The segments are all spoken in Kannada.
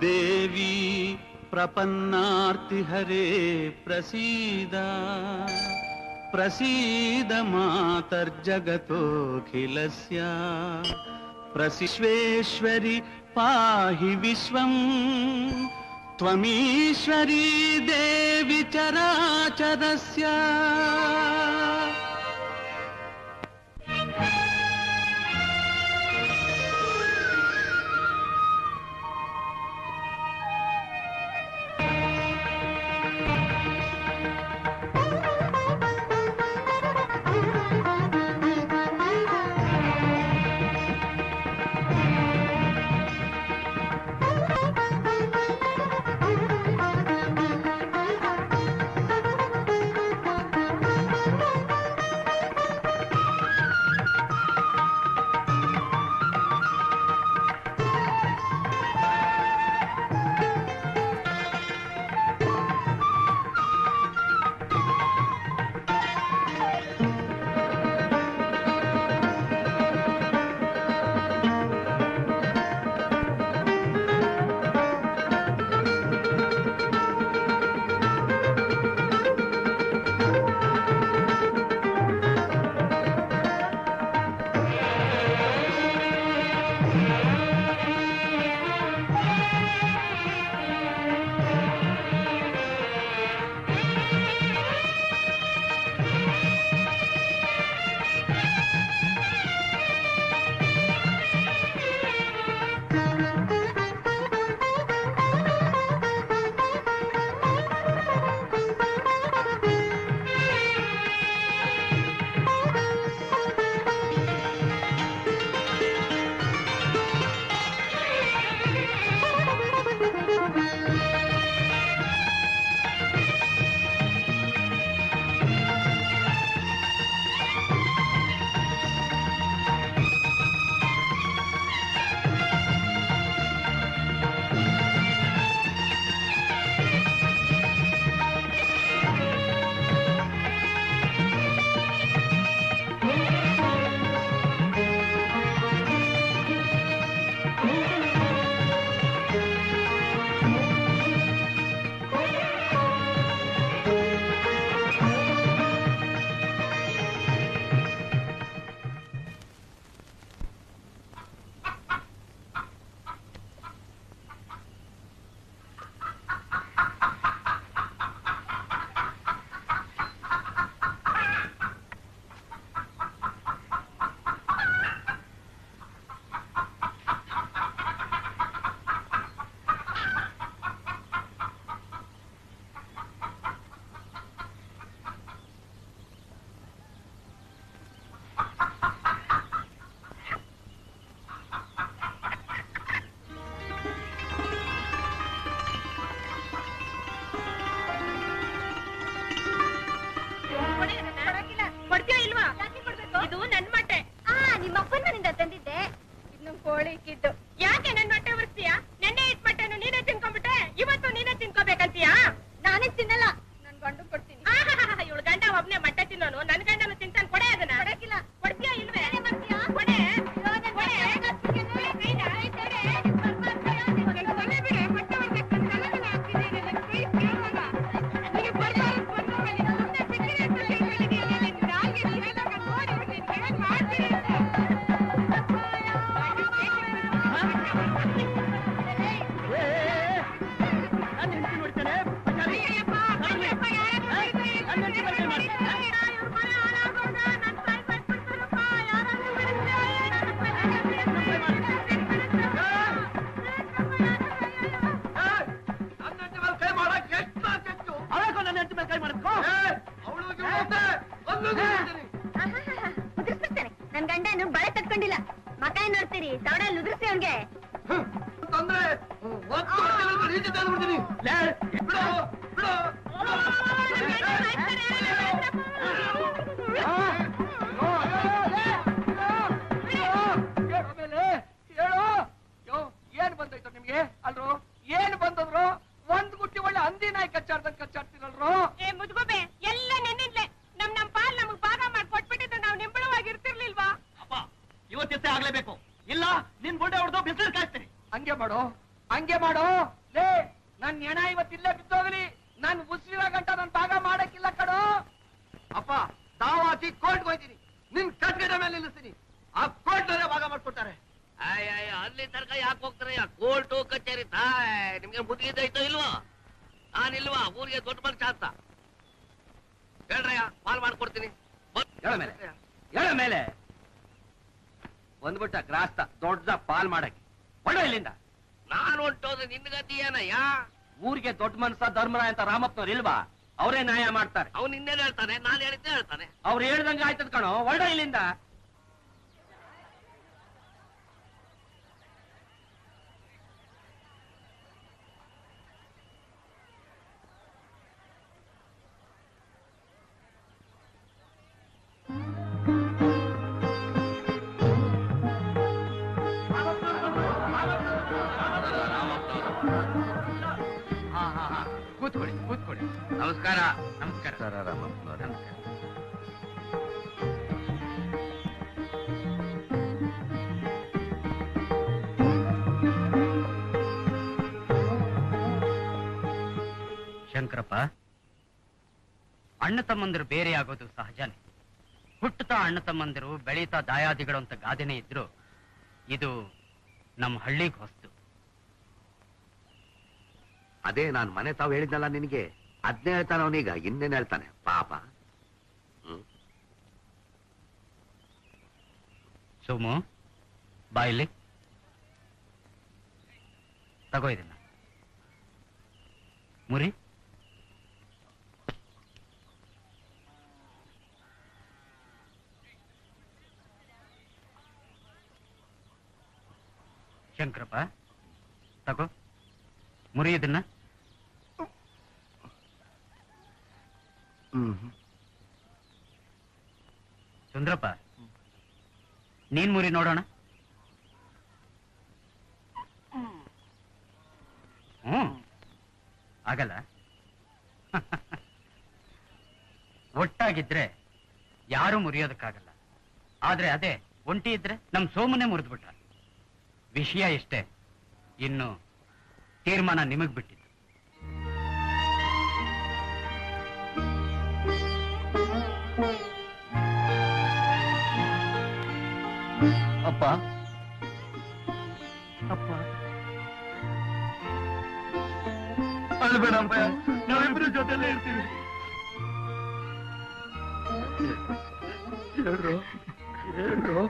ದೇವಿ ಪ್ರಪನ್ನಾರ್ತಿಹರೇ ಪ್ರಸೀದ ಪ್ರಸೀದ ಮಾತರ್ಜಗತೋಖಿಲಸ್ಯ ಪ್ರಸಿಶ್ವೇಶ್ವರಿ ಪಾಹಿ ವಿಶ್ವಂ ತ್ವಮೀಶ್ವರೀ ದೇವಿ ಚರಾಚರಸ್ಯ ಕೊಡ್ತೀಯಾ ಇಲ್ವಾ ಇದು ನನ್ ಮೊಟ್ಟೆ ಆ ನಿಮ್ಮಪ್ಪನ ಮನೆಯಿಂದ ತಂದಿದ್ದೆ ಇನ್ನು ಕೋಳಿ ಇಕ್ಕಿದ್ದು ಯಾಕೆ ನನ್ ಮೊಟ್ಟೆ ಉರಿಸ್ತೀಯಾ ನೆನ್ನೆ ಇಟ್ ಮೊಟ್ಟೆನು ನೀನೇ ತಿನ್ಕೊಂಡ್ಬಿಟ್ಟೆ ಇವತ್ತು ನೀನೇ ತಿನ್ಕೋಬೇಕಂತೀಯಾ ನಾನೇ ತಿನ್ನಲ್ಲ ನನ್ ಗಂಡು ಕೊಡ್ತೀನಿ ಇವಳು ಗಂಡ ಒಬ್ನೇ ಮೊಟ್ಟೆ ತಿನ್ನೋನು ನನ್ ಗಂಡನು ತಿಂತಾನೆ ಕೊಡೆ ಅದನ್ನ ಕೊಡಕ್ಕಿಲ್ಲ. ಕೊಡ್ತೀಯಾ ಇಲ್ವೇ ಏನೇ ಮಾಡ್ತೀಯಾ? ಕೊಡೆ ಅಯ್ಯೋ, ನನ್ ಕೊಡೆ. ಮೊಟ್ಟೆ ಕೊಡೆ ಕೈನ. ನನ್ ಕೊನೆ ಬಿಡೆ, ಮೊಟ್ಟೆ ಒಡ್ದಕ್ಕೆ ನನ್ ತಲೆಮೇಲೆ ಹಾಕ್ತಿದ್ದೀನಿ, ನನ್ ಕೈ ಕೇಳಲ್ಲ. ನಿನಗೆ ಬರ್ಬಾರ್ದು ಬಂದವಳೆ, ನೀನು ಸುಮ್ನೆ ಬಿಟ್ಟಿರೆ ಅಂತ ತಿಳ್ಕೊಂಡಿದ್ದೀಯಲ್ಲ, ನಿನ್ ನಾಲ್ಗೆ ನೀವೆಲ್ಲ ನೋಡಿ ನಿನ್ಗೆ ಏನ್ ಮಾಡ್ತೀನಿ ಅಂತ. ಅಯ್ಯಯ್ಯಪ್ಪ, ಅಯ್ಯಪ್ಪ, ಯಾರಾದ್ರೂ ಬಿಡ್ರಿ. ಇವ್ರ್ ಮನೆ ಹಾಳಾಗೋದ, ನನ್ ಕೈ ಕಟ್ಬಿಡ್ತಾರಪ್ಪ, ಯಾರಾದ್ರೂ ಬಿಡ್ರಿ. ಉದುರ್ಸ್ಬಿಡ್ತೇನೆ ನನ್ ಗಂಡನು ಬಳೆ ತಟ್ಕೊಂಡಿಲ್ಲ ಮಕ ಏನ್ ನೋಡ್ತೀರಿ ಸವಡಲ್ಲಿ ಉದುರ್ಸಿ ಅವ್ನ್ಗೆ ಏನ್ ಬಂದೈತು ನಿಮ್ಗೆ ಅಲ್ರು ಏನ್ ಬಂದದ್ರು ಒಂದ್ ಗುಟ್ಟಿ ಒಳ್ಳೆ ಹಂದಿ ನಾಯಿ ಕಚ್ಚಾಡ್ದಂಗ್ ಕಚ್ಚಾಡ್ತಿರಲ್ರು ಏ ಮುದ್ಗೋಬೆ ಎಲ್ಲ ನೆನ್ನಿದ್ಲೆ ನಮ್ ನಮ್ ಪಾಲ್ ನಮಗ್ ಭಾಗ ಮಾಡಿ ಕೊಟ್ಬಿಟ್ಟಿದ್ರೆ ನಾವ್ ನಿಂಬಳವಾಗಿರ್ತಿರ್ಲಿಲ್ವಾ ಅಪ್ಪ ಇವತ್ತಿಷ್ಟೇ ಆಗ್ಲೇಬೇಕು ಇಲ್ಲ ನಿನ್ ಬುಡ್ಡೆ ಹೊಡೆದು ಬಿಸಿಲು ಕಾಯ್ತೀನಿ ಹಂಗೆ ಮಾಡು ಹಂಗೆ ಮಾಡು ಲೇ ನನ್ ಹೆಣ ಇವತ್ತಿಲ್ಲೇ ಬಿದ್ದೋಗ್ಲಿ ನನ್ ಉಸಿರ ಗಂಟ ನನ್ ಭಾಗ ಮಾಡಕ್ಕಿಲ್ಲ ಕಣೋ ಅಪ್ಪ ತಾವಾಕಿ ಕೋರ್ಟ್ಗೆ ಹೋಯ್ತೀನಿ ನಿನ್ ಕಟ್ಗಡೆ ಮೇಲೆ ನಿಲ್ಲಿಸ್ತೀನಿ ಆ ಕೋರ್ಟ್ ಭಾಗ ಮಾಡ್ಕೊಡ್ತಾರೆ ಅಯ್ಯ ಅಲ್ಲಿ ತನಕ ಯಾಕೆ ಹೋಗ್ತಾರೆ ಕೋರ್ಟು ಕಚೇರಿ ತಾಯ್ ನಿಮ್ಗೆ ಮುದುಗಿದ್ದೈತೋ ಇಲ್ವೋ ನಾನಿಲ್ವಾ ಊರಿಗೆ ದೊಡ್ಡ ಮನುಷ್ಯ ಅಂತ ಹೇಳ್ರಯ್ಯ ಪಾಲ್ ಮಾಡ್ಕೊಡ್ತೀನಿ ಹೇಳ ಮೇಲೆ ಹೇಳ ಮೇಲೆ ಬಂದ್ಬಿಟ್ಟ ಗ್ರಾಸ್ತ ದೊಡ್ಡ ಪಾಲ್ ಮಾಡಕ್ಕೆ ಒಳ್ಳೆ ಇಲ್ಲಿಂದ ನಾನು ಹೊಂಟೋದ್ರೆ ನಿನ್ನ ಗತಿ ಏನಯ್ಯ ಊರಿಗೆ ದೊಡ್ಡ ಮನ್ಸ ಧರ್ಮರಾಯ ಅಂತ ರಾಮಪ್ಪನವ್ರು ಇಲ್ವಾ ಅವರೇ ನ್ಯಾಯ ಮಾಡ್ತಾರೆ ಅವ್ನು ಇನ್ನೇನ್ ಹೇಳ್ತಾನೆ ನಾನು ಹೇಳಿದ್ದೆ ಹೇಳ್ತಾನೆ ಅವ್ರು ಹೇಳ್ದಂಗ ಆಯ್ತದ ಕಣೋ ಒಳ್ಳೆ ಇಲ್ಲಿಂದ ಕೂತ್ಕೊಳ್ಳಿ ಕೂತ್ಕೊಳ್ಳಿ ನಮಸ್ಕಾರ ನಮಸ್ಕಾರ ಶಂಕರಪ್ಪ ಅಣ್ಣ ತಮ್ಮಂದಿರು ಬೇರೆ ಆಗೋದು ಸಹಜನೇ ಹುಟ್ಟುತ್ತಾ ಅಣ್ಣ ತಮ್ಮಂದಿರು ಬೆಳೀತಾ ದಾಯಾದಿಗಳು ಅಂತ ಗಾದೆನೇ ಇದ್ರು ಇದು ನಮ್ಮ ಹಳ್ಳಿಗೆ ಹೊಸ್ತು ಅದೇ ನಾನು ಮನೆ ತಾವು ಹೇಳಿದ್ನಲ್ಲ ನಿನಗೆ ಅದ್ನೇ ಹೇಳ್ತಾನೆ ಅವನೀಗ ಇನ್ನೇನ್ ಹೇಳ್ತಾನೆ ಪಾಪ ಸೋಮು ಬಾಯಿಲಿ ತಗೋ ಇದನ್ನ ಮುರಿ ಶಂಕರಪ್ಪ ತಗೋ ಮುರಿ ಇದನ್ನ ಸುಂದ್ರಪ್ಪ ನೀನ್ ಮುರಿ ನೋಡೋಣ ಹ್ಮ್ ಆಗಲ್ಲ ಒಟ್ಟಾಗಿದ್ರೆ ಯಾರು ಮುರಿಯೋದಕ್ಕಾಗಲ್ಲ ಆದ್ರೆ ಅದೇ ಒಂಟಿ ಇದ್ರೆ ನಮ್ ಸೋಮನೆ ಮುರಿದ್ಬಿಟ್ಟ ವಿಷಯ ಇಷ್ಟೇ ಇನ್ನು ತೀರ್ಮಾನ ನಿಮಗ್ ಬಿಟ್ಟಿದ್ದು ಅಪ್ಪ ಅಪ್ಪ ಅಳ್ಬೇಡಪ್ಪ ನಾವಿಬ್ರು ಜೊತೆಲೇ ಇರ್ತೀವಿ ಹೇಳ್ರು ಹೇಳ್ರು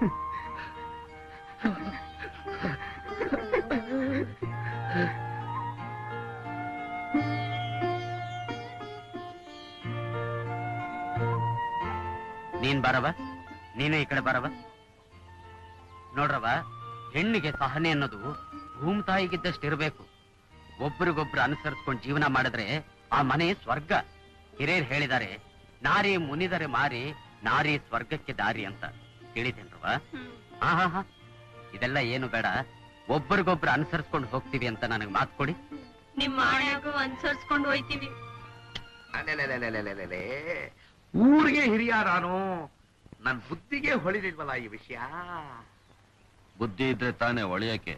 ನೀನ್ ಬರವ ನೀನು ಈ ಕಡೆ ಬರವ ನೋಡ್ರವ ಹೆಣ್ಣಿಗೆ ಸಹನೆ ಅನ್ನೋದು ಭೂಮಿ ತಾಯಿಗಿದ್ದಷ್ಟು ಇರಬೇಕು ಒಬ್ರಿಗೊಬ್ರು ಅನುಸರಿಸ್ಕೊಂಡು ಜೀವನ ಮಾಡಿದ್ರೆ ಆ ಮನೆ ಸ್ವರ್ಗ ಹಿರಿಯರು ಹೇಳಿದ್ದಾರೆ ನಾರಿ ಮುನಿದರೆ ಮಾರಿ ನಾರಿ ಸ್ವರ್ಗಕ್ಕೆ ದಾರಿ ಅಂತ ತಿಳಿತೇನ್ರವ ಹಾ ಹಾ ಹಾ ಇದೆಲ್ಲ ಏನು ಬೇಡ ಒಬ್ರಿಗೊಬ್ರು ಅನುಸರಿಸ್ಕೊಂಡು ಹೋಗ್ತೀವಿ ಅಂತ ನನಗೆ ಮಾತು ಕೊಡಿ ನಿಮ್ಮ ಆಣೆಗೂ ಅನ್ಸರ್ಸ್ಕೊಂಡು ಹೋಯ್ತೀವಿ ಅಲೆಲೆಲೆಲೆಲೆಲೆಲೆ. ಊರಿಗೆ ಹಿರಿಯ ನಾನು ನನ್ ಬುದ್ಧಿಗೆ ಹೊಳಿಲಿಲ್ವಲ್ಲ ಈ ವಿಷಯ ಬುದ್ಧಿ ಇದ್ರೆ ತಾನೇ ಒಳೆಯಕ್ಕೆ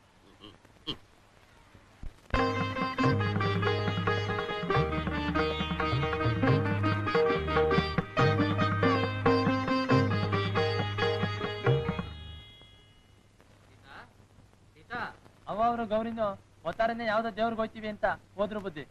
ಅವ ಅವರು ಗೌರಿನು ಒತ್ತಾರನೆ ಯಾವ್ದೋ ದೇವ್ರಿಗೆ ಹೋಯ್ತೀವಿ ಅಂತ ಹೋದ್ರು ಬುದ್ಧಿ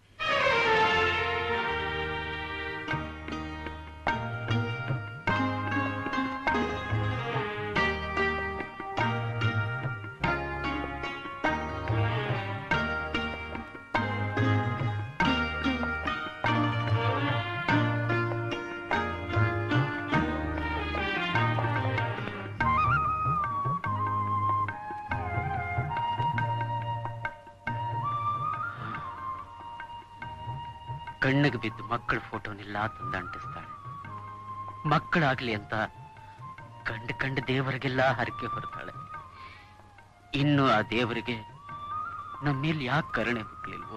ಕಣ್ಣಿಗೆ ಬಿದ್ದು ಮಕ್ಕಳ ಫೋಟೋನಿಲ್ಲ ತಂದು ಅಂಟಿಸ್ತಾಳೆ ಮಕ್ಕಳಾಗ್ಲಿ ಅಂತ ಕಂಡು ಕಂಡು ದೇವರಿಗೆಲ್ಲ ಹರಕೆ ಹೊರತಾಳೆ ಇನ್ನು ಆ ದೇವರಿಗೆ ನಮ್ಮ ಮೇಲೆ ಯಾಕೆ ಕರುಣೆ ಹುಟ್ಟಲಿಲ್ವೋ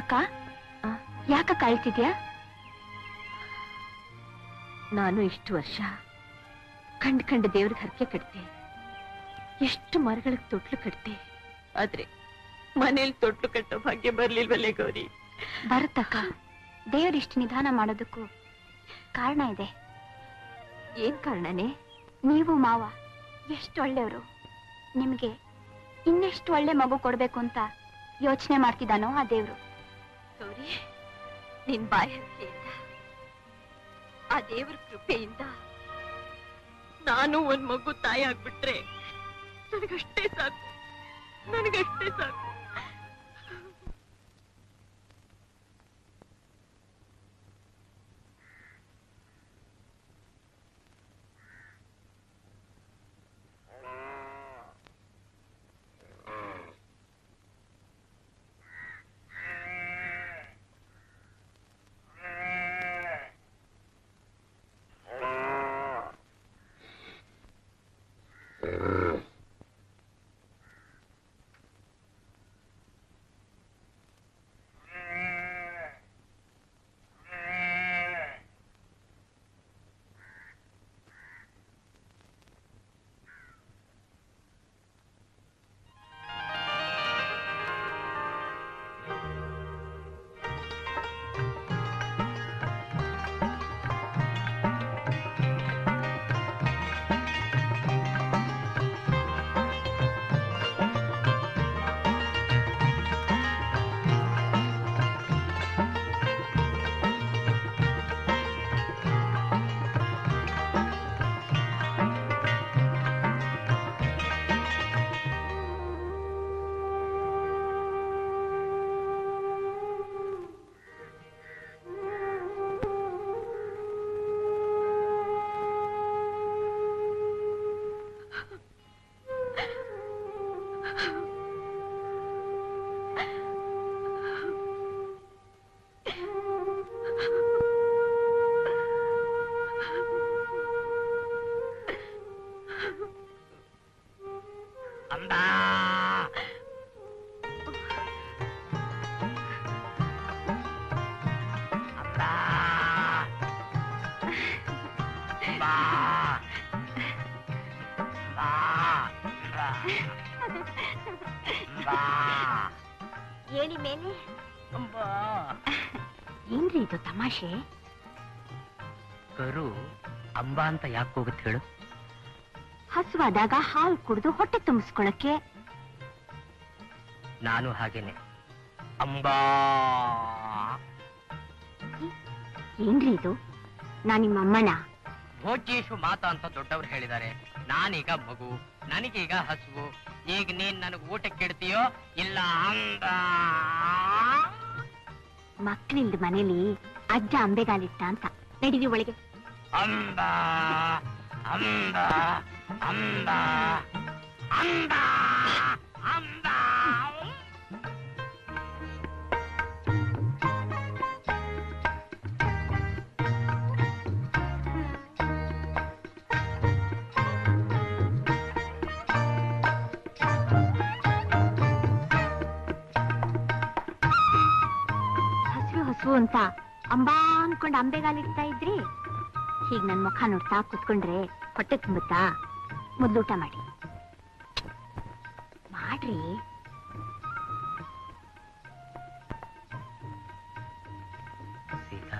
ಅಕ್ಕ ಯಾಕ ಕಾಳ್ತಿದ್ಯಾ ನಾನು ಇಷ್ಟು ವರ್ಷ ಕಂಡ್ ಕಂಡ ದೇವ್ರಿಗೆ ಹರಕೆ ಕಟ್ತೆ ಎಷ್ಟು ಮರಗಳಿಗೆ ತೊಟ್ಲು ಕಟ್ತೆ ಆದ್ರೆ ಮನೇಲಿ ತೊಟ್ಲು ಕಟ್ಟೋ ಭಾಗ್ಯ ಬರ್ಲಿಲ್ವಲ್ಲೇ ಗೌರಿ ಬರುತ್ತಕ್ಕ ದೇವರಿಷ್ಟು ನಿಧಾನ ಮಾಡೋದಕ್ಕೂ ಕಾರಣ ಇದೆ ಏನ್ ಕಾರಣನೇ ನೀವು ಮಾವ ಎಷ್ಟು ಒಳ್ಳೆಯವರು ನಿಮಗೆ ಇನ್ನೆಷ್ಟು ಒಳ್ಳೆ ಮಗು ಕೊಡ್ಬೇಕು ಅಂತ ಯೋಚನೆ ಮಾಡ್ತಿದ್ದಾನೋ ಆ ದೇವ್ರು ಗೌರಿ ನಿನ್ ಬಾಯಿ ಹರಕೆಯಿಂದ ಆ ದೇವ್ರ ಕೃಪೆಯಿಂದ ನಾನು ಒಂದ್ ಮಗು ತಾಯಿ ಆಗ್ಬಿಟ್ರೆ ನನಗಷ್ಟೇ ಸಾಕು ನನಗಷ್ಟೇ ಸಾಕು ಅಂಬಾ ಅಂಬಾ ಅಂಬಾ ಅಂಬಾ ಅಂಬಾ ಅಂಬಾ ಹೇಳಿ ಮೇಲೆ ಅಂಬಾ ಏನ್ರಿ ಇದು ತಮಾಷೆ ಕರು ಅಂಬಾ ಅಂತ ಯಾಕೆ ಹೋಗುತ್ತೆ ಹೇಳು ಹಸುವಾದಾಗ ಹಾಲು ಕುಡಿದು ಹೊಟ್ಟೆ ತುಂಬಿಸ್ಕೊಳಕ್ಕೆ ನಾನು ಹಾಗೇನೆ ಅಂಬಾ ಏನ್ರಿ ಇದು ನಾ ನಿಮ್ಮ ಅಮ್ಮನ ಭೋಜ್ಯೇಶು ಮಾತಾ ಅಂತ ದೊಡ್ಡವ್ರು ಹೇಳಿದ್ದಾರೆ ನಾನೀಗ ಮಗು ನನಗೀಗ ಹಸುವು ಈಗ ನೀನ್ ನನಗೆ ಊಟಕ್ಕೆ ಇಡ್ತೀಯೋ ಇಲ್ಲ ಅಂದ ಮಕ್ಳಿಲ್ದ ಮನೇಲಿ ಅಜ್ಜ ಅಂಬೆಗಾಲಿಟ್ಟ ಅಂತ ನಡೀರಿ ಒಳಗೆ ಅಂದ ಅಂದ ಅಂದ ಅಂದ ಅಂದ ಹಸಿರು ಹಸು ಅಂತ ಅಂಬಾ ಅನ್ಕೊಂಡ್ ಅಂಬೆಗಾಲಿಡ್ತಾ ಇದ್ರಿ ಹೀಗ್ ನನ್ ಮುಖ ನೋಡ್ತಾ ಕುತ್ಕೊಂಡ್ರೆ ಹೊಟ್ಟೆ ತುಂಬುತ್ತಾ ಮೊದ್ಲು ಊಟ ಮಾಡಿ ಮಾಡ್ರಿ ಸೀತಾ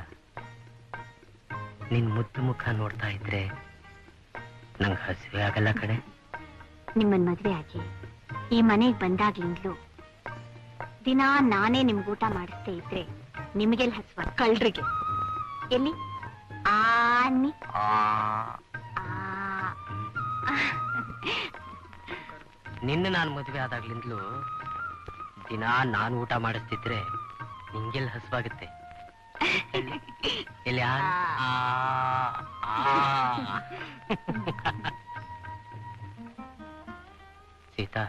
ನಿನ್ ಮುದ್ದು ಮುಖ ನೋಡ್ತಾ ಇದ್ರೆ ನಂಗೆ ಹಸಿವೆ ಆಗಲ್ಲ ಕಣೆ ನಿಮ್ಮನ್ ಮದ್ವೆ ಆಗಿ ಈ ಮನೆಗ್ ಬಂದಾಗ್ಲಿಂದ್ಲು ದಿನಾ ನಾನೇ ನಿಮ್ಗ್ ಊಟ ಮಾಡಿಸ್ತೇ ಇದ್ರೆ ನಿಮಗೆಲ್ ಹಸ್ವ ಕಳ್ರಿಗೆ ಎಲ್ಲಿ ಆ ಅನ್ನಿ ಆ ಆ ನಿನ್ನ ನಾನು ಮದುವೆ ಆದಾಗ್ಲಿಂದಲೂ ದಿನ ನಾನು ಊಟ ಮಾಡಿಸ್ತಿದ್ರೆ ನಿಂಗೆಲ್ಲ ಹಸುವಾಗುತ್ತೆ ಎಲ್ಲಿ? ಎಲ್ಲಿ ಆ? ಆ, ಆ. ಸೀತಾ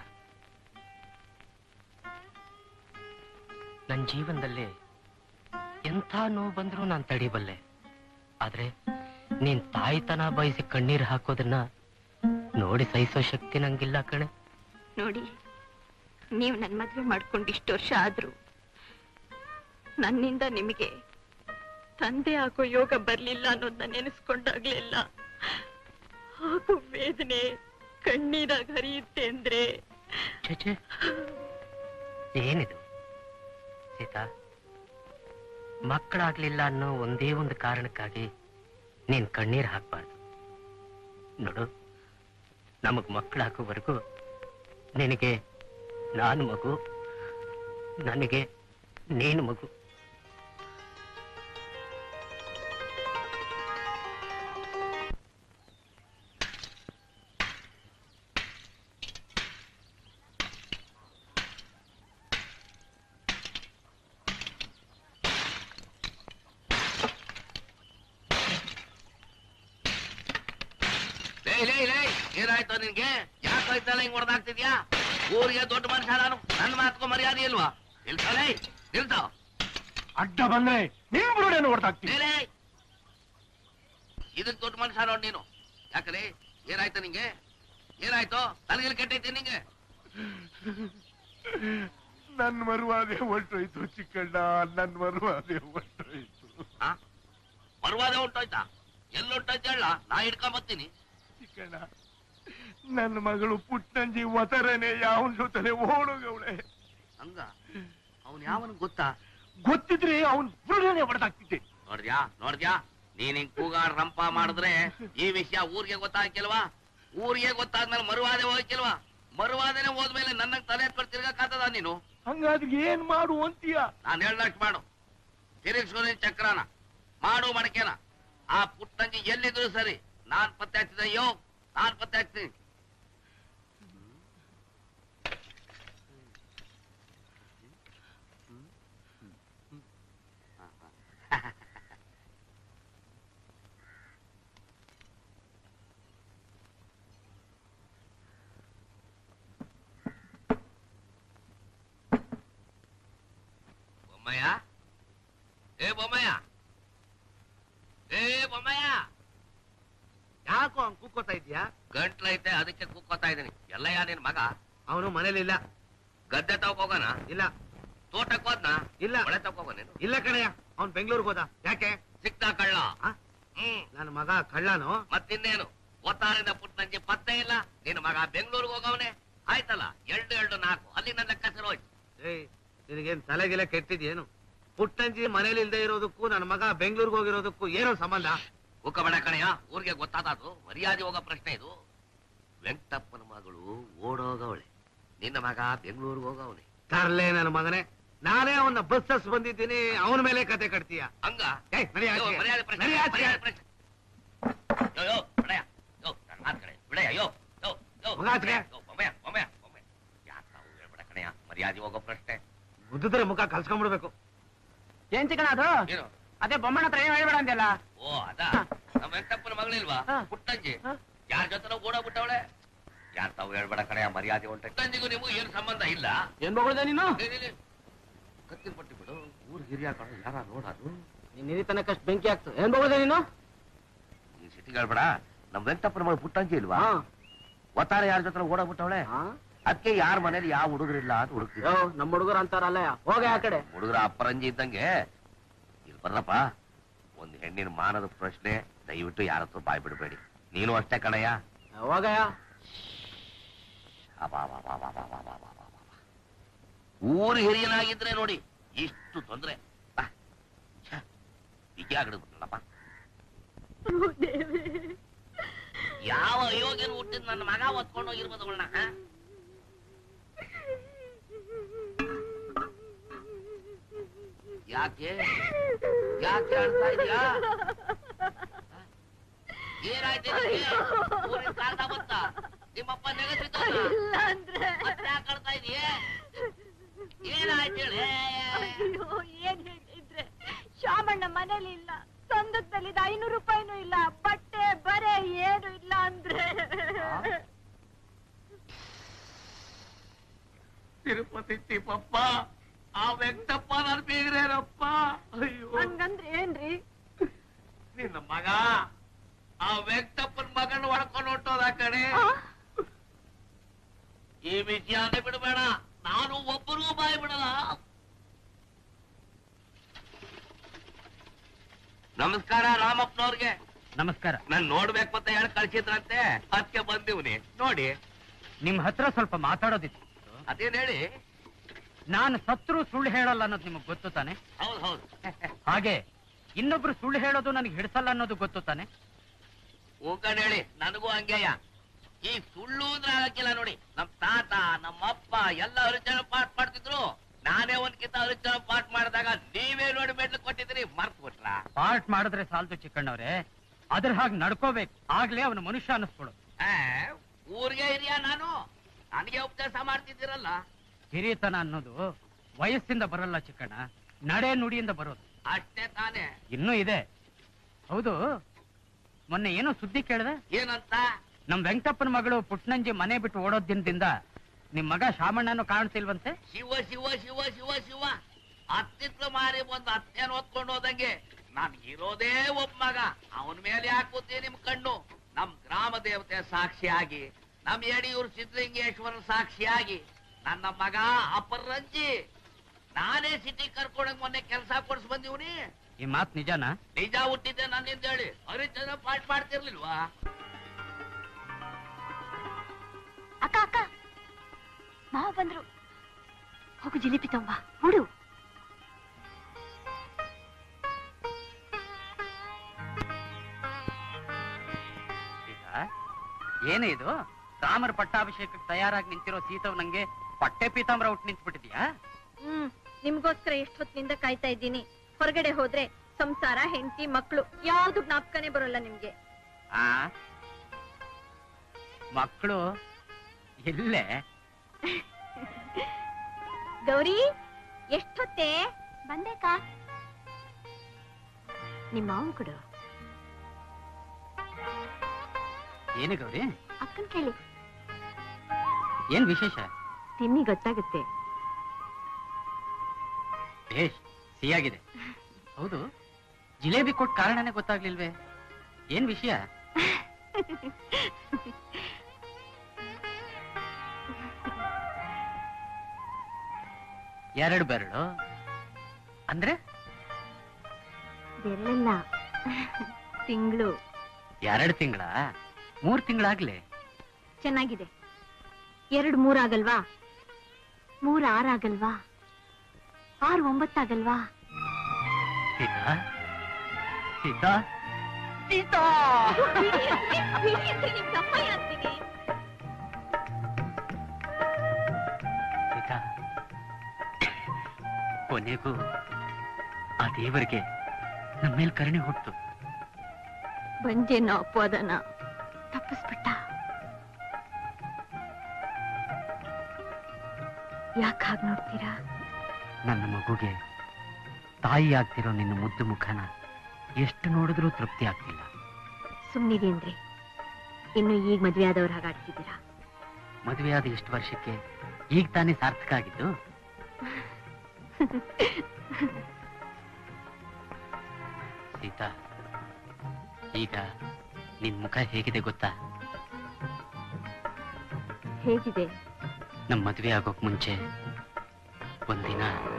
ನನ್ನ ಜೀವನದಲ್ಲಿ ಎಂಥ ನೋವು ಬಂದ್ರೂ ನಾನು ತಡಿಬಲ್ಲೆ ಆದ್ರೆ ನೀನ್ ತಾಯ್ತನ ಬಯಸಿ ಕಣ್ಣೀರು ಹಾಕೋದನ್ನ ನೋಡಿ ಸಹಿಸೋ ಶಕ್ತಿ ನಂಗಿಲ್ಲ ಕಣೆ ನೋಡಿ ನೀವು ನನ್ ಮದ್ವೆ ಮಾಡ್ಕೊಂಡು ಇಷ್ಟು ವರ್ಷ ಆದ್ರೂ ನನ್ನಿಂದ ನಿಮಗೆ ತಂದೆ ಆಗೋ ಯೋಗ ಬರ್ಲಿಲ್ಲ ಅನ್ನೋದನ್ನ ನೆನೆಸ್ಕೊಂಡಾಗ್ಲೆಲ್ಲ ಹಾಗೂ ವೇದನೆ ಕಣ್ಣೀರಾಗ ಹರಿಯುತ್ತೆ ಅಂದ್ರೆ ಛೇ ಏನಿದು ಸೀತಾ ಮಕ್ಕಳಾಗ್ಲಿಲ್ಲ ಅನ್ನೋ ಒಂದೇ ಒಂದು ಕಾರಣಕ್ಕಾಗಿ ನೀನ್ ಕಣ್ಣೀರ್ ಹಾಕ್ಬಾರ್ದು ನೋಡು ನಮಗ್ ಮಕ್ಕಳಾಗೋವರೆಗೂ ನಿನಗೆ ನಾನು ಮಗು ನನಗೆ ನೀನು ಮಗು ಲೇ ಲೇ ಲೇ ಏನಾಯ್ತು ನಿನ್ಗೆ ಯಾಕೆ ಹೋಯ್ತಲ್ಲ ಹಿಂಗ್ ಹೊಡೆದಾಗ್ತಿದ್ಯಾ ಊರಿಗೆ ದೊಡ್ಡ ಮನುಷ್ಯ ನಾನು ನನ್ನ ಮಾತ್ಕೊ ಮರ್ಯಾದೆ ಇಲ್ವಾ ನಿಲ್ಸಲೇ ನಿಲ್ಸೋ ಅಡ್ಡ ಬಂದ್ರೆ ನೀನ್ ಬಿಡೋಡೇನು ಹೊಡ್ತಾಗ್ತೀನಿ ಲೇ, ಲೇ. ಇದಕ್ ದೊಡ್ಡ ಮನುಷ್ಯ ನೋಡ್ ನೀನು ಯಾಕಲೇ ಏನಾಯ್ತು ನಿಂಗೆ ಏನಾಯ್ತು ತಲೆಗಿಲ್ ಕೆಟ್ಟೈತಿ ನಿಂಗೆ ನನ್ ಮರುವಾದೆ ಹೊರ್ಟೋಯ್ತು ಚಿಕ್ಕಣ್ಣ ನನ್ ಮರುವಾದೆ ಹೊರ್ಟೋಯ್ತು ಆ? ಮರುವಾದ ಉಂಟೋಯ್ತಾ ಎಲ್ಲಿ ಉಂಟೋಯ್ತು ಹೇಳ ನಾ ಹಿಡ್ಕೊಂಬತ್ತೀನಿ ಚಿಕ್ಕಣ್ಣ ನನ್ನ ಮಗಳು ಪುಟ್ಟಂಜಿ ಒತರನೆ ಯಾವನ್ ಜೊತೆ ಓಡೋಗವಳೆ ಹಂಗ ಅವನ್ ಯಾವನ್ ಗೊತ್ತಾ ಗೊತ್ತಿದ್ರೆ ಅವನ್ ಬುಡನೆ ಹೊಡೆದಾಗ್ತಿದ್ದೆ ನೋಡ್ದ್ಯಾ ನೋಡ್ದ್ಯಾ ನೀನ್ ಹಿಂಗ್ ಕೂಗಾಡ್ ರಂಪ ಮಾಡಿದ್ರೆ ಈ ವಿಷಯ ಊರಿಗೆ ಗೊತ್ತಾಗಿಲ್ವಾ ಊರಿಗೆ ಗೊತ್ತಾದ್ಮೇಲೆ ಮರುವಾದೆ ಹೋಗಿಲ್ವಾ ಮರುವಾದನೆ ಹೋದ್ಮೇಲೆ ನನ್ನ ತಲೆ ಎತ್ಕೊಂಡು ತಿರ್ಗಕ್ಕಾಗ್ತದ ನೀನು ಹಂಗಾದ್ರೆ ಏನ್ ಮಾಡು ಅಂತೀಯ ನಾನ್ ಹೇಳ್ದಷ್ಟು ಮಾಡು ತಿರುಗಿಸೋನಿ ಚಕ್ರನ ಮಾಡು ಮಡಕೆನ ಆ ಪುಟ್ಟಂಗಿ ಎಲ್ಲಿದ್ರು ಸರಿ ನಾನ್ ಪತ್ತೆ ಹಚ್ಚಿದ ಅಯ್ಯೋ ನಾನ್ ಪತ್ತೆ ಹಚ್ತೀನಿ ಬೊಮ್ಮಯ್ಯ ಏ ಬೊಮ್ಮಯ್ಯ ಏ ಬೊಮ್ಮಯ್ಯ ಯಾಕೋ ಅವ್ನ್ ಕೂಕೋತಾ ಇದ್ಯಾ ಗಂಟ್ಲೈತೆ ಅದಕ್ಕೆ ಕೂಕೋತಾ ಇದ್ದೀನಿ ಎಲ್ಲಯ್ಯ ನಿನ್ ಮಗ ಅವನು ಮನೇಲಿಲ್ಲ ಗದ್ದೆ ತಗೋಕ್ ಹೋಗೋಣ ಇಲ್ಲ ತೋಟಕ್ ಹೋದ್ನ ಇಲ್ಲ ಒಳೆ ತಗೋಗ ನೀನು ಇಲ್ಲ ಕಣಯ್ಯ ಅವ್ನ್ ಬೆಂಗಳೂರಿಗೆ ಹೋದ ಯಾಕೆ ಸಿಕ್ತಾ ಕಳ್ಳ ಆ? ಹ್ಮ್ ನನ್ನ ಮಗ ಕಳ್ಳನು ಮತ್ತಿನ್ನೇನು ಒತ್ತಾರಿಂದ ಪುಟ್ಟಂಜಿ ಪತ್ತೆ ಇಲ್ಲ ನಿನ್ ಮಗ ಬೆಂಗಳೂರಿಗೆ ಹೋಗವನೆ ಆಯ್ತಲ್ಲ ಎರಡು ಎರಡು ನಾಲ್ಕು ಅಲ್ಲಿ ನನ್ನ ಲೆಕ್ಕ ಹೋಯ್ತು ಏಯ್ ನಿನಗೇನ್ ತಲೆಗಿಲೆ ಕೆಟ್ಟಿದ್ಯೇನು ಪುಟ್ಟಂಜಿ ಮನೇಲಿ ಇಲ್ದೇ ಇರೋದಕ್ಕೂ ನನ್ನ ಮಗ ಬೆಂಗಳೂರಿಗೆ ಹೋಗಿರೋದಕ್ಕೂ ಏನೋ ಸಂಬಂಧ ಬೇಡ ಕಣಯ್ಯ ಊರಿಗೆ ಗೊತ್ತಾದದು ಮರ್ಯಾದೆ ಹೋಗೋ ಪ್ರಶ್ನೆ ಇದು ವೆಂಕಟಪ್ಪನ ಮಗಳು ಓಡೋಗವಳೆ ನಿನ್ನ ಮಗ ಬೆಂಗಳೂರಿಗೆ ಹೋಗವನೆ ತರ್ಲೆ ನನ್ನ ಮಗನೇ ನಾನೇ ಅವನ್ನ ಬಸ್ಸಸ್ ಬಂದಿದ್ದೀನಿ ಅವನ ಮೇಲೆ ಕತೆ ಕಟ್ತೀಯ ಹಂಗ ಏಯ್, ನಡಿ ಆಚೆಗೆ. ಅಯ್ಯೋ, ಮರ್ಯಾದೆ ಪ್ರಶ್ನೆ ನಡಿ ಆಚೆಗೆ. ಮರ್ಯಾದೆ ಪ್ರಶ್ನೆ ಯೋ ಯೋ ಬಿಡಯ್ಯ ಯೋ ನನ್ನ ಮಾತು ಕಡೆ ಬಿಡಯ್ಯ ಯೋ ಯೋ ಯೋ ಮಗ ಆಚೆಗೆ. ಯೋ, ಬೊಮ್ಮಯ್ಯ ಬೊಮ್ಮಯ್ಯ ಬೊಮ್ಮಯ್ಯ ಯಾಕೆ ನಾವು ಹೇಳ್ಬೇಡ ಕಣಯ್ಯ ಮರ್ಯಾದೆ ಹೋಗೋ ಪ್ರಶ್ನೆ ಮುದ್ದಿದ್ರೆ ಮುಖ ಕಲ್ಸ್ಕೊಂಡ್ಬಿಡ್ಬೇಕು ಏನ್ ಚಿಕ್ಕಣ ಅದು ಏನು ಅದೇ ಬೊಮ್ಮನ ಹತ್ರ ಏನ್ ಹೇಳ್ಬೇಡ ಅಂದಲ್ಲ ಓ ಅದ ನಮ್ಮ ವೆಂಕಟಪ್ಪನ ಮಗಳಿಲ್ವಾ ಹಾ. ಪುಟ್ಟಂಜಿ ಹಾ. ಯಾರ ಜೊತೆ ಓಡೋಗ್ಬಿಟ್ಟವಳೆ ಯಾರ್ ತಾವು ಹೇಳ್ಬೇಡ ಕಣಯ್ಯ ಮರ್ಯಾದೆ ಉಂಟು ಪುಟ್ಟಂಜಿಗೂ ನಿಮಗೂ ಏನು ಸಂಬಂಧ ಇಲ್ಲ ಏನ್ ಬೊಗಳ್ದೆ ನೀನು ಲೇ, ಲೇ, ಲೇ. ಕತ್ತಿನ ಪಟ್ಟಿ ಬಿಡು ಊರ್ ಹಿರಿಯ ಕಣ ಯಾರ ನೋಡಾರು ನಿನ್ ನಿಧಿ ತನಕಷ್ಟು ಬೆಂಕಿ ಆಗ್ತು ಏನ್ ಬೊಗಳ್ದೆ ನೀನು ಈ ಸಿಟಿಗೆ ಹೇಳ್ಬೇಡ ನಮ್ ವೆಂಕಟಪ್ಪನ ಮಗಳು ಪುಟ್ಟಂಜಿ ಇಲ್ವಾ ಒತ್ತಾರೆ ಯಾರ ಜೊತೆ ಓಡೋಗ್ಬಿಟ್ಟವಳೆ ಅದಕ್ಕೆ ಯಾರ ಮನೇಲಿ ಯಾವ ಹುಡುಗರಿಲ್ಲ ಅಂತ ಹುಡುಕ್ತಿದ್ದೆ ನಮ್ಮ ಹುಡುಗರು ಅಂತಾರಲ್ಲ ಹೋಗ ಆ ಕಡೆ ಹುಡುಗರ ಅಪ್ಪರಂಜಿ ಇದ್ದಂಗೆ ಇಲ್ಲಿ ಬರ್ರಪ್ಪ ಒಂದ್ ಹೆಣ್ಣಿನ ಮಾನದ ಪ್ರಶ್ನೆ ದಯವಿಟ್ಟು ಯಾರ ಹತ್ರ ಬಾಯ್ ಬಿಡಬೇಡಿ ನೀನು ಅಷ್ಟೇ ಕಣಯ್ಯ ಹೋಗಯ್ಯ ಅಬಾಬಾಬಾಬಾಬಾಬಾಬಾಬಾಬಾಬಾ. ಊರು ಹಿರಿಯನಾಗಿದ್ರೆ ನೋಡಿ ಇಷ್ಟು ತೊಂದ್ರೆ ಬಾ. ಛೆ, ಹೀಗೆ ಆಗ್ಬಿಡ್ಬಿಟ್ನಲ್ಲಪ್ಪ ಯಾವ ಅಯೋಗ್ಯನ ಹುಟ್ಟಿದ ನನ್ನ ಮಗ ಒತ್ಕೊಂಡು ಹೋಗಿರ್ಬೋದು ಅವಳನ್ನ ಹ? ಯಾಕೆ ಯಾಕೆ ಅಳ್ತಾ ಇದೀಯಾ ಏನಾಯ್ತು ನಿನಗೆ? ಊರಿನ ಕಾಲ್ದ ಬಂತ ನಿಮ್ಮಪ್ಪ ನೆಗಸಿದ್ದ ಮತ್ತೆ ಯಾಕೆ ಅಳ್ತಾ ಇದೀಯೇ ಏನಾಯ್ತು ಹೇಳಿ ಅಯ್ಯೋ ಏನ್ ಹೇಳಿದ್ರೆ ಶಾಮಣ್ಣ ಮನೇಲಿ ಇಲ್ಲ ಸಂದದಲ್ಲಿ ಐನೂರು ರೂಪಾಯಿನೂ ಇಲ್ಲ ಬಟ್ಟೆ ಬರೆ ಏನು ಇಲ್ಲ ಅಂದ್ರೆ ತಿರುಪತಿ ತಿಪ್ಪಪ್ಪ ಆ ವೆಂಕಟಪ್ಪ ನಾನು ಬೀಗ್ರೇನಪ್ಪ ಅಯ್ಯೋ ಹಂಗಂದ್ರೆ ಏನ್ರಿ ನಿನ್ನ ಮಗ ಆ ವೆಂಕಟಪ್ಪನ ಮಗನ ಹೊಡ್ಕೊಂಡು ಹೊಟ್ಟೋದ ಕಣೆ ಈ ವಿಷಯನೇ ಬಿಡಬೇಡ ನಾನು ಒಬ್ಬರೂ ಬಾಯಿ ಬಿಡಲ್ಲ ನಮಸ್ಕಾರ ರಾಮಪ್ಪನವ್ರಿಗೆ ನಮಸ್ಕಾರ ನಾನ್ ನೋಡ್ಬೇಕು ಅಂತ ಹೇಳಿ ಕಳ್ಸಿದ್ರಂತೆ ಅದಕ್ಕೆ ಬಂದಿವ್ನಿ ನೋಡಿ ನಿಮ್ ಹತ್ರ ಸ್ವಲ್ಪ ಮಾತಾಡೋದಿತ್ತು ಅದೇನ್ ಹೇಳಿ ನಾನು ಸತ್ರು ಸುಳ್ಳು ಹೇಳಲ್ಲ ಅನ್ನೋದು ನಿಮಗ್ ಗೊತ್ತು ತಾನೆ ಹೌದ್ ಹೌದು ಹಾಗೆ ಇನ್ನೊಬ್ರು ಸುಳ್ಳು ಹೇಳೋದು ನನಗೆ ಹಿಡಿಸಲ್ಲ ಅನ್ನೋದು ಗೊತ್ತು ತಾನೆ ಹೂಕಂಡ್ ಹೇಳಿ ನನಗೂ ಹಂಗೆಯ ಈ ಸುಳ್ಳು ಅಂದ್ರೆ ಆಗಕ್ಕಿಲ್ಲ ನೋಡಿ ನಮ್ ತಾತ ನಮ್ಮಪ್ಪ ಎಲ್ಲ ಹರಿಚನ ಪಾಠ ಮಾಡ್ತಿದ್ರು ನಾನೇ ಒಂದ್ಕಿಂತ ಹರಿಚನ ಪಾಠ ಮಾಡಿದಾಗ ನೀವೇ ನೋಡಿ ಮೆಟ್ಲು ಕೊಟ್ಟಿದ್ರಿ ಮರ್ತ್ ಬಿಟ್ರ ಪಾರ್ಟ್ ಮಾಡಿದ್ರೆ ಸಾಲ್ದು ಚಿಕ್ಕಣ್ಣವ್ರೆ ಅದ್ರ ಹಾಗೆ ನಡ್ಕೋಬೇಕು ಆಗ್ಲೇ ಅವನು ಮನುಷ್ಯ ಅನ್ನಿಸ್ಕೊಳ್ಳೋದು ಊರಿಗೆ ಹಿರಿಯ ನಾನು ನನಗೆ ಉಪದೇಶ ಮಾಡ್ತಿದ್ದೀರಲ್ಲ ಹಿರಿಯತನ ಅನ್ನೋದು ವಯಸ್ಸಿಂದ ಬರಲ್ಲ ಚಿಕ್ಕಣ್ಣ ನಡೆ ನುಡಿಯಿಂದ ಬರೋದು ಅಷ್ಟೇ ತಾನೇ ಇನ್ನೂ ಇದೆ ಹೌದು ಮೊನ್ನೆ ಏನೋ ಸುದ್ದಿ ಕೇಳಿದೆ ಏನಂತ ನಮ್ ವೆಂಕಟಪ್ಪನ ಮಗಳು ಪುಟ್ನಂಜಿ ಮನೆ ಬಿಟ್ಟು ಓಡೋದ್ ದಿನದಿಂದ ನಿಮ್ ಮಗ ಶಾಮಣ್ಣನು ಕಾಣ್ತಿಲ್ವಂತೆ ಶಿವ ಶಿವ ಶಿವ ಶಿವ ಶಿವ ಹತ್ತಿತ್ತು ಮಾರಿ ಒಂದು ಹತ್ತೇನ್ ಹೊತ್ಕೊಂಡು ಹೋದಂಗೆ ನಾನ್ ಇರೋದೇ ಒಬ್ಬ ಮಗ ಅವನ ಮೇಲೆ ಹಾಕುತ್ತೀವಿ ನಿಮ್ ಕಣ್ಣು ನಮ್ ಗ್ರಾಮ ದೇವತೆ ಸಾಕ್ಷಿಯಾಗಿ ನಮ್ ಯಡಿಯೂರು ಸಿದ್ಧಲಿಂಗೇಶ್ವರ ಸಾಕ್ಷಿಯಾಗಿ ನನ್ನ ಮಗ ಅಪರಂಜಿ ನಾನೇ ಸಿಟಿ ಕರ್ಕೊಂಡಂಗ್ ಮೊನ್ನೆ ಕೆಲಸ ಕೊಡ್ಸ್ ಬಂದಿವ್ನಿ ಈ ಮಾತ್ ನಿಜನಾ ನಿಜ ಹುಟ್ಟಿದ್ದೆ ನನ್ನಿಂದ ಹೇಳಿ ಹರಿಚಂದ್ರ ಪಾಠ ಮಾಡ್ತಿರ್ಲಿಲ್ವಾ ಅಕ್ಕ ಅಕ್ಕ ಮಾವ ಬಂದ್ರು ಹೋಗು ಜಿಲೇಬಿ ತೊಂಬ ಹುಡು ಸೀತಾ ಏನೇ ಇದು ರಾಮರ ಪಟ್ಟಾಭಿಷೇಕಕ್ಕೆ ತಯಾರಾಗಿ ನಿಂತಿರೋ ಸೀತವ್ ನಂಗೆ ಪಟ್ಟೆ ಪೀತಾಂಬರ ಉಟ್ಟು ನಿಂತ್ಬಿಟ್ಟಿದ್ಯಾ ಹ್ಮ್ ನಿಮ್ಗೋಸ್ಕರ ಎಷ್ಟೊತ್ತಿನಿಂದ ಕಾಯ್ತಾ ಇದ್ದೀನಿ ಹೊರಗಡೆ ಹೋದ್ರೆ ಸಂಸಾರ ಹೆಂಡತಿ ಮಕ್ಕಳು ಯಾವ್ದು ಜ್ಞಾಪಕನೇ ಬರೋಲ್ಲ ನಿಮ್ಗೆ ಆ ಮಕ್ಕಳು ಎಲ್ಲೇ ಗೌರಿ ಎಷ್ಟೊತ್ತೆ ಬಂದೇಕ ನಿಮ್ಮ ಮಾವನ್ ಕೊಡು ಏನು ಗೌರಿ ಅಕ್ಕನ್ ಕೇಳಿ ಏನ್ ವಿಶೇಷ ತಿನ್ನಿ ಗೊತ್ತಾಗುತ್ತೆ ಬೇಷ್ ಸಿಹಿಯಾಗಿದೆ ಹೌದು ಜಿಲೇಬಿ ಕೊಟ್ಟ ಕಾರಣನೇ ಗೊತ್ತಾಗ್ಲಿಲ್ವೇ ಏನ್ ವಿಷಯ ಎರಡು ಬೆರಳು ಅಂದ್ರೆ ಬೆರಳಲ್ಲ ತಿಂಗಳು ಎರಡು ತಿಂಗಳ ಮೂರ್ ತಿಂಗಳಾಗ್ಲಿ ಚೆನ್ನಾಗಿದೆ ಎರಡು ಮೂರಾಗಲ್ವಾ ಮೂರ್ ಆರಾಗಲ್ವಾ ಆರು ಒಂಬತ್ತಾಗಲ್ವಾ ಸೀತಾ ಸೀತಾ ಸೀತಾ ಸೀತಾ ಕೊನೆಗೂ ಆ ದೇವರಿಗೆ ನಮ್ಮ ಮೇಲೆ ಕರುಣೆ ಹುಟ್ಟು ಬಂಜೇನೋ ಅಪವಾದನ ತಪ್ಪಿಸ್ಬಿಟ್ಟ ಯಾಕೆ ಹಾಗೆ ನೋಡ್ತೀರಾ ನನ್ನ ಮಗುಗೆ ತಾಯಿ ಆಗ್ತಿರೋ ನಿನ್ನ ಮುದ್ದು ಮುಖನ ಎಷ್ಟು ನೋಡಿದ್ರೂ ತೃಪ್ತಿ ಆಗ್ತಿಲ್ಲ ಸುಮ್ನಿರಿ ಅಂದ್ರೆ ಇನ್ನು ಈಗ ಮದ್ವೆ ಆದವ್ರು ಹಾಗಾಡ್ತಿದ್ದೀರಾ ಮದುವೆಯಾದ ಎಷ್ಟು ವರ್ಷಕ್ಕೆ ಈಗ ತಾನೇ ಸಾರ್ಥಕ ಆಗಿದ್ದು ಸೀತಾ ಈಗ ನಿನ್ ಮುಖ ಹೇಗಿದೆ ಗೊತ್ತಾ ಹೇಗಿದೆ ನಮ್ ಮದ್ವೆ ಆಗೋಕ್ ಮುಂಚೆ ಒಂದಿನ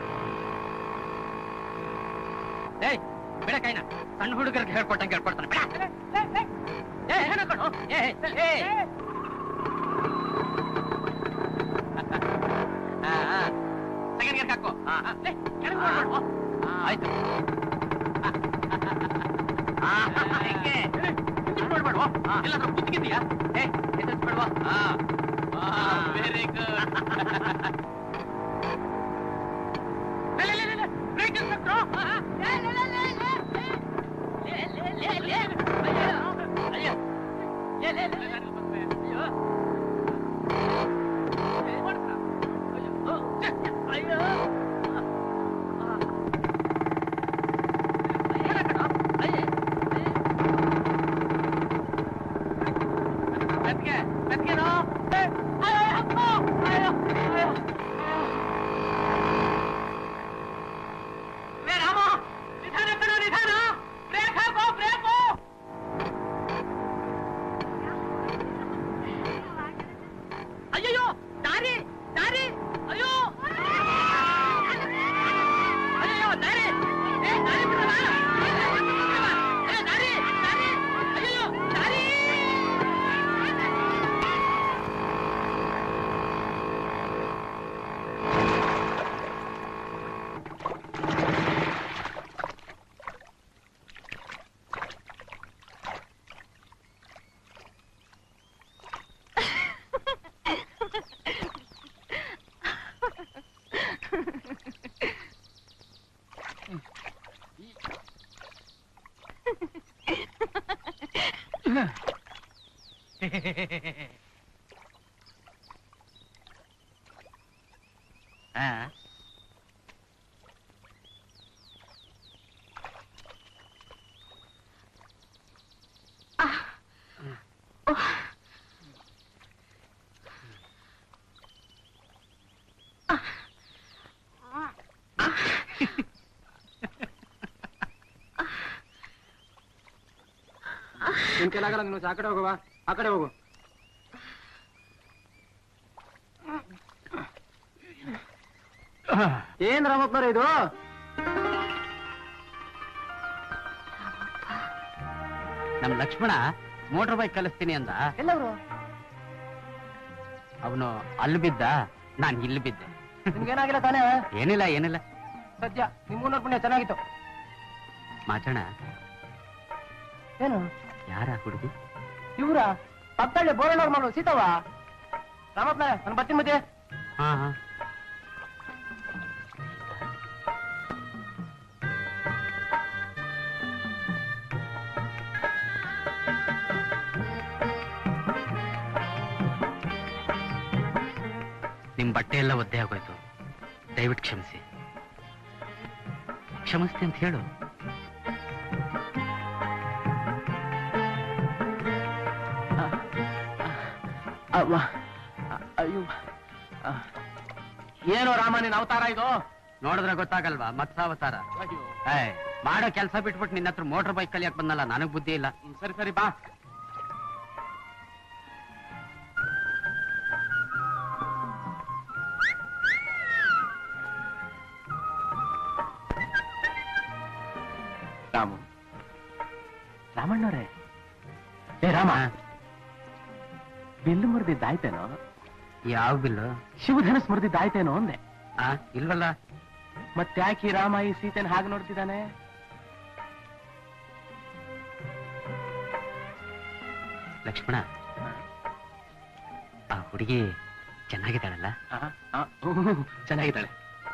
ಏಯ್ ಬಿಡ ಕೈನ ಸಣ್ಣ ಹುಡುಗರಿಗೆ ಹೇಳ್ಕೊಟ್ಟಂಗೆ ಹೇಳ್ಕೊಡ್ತಾನೆ ಬಿಡ. ಏ, ಏನೋ ಕಣೋ. ಏ, ಏ, ಏ. ಆ, ಆ. ಸೆಕೆಂಡ್ ಗೇರ್ಗೆ ಹಾಕು. ಆ, ಆ. ಲೇ, ಕೆಳಗ್ ನೋಡ್ಬೇಡ್ವೋ. ಆ, ಆಯ್ತು ಆ, ಹಿಂಗೆ. ಹಿಂಗೆ ನೋಡ್ಬೇಡ್ವೋ. ಆ, ಎಲ್ಲಾದ್ರೂ ಕುತ್ಕಿದ್ಯಾ ಏ ಎದುರಿಸ್ಬೇಡ್ವೋ. ಆ ವೆರಿ ಗುಡ್ ಅಯ್ಯೋ ದಾರಿ ದಾರಿ ಅಯ್ಯೋ ಅಯ್ಯೋ ದಾರಿ ಏ, ದಾರಿ ಬಿಡಲ್ಲ. ಆ? ನಿನ್ ಕೈಲಾಗಲ್ಲ ನೀನು ಆ ಕಡೆ ಹೋಗುವ ಆ ಕಡೆ ಹೋಗು ಏನ್ ರಾಮಪ್ಪನವ್ರೆ ಇದು ನಮ್ ಲಕ್ಷ್ಮಣ ಮೋಟರ್ ಬೈಕ್ ಕಲಿಸ್ತೀನಿ ಅಂದ ಎಲ್ಲವರು ಅವನು ಅಲ್ಲಿ ಬಿದ್ದ ನಾನ್ ಇಲ್ಲಿ ಬಿದ್ದೆ ನಿಮ್ಗೇನಾಗಿಲ್ಲ ತಾನೇ ಏನಿಲ್ಲ ಏನಿಲ್ಲ ಸದ್ಯ ನಿಮ್ಮೂನವ್ರ ಪುಣ್ಯ ಚೆನ್ನಾಗಿತ್ತು ಮಾಚಣ ಏನು ಯಾರ ಹುಡುಗಿ ಇವ್ರ ಪತ್ತಳ್ಳಿ ಬೋರಣ್ಣವ್ರ ಮಗಳು ಸೀತವ್ವ ರಾಮಪ್ಪನ ನನ್ ಬರ್ತೀನಿ ಮತ್ತೆ ಹಾ ಹಾ ನಿಮ್ ಬಟ್ಟೆ ಎಲ್ಲ ಒದ್ದೆ ಆಗೋಯ್ತು ದಯವಿಟ್ಟು ಕ್ಷಮಿಸಿ ಕ್ಷಮಿಸ್ತೆ ಅಂತ ಹೇಳು ಅವ್ವ ಅಯ್ಯೋ ಏನು ರಾಮ ನಿನ್ ಅವತಾರ ಇದು ನೋಡಿದ್ರೆ ಗೊತ್ತಾಗಲ್ವಾ ಮತ್ಸಾವತಾರ ಅಯ್ಯೋ ಏಯ್ ಮಾಡೋ ಕೆಲಸ ಬಿಟ್ಬಿಟ್ಟು ನಿನ್ನ ಹತ್ರ ಮೋಟರ್ ಬೈಕ್ ಕಲಿಯಕ್ ಬಂದಲ್ಲ ನನಗ್ ಬುದ್ಧಿ ಇಲ್ಲ ಹ್ಮ್, ಸರಿ ಸರಿ ಬಾ ರಾಮು ರಾಮಣ್ಣವ್ರೆ ಏ ರಾಮ ಬಿಲ್ಲು ಮುರಿದಿದ್ದಾಯ್ತೇನೋ ಯಾವ ಬಿಲ್ಲು ಶಿವಧನಸ್ ಮುರಿದಿದ್ದಾಯ್ತೇನೋ ಅಂದೆ ಆ ಇಲ್ವಲ್ಲ ಮತ್ತ್ಯಾಕೆ ಈ ರಾಮ ಈ ಸೀತೆನ ಹಾಗೆ ನೋಡ್ತಿದ್ದಾನೆ ಲಕ್ಷ್ಮಣ ಆ ಹುಡುಗಿ ಚೆನ್ನಾಗಿದ್ದಾಳಲ್ಲ ಆ, ಆ, ಹ್ಮ್, ಚೆನ್ನಾಗಿದ್ದಾಳೆ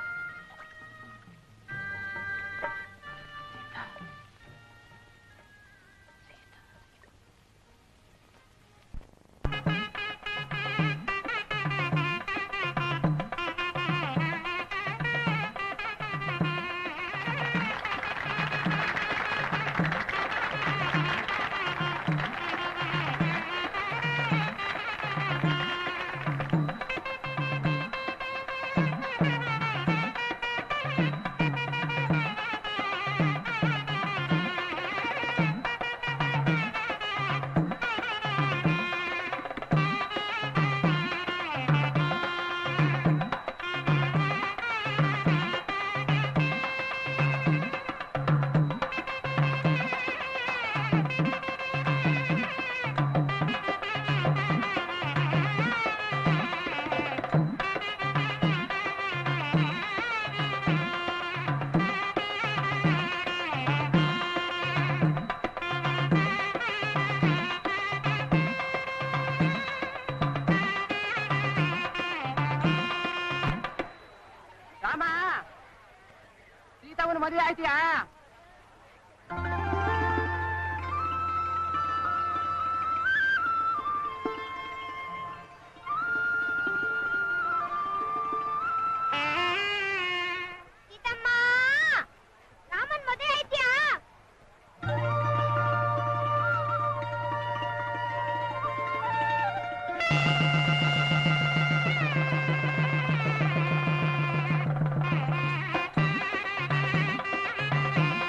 ರಾಮ ಸೀತಾವನ ಮದುವೆ ಆಯ್ತೀಯಾ ಸೀತಮ್ಮ ರಾಮನ್ ಮದುವೆ ಆಯ್ತ್ಯಾ ಆ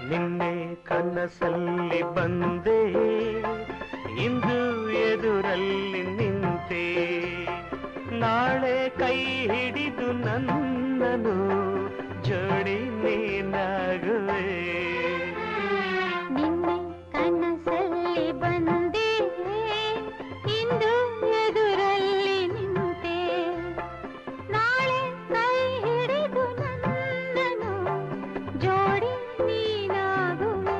ನಿನ್ನೆ ಕನಸಲ್ಲಿ ಬಂದೆ ಇಂದು ಎದುರಲ್ಲಿ ನಿಂತೆ ನಾಳೆ ಕೈ ಹಿಡಿದು ನನ್ನನು ಜೋಡಿ ನೀನಾಗುವೆ ನಿನ್ನೆ ಕನಸಲ್ಲಿ ಬಂದೆ ಇಂದು ಎದುರಲ್ಲಿ ನಿಂತೆ ನಾಳೆ ಕೈ ಹಿಡಿದು ನನ್ನನು ಜೋಡಿ ನೀನಾಗುವೆ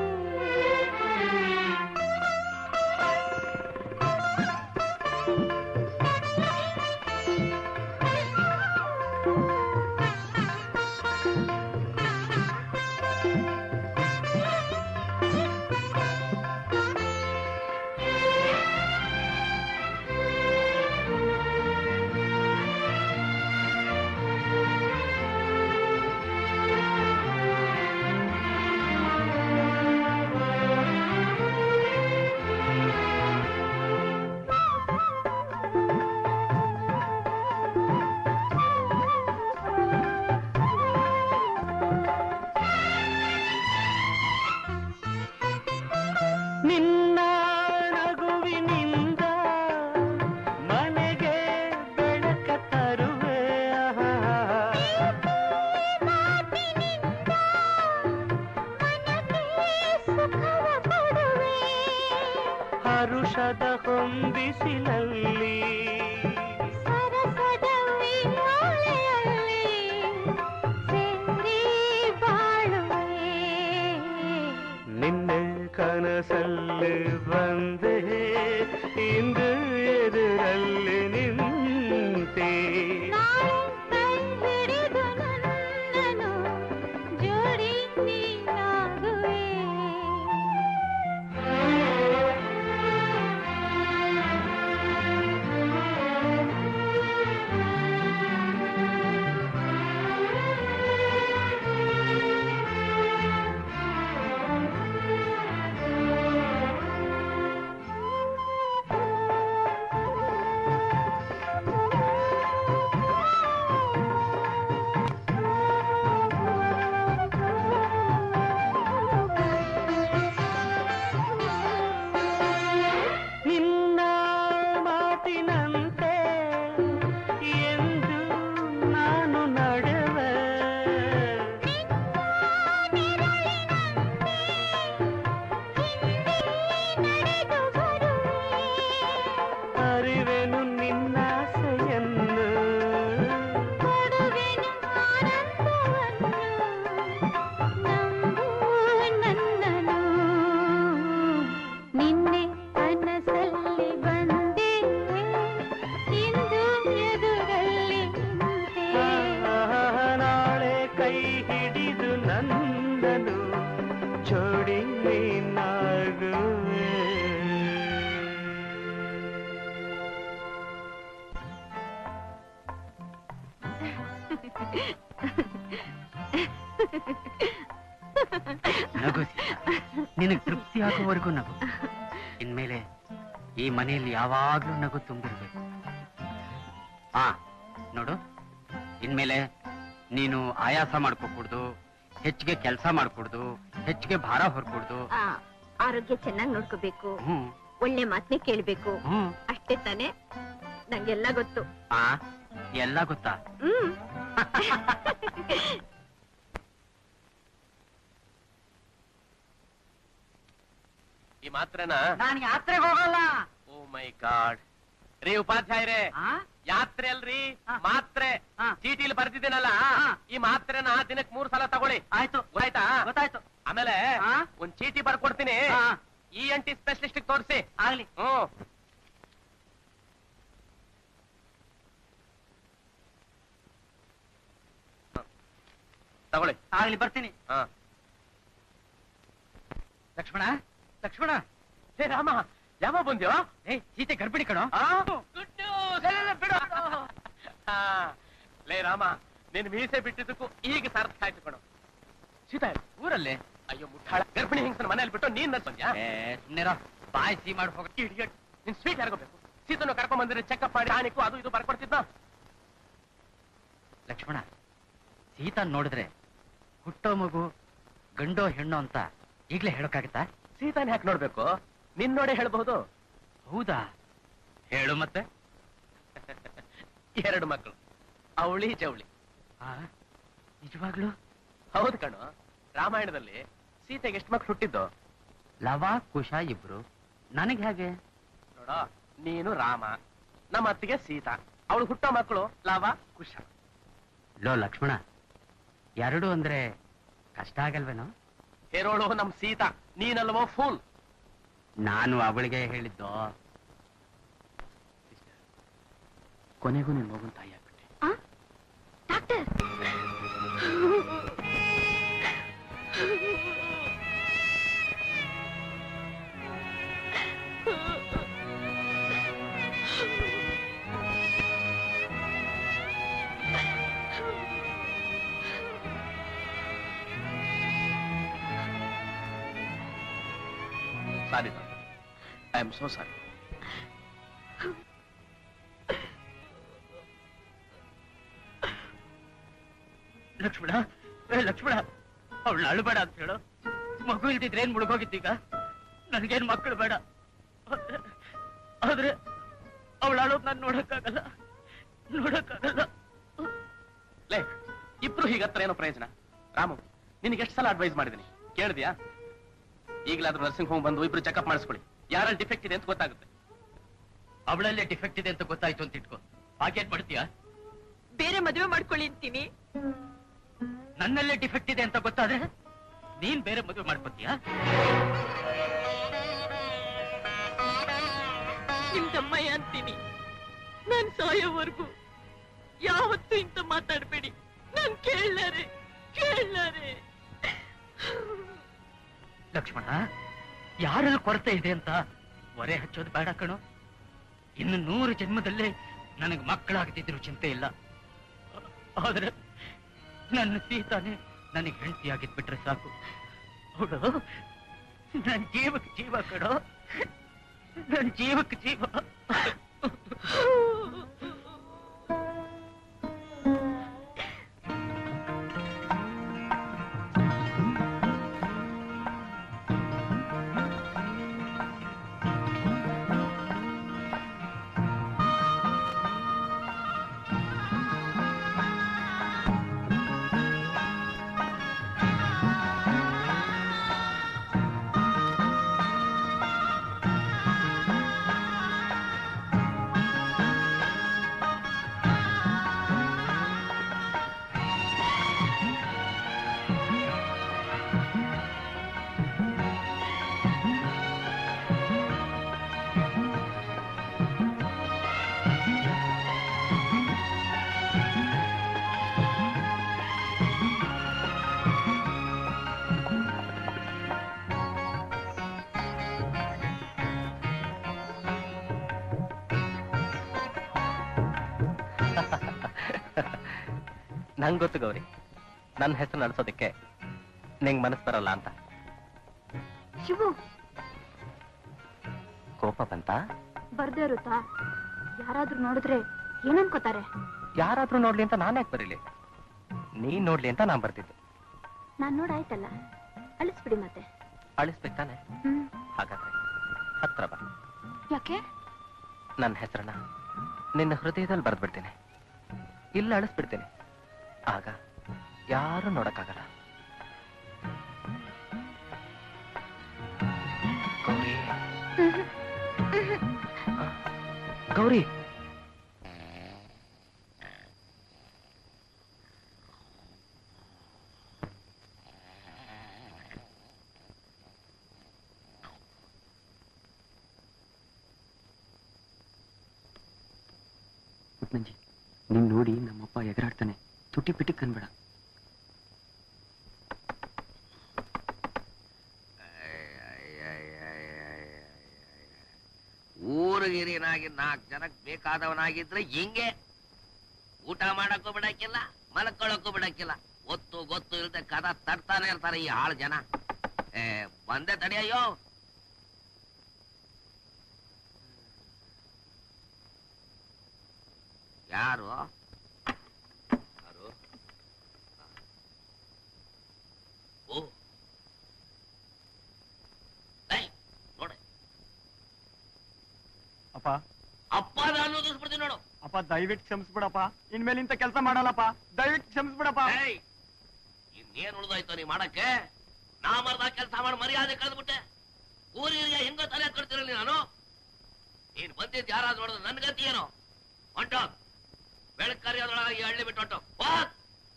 ನಿನ್ನ ನಗುವಿನಿಂದ ಮನೆಗೆ ಬೆಳಕ ತರುವೆ ಹರುಷದ ಹೊಂಬಿಸಿಲಲ್ಲಿ ಸರಸದ ವಿಯೋಲೆಯಲ್ಲಿ ಸೇರಿ ಬಾಳುವೆ ನಿನ್ನೆ ಕನಸಲ್ಲಿ ಬಂದೆ ಇಂದು ಎದುರಲ್ಲಿ ನಿಂತೆ ನಾಳೆ ಕೈ ಹಿಡಿದು ನನ್ನನು ಜೋಡಿ ನೀನಾಗುವೆ ನಿನ್ನ ಮಾತಿನಂತೆ ಎಂದು ನಾನು ನಡೆವೆ ಅರಿವೆನು ನಿನ್ನಾಸೆಯನ್ನು ಕೊಡುವೆನು ಆನಂದವನ್ನು ನಂಬು ನನ್ನನು ನಿನ್ನೆ ಕನಸಲ್ಲಿ ಬಂದೆ ಇಂದು ಎದುರಲ್ಲಿ ನಿಂತೆ ನಾಳೆ ಕೈ ಹಿಡಿದು ನಂದನು ಜೋಡಿ ನೀನಾಗುವೆ ನಗು ಸೀತಾ. ನಿನಗ್ ತೃಪ್ತಿ ಆಗುವವರೆಗೂ ನಗು ಇನ್ಮೇಲೆ ಈ ಮನೆಯಲ್ಲಿ ಯಾವಾಗ್ಲೂ ನಗು ತುಂಬಿರ್ಬೇಕು ಹಾ ನೋಡು ಇನ್ಮೇಲೆ ನೀನು ಆಯಾಸ ಮಾಡ್ಕೋಕೂಡ್ದು ಹೆಚ್ಚಿಗೆ ಕೆಲಸ ಮಾಡ್ಕೊಡ್ದು ಹೆಚ್ಚಿಗೆ ಭಾರ ಹೊರ್ಕೊಡ್ದು ಆ, ಆರೋಗ್ಯ ಚೆನ್ನಾಗಿ ನೋಡ್ಕೋಬೇಕು ಹ್ಮ್ ಒಳ್ಳೆ ಮಾತನ್ನೇ ಕೇಳ್ಬೇಕು ಹ್ಮ್ ಅಷ್ಟೇ ತಾನೇ ನಂಗೆಲ್ಲ ಗೊತ್ತು ಆ ಎಲ್ಲ ಗೊತ್ತಾ ಹ್ಮ್ ಈ ಮಾತ್ರನ ನಾನು ಯಾತ್ರೆಗೆ ಹೋಗಲ್ಲ ಓ ಮೈ ಗಾಡ್ ರೀ ಉಪಾಧ್ಯಾಯರೇ ಯಾತ್ರೆ ಅಲ್ರಿ ಮಾತ್ರೆ ಚೀಟಿಲಿ ಬರ್ದಿದ್ದೀನಲ್ಲ ಈ ಮಾತ್ರೆನ ದಿನಕ್ ಮೂರ್ ಸಲ ತಗೊಳ್ಳಿ ಆಯ್ತು ಗೊತ್ತಾಯ್ತಾ ಗೊತ್ತಾಯ್ತು ಆಮೇಲೆ ಆ? ಒಂದ್ ಚೀಟಿ ಬರ್ಕೊಡ್ತೀನಿ ಆ. ಇ ಎನ್ ಟಿ ಸ್ಪೆಷಲಿಸ್ಟ್ ತೋರಿಸಿ ಆಗ್ಲಿ ಹ್ಮ್ ತಗೊಳ್ಳಿ ಆಗ್ಲಿ ಬರ್ತೀನಿ ಹಾ ಲಕ್ಷ್ಮಣ ಲಕ್ಷ್ಮಣ ಹೇ ರಾಮ ಯಾವ ಬಂದ್ಯೋ ಏ ಸೀತೆ ಗರ್ಭಿಣಿ ಕಣೋ ಆ? Good news. ಲೇ, ಲೇ, ಲೇ, ಬಿಡು. ಆ, ಲೇ ರಾಮ ನೀನ್ ಮೀಸೆ ಬಿಟ್ಟಿದ್ದಕ್ಕೂ ಈಗ ಸಾರ್ಥಕ ಆಯ್ತು ಕಣೋ ಸೀತಾ ಊರಲ್ಲಿ ಅಯ್ಯೋ ಮುಟ್ಟಾಳ ಗರ್ಭಿಣಿ ಹಿಂಗ್ಸನ ಮನೇಲಿ ಬಿಟ್ಟು ನೀನ್ ನನ್ ಬಂದ್ಯಾ ಏ ಸುಮ್ನೆರ ಬಾಯ್ ಸಿ ಮಾಡಿ ಹೋಗ ಇಡಿಯಟ್ ನಿನ್ ಸ್ವೀಟ್ ಯಾರಿಗೋಬೇಕು ಸೀತನು ಕರ್ಕೊಂಡ್ ಬಂದ್ರೆ ಚೆಕಪ್ ಮಾಡಿ ಟಾನಿಕ್ಕು ಅದು ಇದು ಬರ್ಕೊಡ್ತಿದ್ದ ಲಕ್ಷ್ಮಣ ಸೀತಾ ನೋಡಿದ್ರೆ ಹುಟ್ಟೋ ಮಗು ಗಂಡೋ ಹೆಣ್ಣೋ ಅಂತ ಈಗ್ಲೇ ಹೇಳೋಕ್ಕಾಗತ್ತಾ ಸೀತಾನ್ ಯಾಕೆ ನೋಡ್ಬೇಕು ನಿನ್ ನೋಡೇ ಹೇಳ್ಬಹುದು ಹೌದಾ ಹೇಳು ಮತ್ತೆ ಎರಡು ಮಕ್ಕಳು ಅವಳಿ ಜವಳಿ ಆ, ನಿಜವಾಗ್ಲೂ ಹೌದು ಕಣು ರಾಮಾಯಣದಲ್ಲಿ ಸೀತೆಗೆ ಎಷ್ಟು ಮಕ್ಳು ಹುಟ್ಟಿದ್ದು ಲವ ಕುಶ ಇಬ್ರು ನನಗೆ ಹೇಗೆ ನೋಡ ನೀನು ರಾಮ ನಮ್ಮ ಅತ್ತಿಗೆ ಸೀತಾ ಅವಳು ಹುಟ್ಟೋ ಮಕ್ಕಳು ಲಾವ ಕುಶ ಲೋ ಲಕ್ಷ್ಮಣ ಎರಡು ಅಂದ್ರೆ ಕಷ್ಟ ಆಗಲ್ವೇನೋ ಹೇರೋಳು ನಮ್ ಸೀತಾ ನೀನಲ್ವೋ ಫೂಲ್ ನಾನು ಅವಳಿಗೆ ಹೇಳಿದ್ದು ಕೊನೆಗೂ ನಿನ್ ಮಗುನ್ ತಾಯಿ ಆಗ್ಬಿಟ್ಟೆ doctor sorry I am so sorry Lakshmana ಏ ಲಕ್ಷ್ಮಣ ಅವಳು ಅಳಬೇಡ ಅಂತ ಹೇಳು ಮಗು ಇಲ್ದಿದ್ರೆ ಏನ್ ಮುಳುಗೋಗಿದ್ದೀಗ ನನ್ಗೇನ್ ಮಕ್ಕಳು ಬೇಡ ಆದ್ರೆ- ಆದ್ರೆ ಅವಳು ಅಳೋದ್ ನಾನು ನೋಡಕ್ಕಾಗಲ್ಲ ನೋಡಕ್ಕಾಗಲ್ಲ ಲೇ ಇಬ್ರು ಹೀಗತ್ರ ಏನೋ ಪ್ರಯೋಜನ ರಾಮು ನಿನಗೆ ಎಷ್ಟು ಸಲ ಅಡ್ವೈಸ್ ಮಾಡಿದ್ದೀನಿ ಕೇಳಿದ್ಯಾ ಈಗಲಾದ್ರೂ ನರ್ಸಿಂಗ್ ಹೋಮ್ ಬಂದು ಇಬ್ರು ಚೆಕಪ್ ಮಾಡಿಸ್ಕೊಳ್ಳಿ ಯಾರಲ್ಲಿ ಡಿಫೆಕ್ಟ್ ಇದೆ ಅಂತ ಗೊತ್ತಾಗುತ್ತೆ ಅವಳಲ್ಲೇ ಡಿಫೆಕ್ಟ್ ಇದೆ ಅಂತ ಗೊತ್ತಾಯ್ತು ಅಂತ ಇಟ್ಕೋ ಹಾಗೇನ್ ಮಾಡ್ತೀಯಾ ಬೇರೆ ಮದುವೆ ಮಾಡ್ಕೊಳ್ಳಿ ಅಂತೀನಿ ನನ್ನಲ್ಲೇ ಡಿಫೆಕ್ಟ್ ಇದೆ ಅಂತ ಗೊತ್ತಾದ್ರೆ ನೀನ್ ಬೇರೆ ಮದುವೆ ಮಾಡ್ಕೊತೀಯಾ ನಿಮ್ ತಮ್ಮಯ್ಯ ಅಂತೀನಿ ನಾನ್ ಸಾಯೋವರೆಗೂ ಯಾವತ್ತೂ ಇಂತ ಮಾತಾಡ್ಬೇಡಿ ನಾನ್ ಕೇಳಲಾರೆ ಕೇಳಲಾರೆ ಲಕ್ಷ್ಮಣ ಯಾರಲ್ಲಿ ಕೊರತೆ ಇದೆ ಅಂತ ಹೊರೆ ಹಚ್ಚೋದು ಬೇಡ ಕಣೋ ಇನ್ನು ನೂರು ಜನ್ಮದಲ್ಲೇ ನನಗೆ ಮಕ್ಕಳಾಗದಿದ್ರು ಚಿಂತೆ ಇಲ್ಲ ಆದ್ರೆ ನನ್ನ ಸೀತಾನೆ ನನಗೆ ಹೆಂಡತಿಯಾಗಿದ್ಬಿಟ್ರೆ ಸಾಕು ಅವಳು ನನ್ನ ಜೀವಕ್ಕೆ ಜೀವ ಕಣೋ ನನ್ನ ಜೀವಕ್ಕೆ ಜೀವ ನಂಗ್ ಗೊತ್ತು ಗೌರಿ ನನ್ನ ಹೆಸರು ನಡೆಸೋದಕ್ಕೆ ನಿಂಗ್ ಮನಸ್ಸು ಬರಲ್ಲ ಅಂತ ಶಿವು ಕೋಪ ಬಂತ ಬರ್ದೇ ಇರುತ್ತಾ ಯಾರಾದ್ರೂ ನೋಡಿದ್ರೆ ಏನನ್ಕೋತಾರೆ ಯಾರಾದ್ರೂ ನೋಡ್ಲಿ ಅಂತ ನಾನ್ ಯಾಕೆ ಬರೀಲಿ ನೀನ್ ನೋಡ್ಲಿ ಅಂತ ನಾನ್ ಬರ್ತಿದ್ದು ನಾನ್ ನೋಡಾಯ್ತಲ್ಲ ಅಳಿಸ್ಬಿಡಿ ಮತ್ತೆ ಅಳಿಸ್ಬೇಕು ತಾನೆ ಹ್ಮ್ ಹಾಗಾದ್ರೆ ಹತ್ರ ಬಾ ಯಾಕೆ ನನ್ನ ಹೆಸರನ್ನ ನಿನ್ನ ಹೃದಯದಲ್ಲಿ ಬರ್ದ್ಬಿಡ್ತೀನಿ ಇಲ್ಲ ಅಳಿಸ್ಬಿಡ್ತೀನಿ ಆಗ ಯಾರು ನೋಡಕ್ಕಾಗಲ್ಲ ಗೌರಿ ಗೌರಿ ಪುಟ್ನಂಜಿ ನೀನ್ ನೋಡಿ ನಮ್ಮಪ್ಪ ಎಗರಾಡ್ತಾನೆ ತುಟಿ ಪಿಟಿ ಕನ್ಬೇಡ ಊರಿಗಿರಿನಾಗಿ ನಾಲ್ಕು ಜನಕ್ ಬೇಕಾದವನಾಗಿದ್ರೆ ಹಿಂಗೆ ಊಟ ಮಾಡಕ್ಕೂ ಬಿಡಕ್ಕಿಲ್ಲ ಮಲ್ಕೊಳ್ಳಕ್ಕೂ ಬಿಡಕ್ಕಿಲ್ಲ ಒತ್ತು ಗೊತ್ತು ಇಲ್ದೆ ಕದ ತಡ್ತಾನೆ ಇರ್ತಾರೆ ಈ ಆಳು ಜನ ಏ ಬಂದೆ ತಡಿಯಯ್ಯೋ ಯಾರು ಓ ಅಪ್ಪ ಅಪ್ಪ ನಾನು ಅನ್ನೋದಿಸ್ಬಿಡ್ತೀನಿ ನೋಡು ಅಪ್ಪ ದಯವಿಟ್ಟು ಕ್ಷಮಿಸ್ಬಿಡಪ್ಪ ಇನ್ಮೇಲೆ ಇಂಥ ಕೆಲಸ ಮಾಡಲ್ಲಪ್ಪ ದಯವಿಟ್ಟು ಕ್ಷಮಿಸ್ಬಿಡಪ್ಪ ಏಯ್ ಇನ್ನೇನ್ ಉಳ್ದಾಯ್ತು ನೀ ಮಾಡಕ್ಕೆ ನಾ ಮರ್ದ ಕೆಲಸ ಮಾಡಿ ಮರ್ಯಾದೆ ಕಳೆದ್ಬಿಟ್ಟೆ ಊರಿಗೆ ಹೆಂಗ ತಲೆ ಕಟ್ತಿರಲಿ ನಾನು ನೀನ್ ಬಂದಿದ್ ಯಾರಾದ್ರೂ ನೋಡಿದ್ರೆ ನನ್ ಗತಿ ಏನು ಹೊಂಟೋ ಬೆಳಕರಿ ಅದ್ರೊಳಗೆ ಈ ಹಳ್ಳಿ ಬಿಟ್ಟು ಹೊಂಟೋ ಹೋಗ್.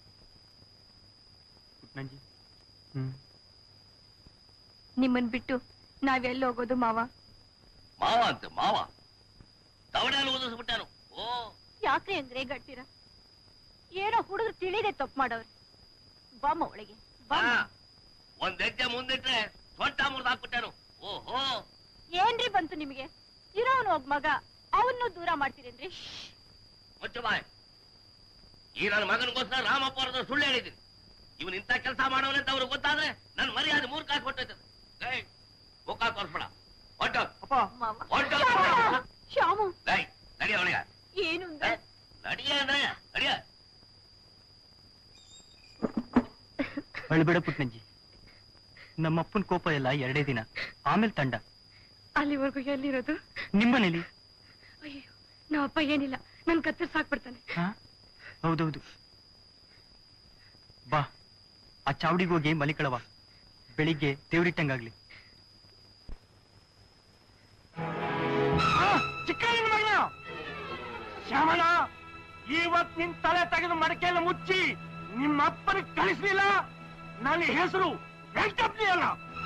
ಪುಟ್ನಂಜಿ ಹ್ಮ್ ನಿಮ್ಮನ್ ಬಿಟ್ಟು ನಾವೆಲ್ಲ ಹೋಗೋದು ಮಾವ ಮಾವ ಅಂತ ಮಾವ ದವಡೆಯಲ್ಲಿ ಓದಿಸ್ಬಿಟ್ಟಾನು ಓ ಯಾಕ್ರಿ ಅಂದ್ರೆ ಗಟ್ಟಿರ ಏನೋ ಹುಡುಗರು ತಿಳಿದೆ ತಪ್ಪು ಮಾಡೋರು ಬಾಮ್ಮ ಒಳಗೆ ಆ, ಒಂದ್ ಹೆಜ್ಜೆ ಮುಂದಿಟ್ರೆ ಸೊಂಟ ಮುರಿದು ಹಾಕ್ಬಿಟ್ಟಾನು ಓಹೋ ಏನ್ರಿ ಬಂತು ನಿಮಗೆ ಇರೋನು ಒಬ್ಬ ಮಗ ಅವನ್ನು ದೂರ ಮಾಡ್ತೀರೇನ್ರಿ ಮುಚ್ಚು ಬಾಯ್ ಈ ನನ್ನ ಮಗನಿಗೋಸ್ಕರ ರಾಮಪ್ಪ ಅವ್ರದ್ದು ಸುಳ್ಳು ಹೇಳಿದ್ದೀನಿ ಇವನ್ ಇಂಥ ಕೆಲಸ ಮಾಡೋನೆ ಅಂತ ಅವ್ರಿಗೆ ಗೊತ್ತಾದ್ರೆ ನನ್ ಮರ್ಯಾದೆ ಮೂರ್ ಕಾಸು ಕೊಟ್ಟೈತದೆ ಏಯ್ ಮುಖ ತೋರ್ಸ್ಬೇಡ ಹೊಂಟು ಹೊಂಟು ಶ್ಯಾಮು ಲೈ ನಡಿ ಅವನಿಗೆ ಏನು ಅಂದ್ರೆ ನಡಿಯ ಅಂದ್ರೆ ನಡಿಯ ಅಳ್ಬೇಡ ಪುಟ್ನಂಜಿ ನಮ್ಮಪ್ಪನ ಕೋಪ ಎಲ್ಲ ಎರಡೇ ದಿನ ಆಮೇಲೆ ತಂಡ ಅಲ್ಲಿವರೆಗೂ ಎಲ್ಲಿರೋದು ನಿಮ್ಮನೇಲಿ ಅಯ್ಯೋ ನಾವಪ್ಪ ಏನಿಲ್ಲ ನನ್ ಕತ್ತರ್ ಸಾಕ್ಬಿಡ್ತಾನೆ ಹಾ ಹೌದೌದು ಬಾ ಆ ಚಾವಡಿಗೆ ಹೋಗಿ ಮಲಿಕಳವ ಬೆಳಿಗ್ಗೆ ದೇವ್ರಿಟ್ಟಂಗಾಗ್ಲಿ ಚಿಕ್ಕ ಮಗನ ಶ್ಯಾಮಣ ಇವತ್ ನಿನ್ ತಲೆ ತೆಗೆದು ಮಡಕೆಯನ್ನು ಮುಚ್ಚಿ ನಿಮ್ಮ ಅಪ್ಪನಿಗೆ ಕಳಿಸ್ಲಿಲ್ಲ ನನ್ನ ಹೆಸರು ವೆಂಕಟಪ್ಪನಿ ಅಲ್ಲ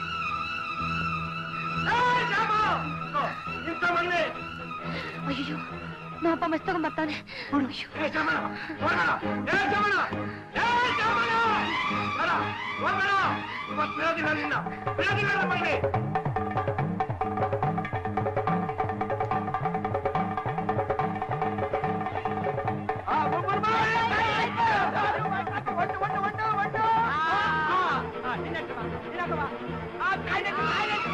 ಏ, ಶ್ಯಾಮ! ಓ, ಇಂಥ ಮಂದಿ. ಅಯ್ಯೋ ನಮ್ಮಪ್ಪ ಮಸ್ತ್ ತಗೊಂಡ್ಬರ್ತಾನೆ ಏ, ಶ್ಯಾಮಣ್ಣ, ಹೋಗೋಣ. ಏ, ಶ್ಯಾಮಣ್ಣ! ಏ, ಶ್ಯಾಮಣ್ಣ! ಬರ, ಹೋಗೋಣ. ಇವತ್ತು ಬಿಡೋದಿಲ್ಲ ನಿನ್ನ ಬಿಡೋದಿಲ್ಲ ನಮ್ಮ ಮಗನೇ. ಆ, ಒಬ್ಬರು ಬಾ. ಒಟ್ಟು, ಒಟ್ಟು, ಒಟ್ಟು, ಒಟ್ಟು. ಆ, ಆ, ನಿನ್ನಕ್ಕೆ ಬಾ, ನಿನ್ನಕ್ಕೆ ಬಾ. ಆ, ಕಾಯ್ದಕ್ಕೆ, ಕಾಯ್ದಕ್ಕೆ,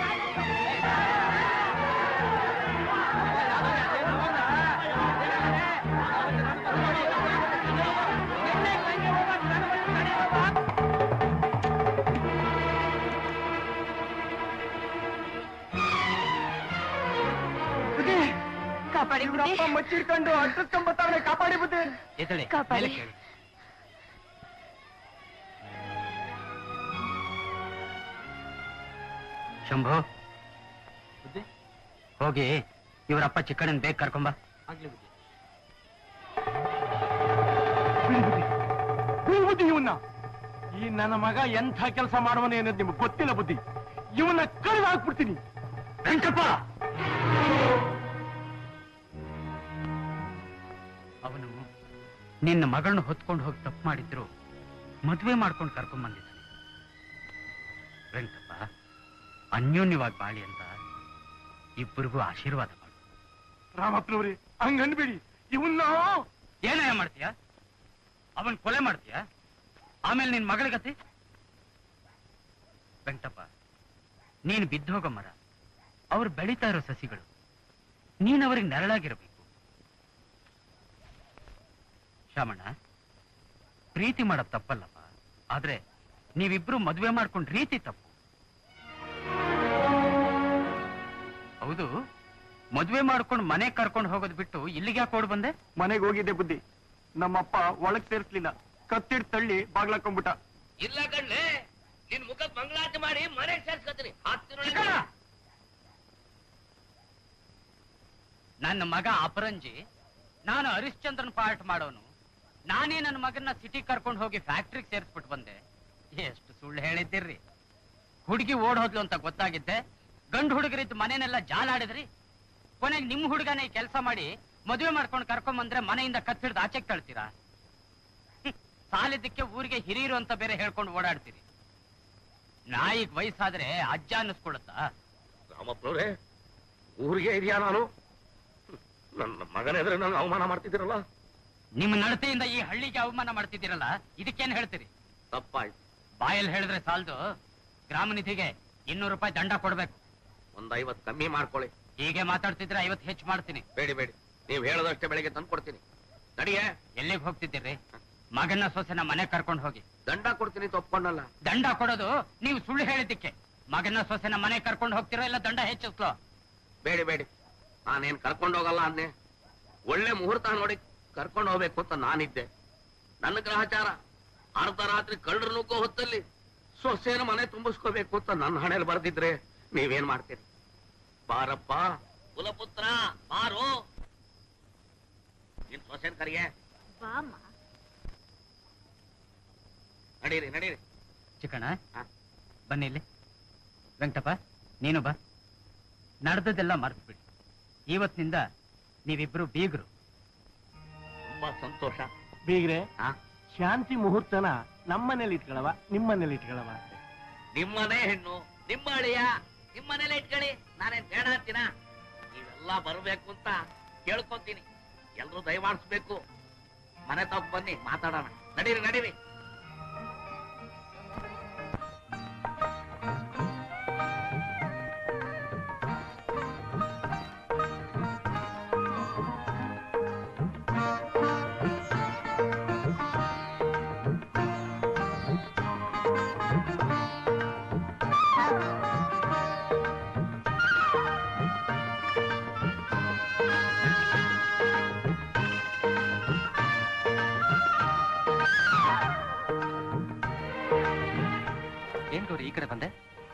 ಕಾಪಾಡಿ ಇವ್ರಪ್ಪ ಮಚ್ಚಿಡ್ಕೊಂಡು ಅಟ್ಟಿಸ್ಕೊಂಬತ್ತವ್ರೆ ಕಾಪಾಡಿ ಬುದ್ಧಿ ಎದಳೆ ಕಾಪಾಡಿ. ಮೇಲೆ ಕೇಳು ಶಂಭು ಹೋಗಿ ಇವರಪ್ಪ ಚಿಕ್ಕಣ್ಣನ್ ಬೇಗ ಕರ್ಕೊಂಬ ಬಿಡು ಬುದ್ಧಿ ಇವನ್ನ ಈ ನನ್ನ ಮಗ ಎಂಥ ಕೆಲಸ ಮಾಡುವನೇ ಅನ್ನೋದು ನಿಮ್ಗೆ ಗೊತ್ತಿಲ್ಲ ಬುದ್ಧಿ ಇವನ್ನ ಕಳೆದು ಹಾಕ್ಬಿಡ್ತೀನಿ ವೆಂಕಪ್ಪ ಅವನು ನಿನ್ನ ಮಗಳನ್ನ ಹೊತ್ಕೊಂಡು ಹೋಗಿ ತಪ್ಪು ಮಾಡಿದ್ರು ಮದುವೆ ಮಾಡ್ಕೊಂಡು ಕರ್ಕೊಂಡ್ ಬಂದಿದ್ದಾನೆ ವೆಂಕಪ್ಪ ಅನ್ಯೋನ್ಯವಾಗಿ ಬಾಳಿ ಅಂತ ಇಬ್ಬರಿಗೂ ಆಶೀರ್ವಾದ ಮಾಡು ರಾಮಪ್ಪನವ್ರಿ ಹಂಗನ್ಬೇಡಿ ಇವನ್ನ ಏನಯ್ಯ ಮಾಡ್ತೀಯ ಅವನ್ ಕೊಲೆ ಮಾಡ್ತೀಯ ಆಮೇಲೆ ನಿನ್ ಮಗಳ ಗತಿ ವೆಂಕಟಪ್ಪ ನೀನು ಬಿದ್ದೋಗೋ ಮರ ಅವ್ರು ಬೆಳೀತಾ ಇರೋ ಸಸಿಗಳು ನೀನ್ ಅವ್ರಿಗೆ ನೆರಳಾಗಿರಬೇಕು ಶಾಮಣ್ಣ ಪ್ರೀತಿ ಮಾಡೋದ್ ತಪ್ಪಲ್ಲಪ್ಪ ಆದ್ರೆ ನೀವಿಬ್ರು ಮದ್ವೆ ಮಾಡ್ಕೊಂಡ್ ರೀತಿ ತಪ್ಪು ಹೌದು ಮದ್ವೆ ಮಾಡ್ಕೊಂಡು ಮನೆ ಕರ್ಕೊಂಡು ಹೋಗೋದ್ ಬಿಟ್ಟು ಇಲ್ಲಿಗೆ ಯಾಕೆ ಓಡ್ ಬಂದೆ ಮನೆಗೆ ಹೋಗಿದ್ದೆ ಬುದ್ಧಿ ನಮ್ಮಪ್ಪ ಒಳಗ್ ಸೇರ್ಸ್ಲಿಲ್ಲ ಕತ್ತಿಡ್ ತಳ್ಳಿ ಬಾಗ್ಲಾಕೊಂಡ್ಬಿಟ್ಟ ಇಲ್ಲ ಕಣ್ಲೆ ನಿನ್ ಮುಖಕ್ ಮಂಗಳಾರತಿ ಮಾಡಿ ಮನೆಗೆ ಸೇರ್ಸ್ಕೊತೀನಿ ಹತ್ತಿರ ನನ್ನ ಮಗ ಅಪರಂಜಿ ನಾನು ಹರಿಶ್ಚಂದ್ರನ್ ಪಾರ್ಟ್ ಮಾಡೋನು ನಾನೇ ನನ್ನ ಮಗನ್ನ ಸಿಟಿ ಕರ್ಕೊಂಡು ಹೋಗಿ ಫ್ಯಾಕ್ಟ್ರಿಗೆ ಸೇರಿಸ್ಬಿಟ್ಟು ಬಂದೆ ಎಷ್ಟು ಸುಳ್ಳು ಹೇಳಿದ್ದಿರ್ರಿ ಹುಡುಗಿ ಓಡ್ ಹೋದ್ಲು ಅಂತ ಗೊತ್ತಾಗಿದ್ದೆ ಗಂಡು ಹುಡುಗರಿದ್ದು ಮನೆನೆಲ್ಲ ಜಾಲಾಡಿದ್ರಿ ಕೊನೆಗೆ ನಿಮ್ ಹುಡುಗನೇ ಕೆಲಸ ಮಾಡಿ ಮದುವೆ ಮಾಡ್ಕೊಂಡು ಕರ್ಕೊಂಡ್ ಬಂದ್ರೆ ಮನೆಯಿಂದ ಕತ್ತಿಡ್ದು ಆಚೆಗೆ ತಳ್ತೀರಾ ಹ್ಮ್. ಸಾಲಿದ್ದಕ್ಕೆ ಊರಿಗೆ ಹಿರಿಯರು ಅಂತ ಬೇರೆ ಹೇಳ್ಕೊಂಡು ಓಡಾಡ್ತೀರಿ ನಾಯಿಗ್ ವಯಸ್ಸಾದ್ರೆ ಅಜ್ಜ ಅನ್ನಿಸ್ಕೊಳುತ್ತಾ ರಾಮಪ್ಪನವ್ರೆ ಊರಿಗೆ ಇದೆಯಾ ನಾನು ನನ್ನ ಮಗನೆದ್ರೆ ನನ್ನ ಅವಮಾನ ಮಾಡ್ತಿದ್ದೀರಲ್ಲ ನಿಮ್ಮ ನಡತೆಯಿಂದ ಈ ಹಳ್ಳಿಗೆ ಅವಮಾನ ಮಾಡ್ತಿದ್ದೀರಲ್ಲ ಇದಕ್ಕೇನ್ ಹೇಳ್ತೀರಿ ತಪ್ಪಾಯ್ತು ಬಾಯಲ್ಲಿ ಹೇಳಿದ್ರೆ ಸಾಲದು ಗ್ರಾಮ ನಿಧಿಗೆ ಇನ್ನೂರು ರೂಪಾಯಿ ದಂಡ ಕೊಡ್ಬೇಕು ಒಂದ್ ಐವತ್ ಕಮ್ಮಿ ಮಾಡ್ಕೊಳ್ಳಿ ಹೀಗೆ ಮಾತಾಡ್ತಿದ್ರೆ ಐವತ್ತು ಹೆಚ್ಚು ಮಾಡ್ತೀನಿ ಬೇಡಿ ಬೇಡಿ ನೀವು ಹೇಳೋದಷ್ಟೇ ಬೆಳಿಗ್ಗೆ ತಂದು ಕೊಡ್ತೀನಿ ನಡಿಯೇ ಎಲ್ಲಿಗೆ ಹೋಗ್ತಿದ್ದೀರಿ ಮಗನ ಸೊಸೆನ ಮನೆ ಕರ್ಕೊಂಡು ಹೋಗಿ ದಂಡ ಕೊಡ್ತೀನಿ ತಪ್ಕೊಂಡಲ್ಲ ದಂಡ ಕೊಡೋದು ನೀವು ಸುಳ್ಳು ಹೇಳಿದ್ದಕ್ಕೆ ಮಗನ ಸೊಸೆನ ಮನೆ ಕರ್ಕೊಂಡು ಹೋಗ್ತಿರೋ ಇಲ್ಲ ದಂಡ ಹೆಚ್ಚಿಸ್ಲೋ ಬೇಡಿ ಬೇಡಿ ನಾನೇನ್ ಕರ್ಕೊಂಡು ಹೋಗಲ್ಲ ಅಂದೆ ಒಳ್ಳೆ ಮುಹೂರ್ತ ನೋಡಿ ಕರ್ಕೊಂಡು ಹೋಗ್ಬೇಕು ಅಂತ ನಾನಿದ್ದೆ ನನ್ನ ಗ್ರಹಚಾರ ಅರ್ಧ ರಾತ್ರಿ ಕಳ್ಳರು ನುಗ್ಗೋ ಹೊತ್ತಲ್ಲಿ ಸೊಸೆನ ಮನೆ ತುಂಬಿಸ್ಕೋಬೇಕು ಅಂತ ನನ್ನ ಹಣೆಯಲ್ಲಿ ಬರ್ದಿದ್ರೆ ನೀವೇನ್ ಮಾಡ್ತೀರಿ ಬಾರಪ್ಪ ಕುಲಪುತ್ರ ಬಾರು ನಿನ್ ಸೊಸೆನ್ ಕರಿಗೆ ಬಾಮ್ಮ ನಡೀರಿ ನಡೀರಿ ಚಿಕ್ಕಣ್ಣ ಬನ್ನಿ ಇಲ್ಲಿ ವೆಂಕಟಪ್ಪ ನೀನು ಬಾ ನಡೆದದ್ದೆಲ್ಲ ಮರ್ತ್ಬಿಡಿ ಇವತ್ತಿನಿಂದ ನೀವಿಬ್ರು ಬೀಗರು ತುಂಬಾ ಸಂತೋಷ ಬೀಗ್ರೆ ಹಾ? ಶಾಂತಿ ಮುಹೂರ್ತನ ನಮ್ಮನೇಲಿ ಇಟ್ಕೊಳವ ನಿಮ್ಮನೇಲಿ ಇಟ್ಕೊಳವ ನಿಮ್ಮನೇ ಹೆಣ್ಣು ನಿಮ್ಮ ಅಳಿಯ ನಿಮ್ಮನೇಲೆ ಇಟ್ಕೊಳ್ಳಿ ನಾನೇನ್ ಬೇಡ ಅಂತೀನ ನೀವೆಲ್ಲ ಬರ್ಬೇಕು ಅಂತ ಕೇಳ್ಕೊಂತೀನಿ ಎಲ್ರು ದಯಮಾಡಿಸ್ಬೇಕು ಮನೆ ತಗೊಂಡ್ ಬನ್ನಿ ಮಾತಾಡೋಣ ನಡೀರಿ ನಡೀರಿ ಏನ್ ಗೌರಿ ಈ ಕಡೆ ಬಂದೆ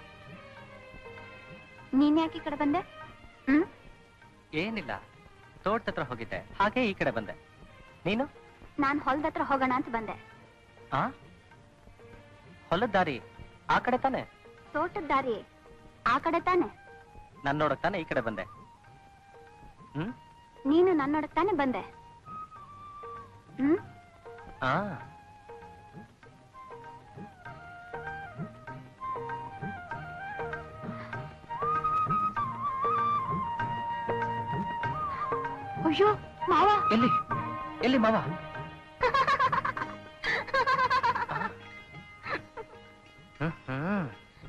ನೀನ್ ಯಾಕೆ ಈ ಕಡೆ ಬಂದೆ ಹ್ಮ್ ಏನಿಲ್ಲ ತೋಟದ ಹತ್ರ ಹೋಗಿದ್ದೆ ಹಾಗೆ ಈ ಕಡೆ ಬಂದೆ ನೀನು ನಾನ್ ಹೊಲ್ದ ಹತ್ರ ಹೋಗೋಣ ಅಂತ ಬಂದೆ ಆ ಹೊಲದ ದಾರಿ ಆ ಕಡೆ ತಾನೆ ತೋಟದ ದಾರಿ ಆ ಕಡೆ ತಾನೆ ನನ್ ನೋಡಕ್ ತಾನೆ ಈ ಕಡೆ ಬಂದೆ ಹ್ಮ್ ನೀನು ನನ್ನೊಡಕ್ ತಾನೆ ಬಂದೆ ಹ್ಮ್ ಆ ಅಯ್ಯೋ ಮಾವ ಎಲ್ಲಿ ಎಲ್ಲಿ ಮಾವ ಹ್ಮ್, ಹ್ಮ್.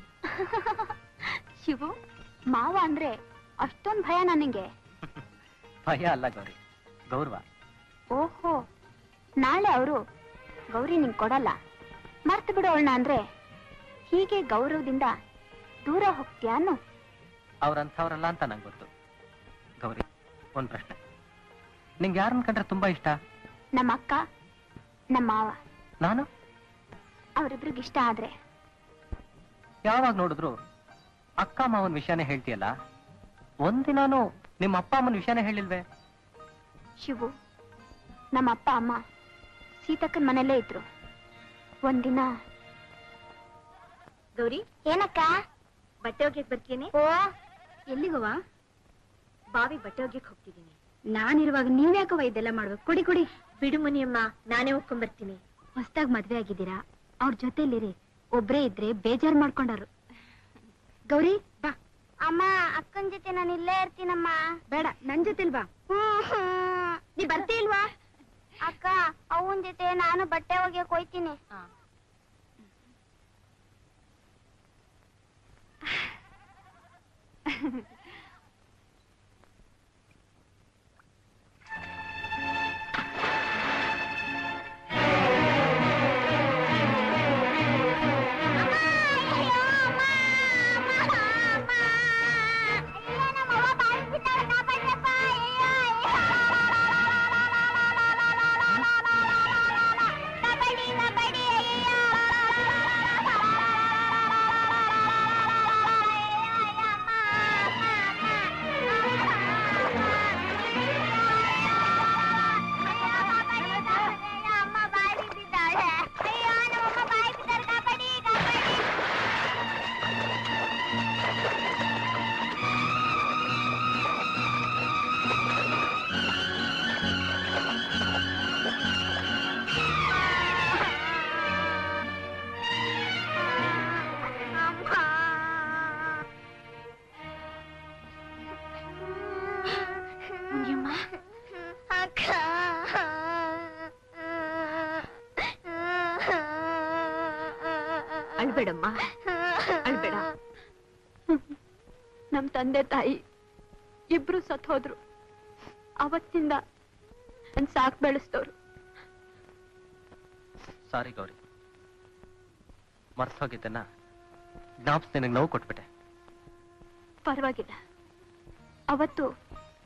ಶಿವು ಮಾವ ಅಂದ್ರೆ ಅಷ್ಟೊಂದ್ ಭಯ ನನಗೆ ಭಯ ಅಲ್ಲ ಗೌರಿ ಗೌರವ ಓಹೋ ನಾಳೆ ಅವರು ಗೌರಿ ನಿಂಗ್ ಕೊಡಲ್ಲ ಮರ್ತು ಬಿಡೋಳ್ನ ಅಂದ್ರೆ ಹೀಗೆ ಗೌರವದಿಂದ ದೂರ ಹೋಗ್ತೀಯಾನು ಅವ್ರಂಥವ್ರಲ್ಲ ಅಂತ ನಂಗೆ ಗೊತ್ತು ಗೌರಿ ಒಂದ್ ಪ್ರಶ್ನೆ ನಿಂಗೆ ಯಾರನ್ನ ಕಂಡ್ರೆ ತುಂಬಾ ಇಷ್ಟ ನಮ್ಮ ಅಕ್ಕ ನಮ್ಮ ಮಾವ ನಾನು ಅವ್ರಿಬ್ರಿಗೆ ಇಷ್ಟ ಆದ್ರೆ ಯಾವಾಗ ನೋಡಿದ್ರು ಅಕ್ಕ ಮಾವನ್ ವಿಷಯನೇ ಹೇಳ್ತೀಯಲ್ಲ ಒಂದಿನಾನು ನಿಮ್ಮ ಅಪ್ಪ ಅಮ್ಮನ ವಿಷಯನೇ ಹೇಳಿಲ್ವೇ ಶಿವು ನಮ್ಮ ಅಪ್ಪ ಅಮ್ಮ ಸೀತಕ್ಕನ್ ಮನೆಯಲ್ಲೇ ಇದ್ರು ಒಂದಿನ ಗೌರಿ ಏನಕ್ಕ ಬಟ್ಟೆ ಒಗ್ಯಕ್ ಬರ್ತೀನಿ ಓ ಎಲ್ಲಿಗವ ಬಾವಿ ಬಟ್ಟೆ ಒಗ್ಯಕ್ ಹೋಗ್ತಿದ್ದೀನಿ ನಾನಿರುವಾಗ ನೀವ್ಯಾಕವ ಇದೆಲ್ಲ ಮಾಡ್ಬೇಕು ಕೊಡಿ ಕೊಡಿ ಬಿಡು ಮುನಿಯಮ್ಮ ನಾನೇ ಒಪ್ಕೊಂಡ್ ಬರ್ತೀನಿ ಹೊಸ್ದಾಗ್ ಮದ್ವೆ ಆಗಿದ್ದೀರಾ ಅವ್ರ ಜೊತೆಲಿರಿ ಒಬ್ರೇ ಇದ್ರೆ ಬೇಜಾರ್ ಮಾಡ್ಕೊಂಡಾರು ಗೌರಿ ಬಾ ಅಮ್ಮ ಅಕ್ಕನ ಜೊತೆ ನಾನು ಇಲ್ಲೇ ಇರ್ತೀನಮ್ಮ ಬೇಡ ನನ್ ಜೊತೆಲ್ ಬಾ ನೀ ಬರ್ತೀಲ್ವಾ ಅಕ್ಕ ಅವನ್ ಜೊತೆ ನಾನು ಬಟ್ಟೆ ಒಗ್ಯಕ್ ಹೋಯ್ತೀನಿ ಮುನಿಯಮ್ಮ ಅಕ್ಕ ಅಳ್ಬೇಡಮ್ಮ ಅಳ್ಬೇಡ ನಮ್ ತಂದೆ ತಾಯಿ ಇಬ್ರು ಸತ್ ಹೋದ್ರು ಅವತ್ತಿಂದ ನನ್ ಸಾಕ್ ಬೆಳೆಸ್ತವ್ರು ಸಾರಿ ಗೌರಿ ಮರ್ತ್ ಹೋಗಿದ್ದನ್ನ ಜ್ಞಾಪಿಸ್ ನಿನಗೆ ನೋವು ಕೊಟ್ಬಿಟ್ಟೆ ಪರವಾಗಿಲ್ಲ ಅವತ್ತು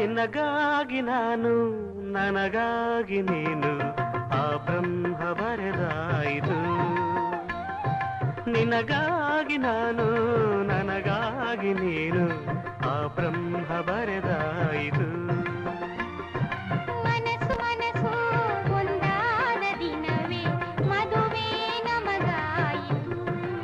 ನಿನಗಾಗಿ ನಾನು ನನಗಾಗಿ ನೀನು ಆ ಬ್ರಹ್ಮ ಬರೆದಾಯಿತು ನಿನಗಾಗಿ ನಾನು ನನಗಾಗಿ ನೀನು ಆ ಬ್ರಹ್ಮ ಬರೆದಾಯಿತು ಮನಸ್ಸು ಮನಸ್ಸು ಒಂದಾದ ದಿನವೇ ಮದುವೆ ನಮಗಾಯಿತು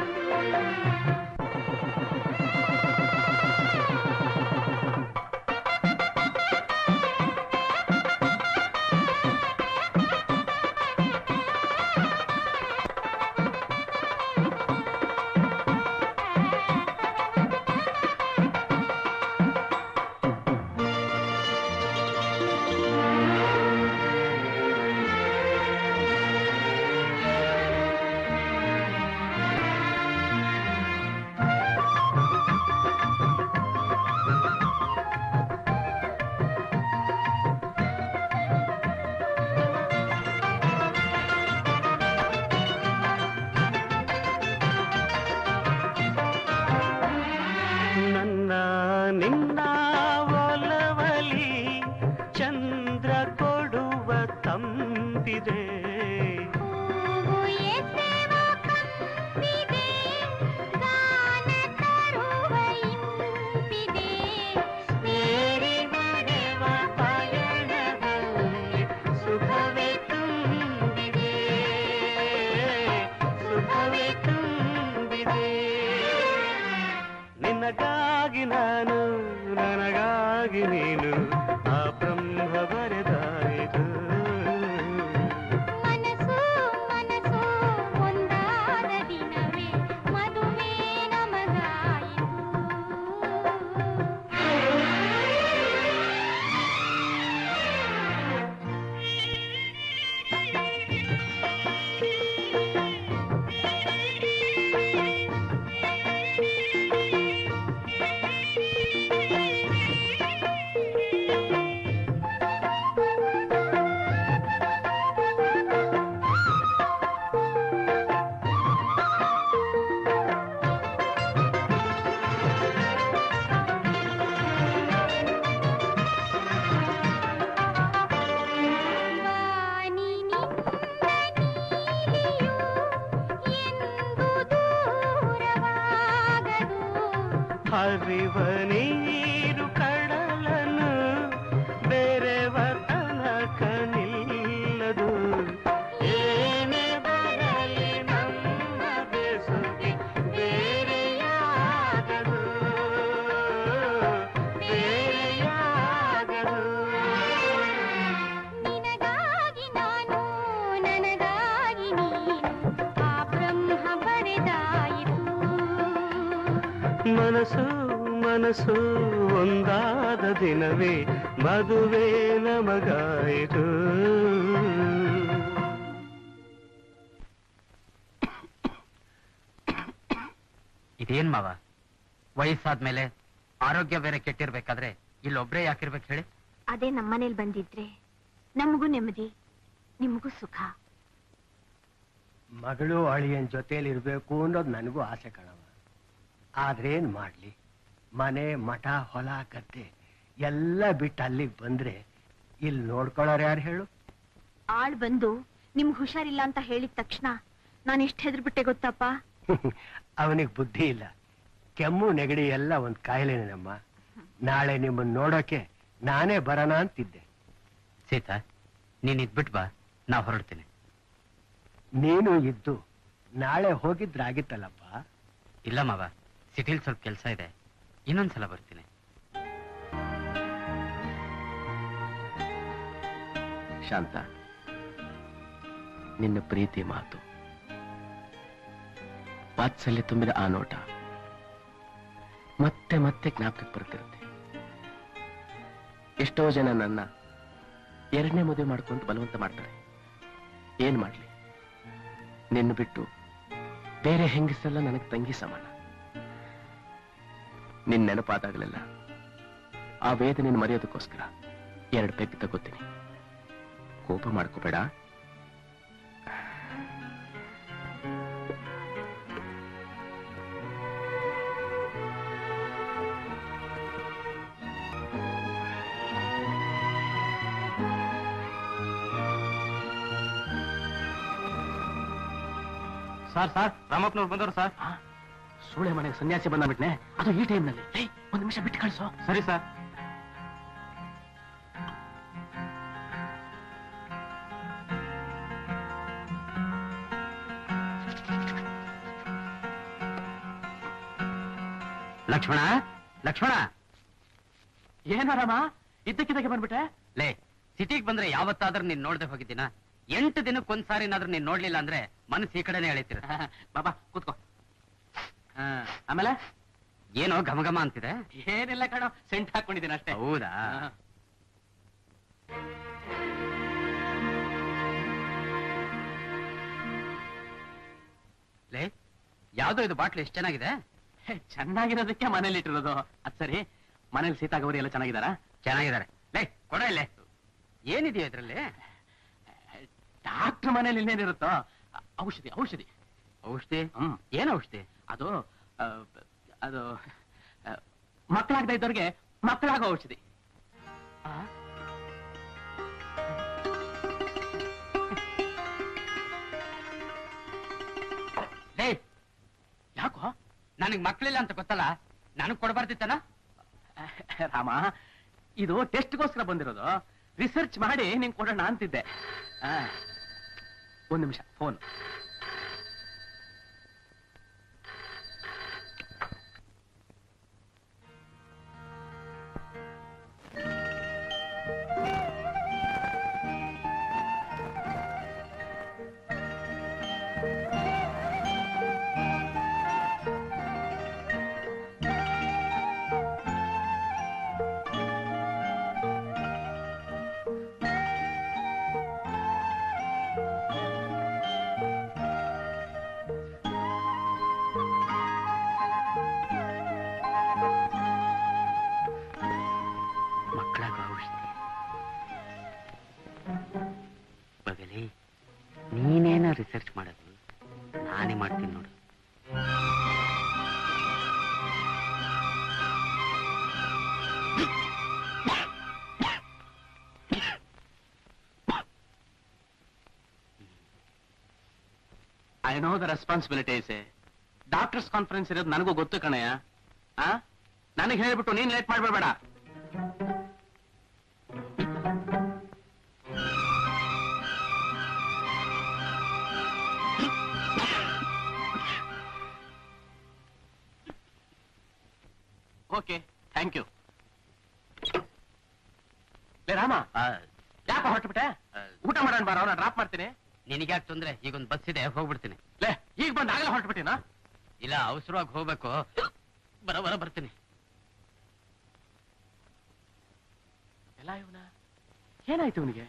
ನನ್ನ ನಿನ್ನ ಒಲವಲಿ ಚಂದ್ರ ಕೊಡುವ ತಂಪಿದೆ ಹೂವು ಎಸೆವ ಕಂಪಿದೆ, ಗಾನ ತರುವ ಇಂಪಿದೆ. ಸೇರಿ ನಡೆವ ಪಯಣದಲ್ಲಿ ಸುಖವೇ ತುಂಬಿದೆ ಸುಖವೇ ತುಂಬಿದೆ ನಿನಗಾಗಿ ನಾನು ನನಗಾಗಿ ನೀನು ಆ ಬ್ರಹ್ಮ ಬರೆದಾಯಿತು ಮನಸ್ಸು ಮನಸ್ಸು ಒಂದಾದ ದಿನವೇ ಮದುವೆ ನಮಗಾಯಿತು ವಾನಿ ನಿನ್ನ ನೀಲಿಯು ಎಂದು ದೂರವಾಗದು ಹರಿವ ನೀರು ಕಡಲನು ಬೇರೆವ ತನಕ ನಿಲ್ಲದು ಏನೇ ಬರಲಿ ನಮ್ಮ ಬೆಸುಗೆ ಬೇರೆಯಾಗದು ಬೇರೆಯಾಗದು ನಿನಗಾಗಿ ನಾನು ನನಗಾಗಿ ನೀನು ಆ ಬ್ರಹ್ಮ ಬರೆದಾಯಿತು ಮನಸ್ಸು ಮನಸ್ಸು ಒಂದಾದ ದಿನವೇ ಮದುವೆ ನಮಗಾಯಿತು ಇದೇನ್ ಮಾವ ವಯಸ್ಸಾದ್ಮೇಲೆ ಆರೋಗ್ಯ ಬೇರೆ ಕೆಟ್ಟಿರ್ಬೇಕಾದ್ರೆ ಇಲ್ಲೊಬ್ರೇ ಯಾಕಿರ್ಬೇಕು ಹೇಳಿ ಅದೇ ನಮ್ಮನೇಲಿ ಬಂದಿದ್ರೆ ನಮಗೂ ನೆಮ್ಮದಿ ನಿಮಗೂ ಸುಖ ಮಗಳು ಅಳಿಯನ್ ಜೊತೆಲಿ ಇರ್ಬೇಕು ಅನ್ನೋದು ನನಗೂ ಆಸೆ ಕಣವ ಆದ್ರೇನ್ ಮಾಡ್ಲಿ ಮನೆ ಮಠ ಹೊಲ ಗದ್ದೆ ಎಲ್ಲ ಬಿಟ್ಟು ಅಲ್ಲಿಗೆ ಬಂದ್ರೆ ಇಲ್ಲಿ ನೋಡ್ಕೊಳ್ಳೋರು ಯಾರು ಹೇಳು ಆಳ್ ಬಂದು ನಿಮ್ಗ್ ಹುಷಾರಿಲ್ಲ ಅಂತ ಹೇಳಿದ ತಕ್ಷಣ ನಾನು ಎಷ್ಟು ಹೆದರ್ಬಿಟ್ಟೆ ಗೊತ್ತಪ್ಪ ಅವನಿಗೆ ಬುದ್ಧಿ ಇಲ್ಲ ಕೆಮ್ಮು ನೆಗಡಿ ಎಲ್ಲ ಒಂದ್ ಕಾಯಿಲೆನೇನಮ್ಮ ನಾಳೆ ನಿಮ್ಮನ್ನ ನೋಡೋಕೆ ನಾನೇ ಬರೋಣ ಅಂತಿದ್ದೆ ಸೀತಾ ನೀನ್ ಇದ್ಬಿಟ್ ಬಾ ನಾ ಹೊರಡ್ತೀನಿ ನೀನು ಇದ್ದು ನಾಳೆ ಹೋಗಿದ್ರಾಗಿತ್ತಲ್ಲಪ್ಪ ಇಲ್ಲ ಮಾವ ಸಿಟಿಲ್ ಸ್ವಲ್ಪ ಕೆಲಸ ಇದೆ ಇನ್ನೊಂದ್ಸಲ ಬರ್ತೀನಿ ಶಾಂತ ನಿನ್ನ ಪ್ರೀತಿ ಮಾತು ವಾತ್ಸಲ್ಯ ತುಂಬಿದ ಆ ನೋಟ ಮತ್ತೆ ಮತ್ತೆ ಜ್ಞಾಪಕಕ್ಕೆ ಬರ್ತಿರುತ್ತೆ ಎಷ್ಟೋ ಜನ ನನ್ನ ಎರಡನೇ ಮದುವೆ ಮಾಡ್ಕೊಂತ ಬಲವಂತ ಮಾಡ್ತಾರೆ ಏನ್ ಮಾಡ್ಲಿ ನಿನ್ನ ಬಿಟ್ಟು ಬೇರೆ ಹೆಂಗಸೆಲ್ಲ ನನಗೆ ತಂಗಿ ಸಮಾನ ನಿನ್ ನೆನಪಾದಾಗಲೆಲ್ಲ ಆ ವೇದನೆ ಮರೆಯೋದಕ್ಕೋಸ್ಕರ ಎರಡು ಪೆಗ್ ತಗೋತೀನಿ ಕೋಪ ಮಾಡ್ಕೋಬೇಡ ಸರ್ ಸರ್ ರಾಮಪ್ಪನವ್ರು ಬಂದವ್ರು ಸರ್ ಸೂಳೆ ಮನೆಗೆ ಸನ್ಯಾಸಿ ಬಂದ್ಬಿಟ್ನೆ ಅದು ಈ ಟೈಮ್ನಲ್ಲಿ ಏಯ್ ಒಂದ್ ನಿಮಿಷ ಬಿಟ್ಟು ಕಳ್ಸೋ ಸರಿ ಸರ್ ಲಕ್ಷ್ಮಣ ಲಕ್ಷ್ಮಣ ಏನಾರಮ್ಮ ಇದ್ದಕ್ಕಿದ್ದಕ್ಕೆ ಬಂದ್ಬಿಟ್ಟೆ ಲೇ ಸಿಟಿಗೆ ಬಂದ್ರೆ ಯಾವತ್ತಾದ್ರೂ ನೀನ್ ನೋಡ್ದೆ ಹೋಗಿದ್ದೀನ ಎಂಟು ದಿನಕ್ಕೊಂದ್ಸಾರಿನಾದ್ರೂ ನೀನ್ ನೋಡ್ಲಿಲ್ಲ ಅಂದ್ರೆ ಮನಸ್ಸು ಈ ಕಡೆನೆ ಎಳಿತಿರ ಬಾಬಾ ಕೂತ್ಕೋ ಆಮೇಲೆ ಏನೋ ಘಮಘಮ ಅಂತಿದೆ ಏನಿಲ್ಲ ಕಣೋ ಸೆಂಟ್ ಹಾಕೊಂಡಿದ್ದೀನಿ ಅಷ್ಟೇ ಹೌದಾ ಹಾ. ಲೇ ಯಾವ್ದೋ ಇದು ಬಾಟ್ಲು ಎಷ್ಟು ಚೆನ್ನಾಗಿದೆ ಹೇ, ಚೆನ್ನಾಗಿರೋದಕ್ಕೆ ಮನೇಲಿ ಇಟ್ಟಿರೋದು ಅದ್ ಸರಿ ಮನೇಲಿ ಸೀತಾ ಗೌರಿ ಎಲ್ಲ ಚೆನ್ನಾಗಿದಾರಾ ಚೆನ್ನಾಗಿದ್ದಾರೆ ಲೇ ಕೊಡ ಇಲ್ಲೇ ಏನಿದೆಯೋ ಇದ್ರಲ್ಲಿ ಡಾಕ್ಟರ್ ಮನೇಲಿ ಇನ್ನೇನಿರುತ್ತೋ ಅ- ಔಷಧಿ ಔಷಧಿ ಔಷಧಿ ಹ್ಮ್ ಏನ್ ಔಷಧಿ ಅದು ಆ, ಅದು ಆ, ಮಕ್ಕಳಾಗದ ಇದ್ದವ್ರಿಗೆ ಮಕ್ಕಳಾಗೋ ಔಷಧಿ ಆ? ಲೇ ಯಾಕೋ ನನಗ್ ಮಕ್ಳಿಲ್ಲ ಅಂತ ಗೊತ್ತಲ್ಲ ನನಗ್ ಕೊಡಬಾರ್ದಿತ್ತನ ರಾಮ ಇದು ಟೆಸ್ಟ್ಗೋಸ್ಕರ ಬಂದಿರೋದು ರಿಸರ್ಚ್ ಮಾಡಿ ನಿಂಗೆ ಕೊಡೋಣ ಅಂತಿದ್ದೆ ಆ, ಒಂದ್ ನಿಮಿಷ ಫೋನ್ ಮಕ್ಕಳಾಗ ಔಷಧಿ ಬಗಲಿ ನೀನೇನ ರಿಸರ್ಚ್ ಮಾಡೋದು ನಾನೇ ಮಾಡ್ತೀನಿ ನೋಡು I know the responsibilities doctors conference ಇರೋದು ನನಗೂ ಗೊತ್ತು ಕಣಯ್ಯ ಆ ನನಗೆ ಹೇಳ್ಬಿಟ್ಟು ನೀನ್ ಲೇಟ್ ಮಾಡ್ಬೇಡ ಓಕೆ ಥ್ಯಾಂಕ್ ಯು ಲೇ ರಾಮ ಯಾಕೆ ಹೊರಟ್ಬಿಟ್ಟೆ ಊಟ ಮಾಡೋಣ ಬಾರ ಅವನ ಡ್ರಾಪ್ ಮಾಡ್ತೀನಿ ನಿನಗ್ಯಾಕೆ ತೊಂದ್ರೆ ಈಗೊಂದು ಬಸ್ ಇದೆ ಹೋಗ್ಬಿಡ್ತೀನಿ ಲೇ ಈಗ ಬಂದು ಆಗಲೇ ಹೊರಟ್ಬಿಟ್ಟಿನಾ ಇಲ್ಲ ಅವಸರವಾಗಿ ಹೋಗ್ಬೇಕು ಬರ ಬರ ಬರ್ತೀನಿ ಎಲ್ಲ ಇವನ ಏನಾಯ್ತು ಇವನಿಗೆ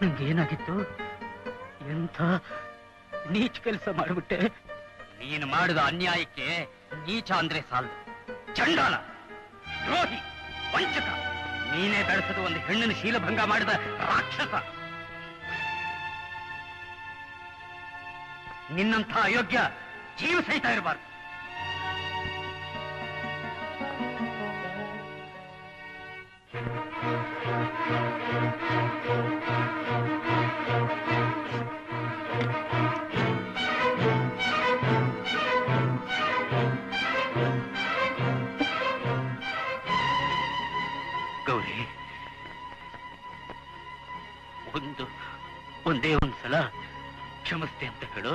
ನಂಗೇನಾಗಿತ್ತು ಎಂಥ ನೀಚ ಕೆಲಸ ಮಾಡಿಬಿಟ್ಟೆ ನೀನು ಮಾಡಿದ ಅನ್ಯಾಯಕ್ಕೆ ನೀಚ ಅಂದ್ರೆ ಸಾಲದು ಚಂಡಾಲ ದ್ರೋಹಿ ವಂಚಕ ನೀನೇ ಬೆಳೆಸದ ಒಂದು ಹೆಣ್ಣಿನ ಶೀಲಭಂಗ ಮಾಡಿದ ರಾಕ್ಷಸ ನಿನ್ನಂಥ ಅಯೋಗ್ಯ ಜೀವ ಸಹಿತ ಇರಬಾರ್ದು ಗೌರಿ ಒಂದು ಒಂದೇ ಒಂದ್ಸಲ ಕ್ಷಮಿಸ್ತೆ ಅಂತ ಹೇಳು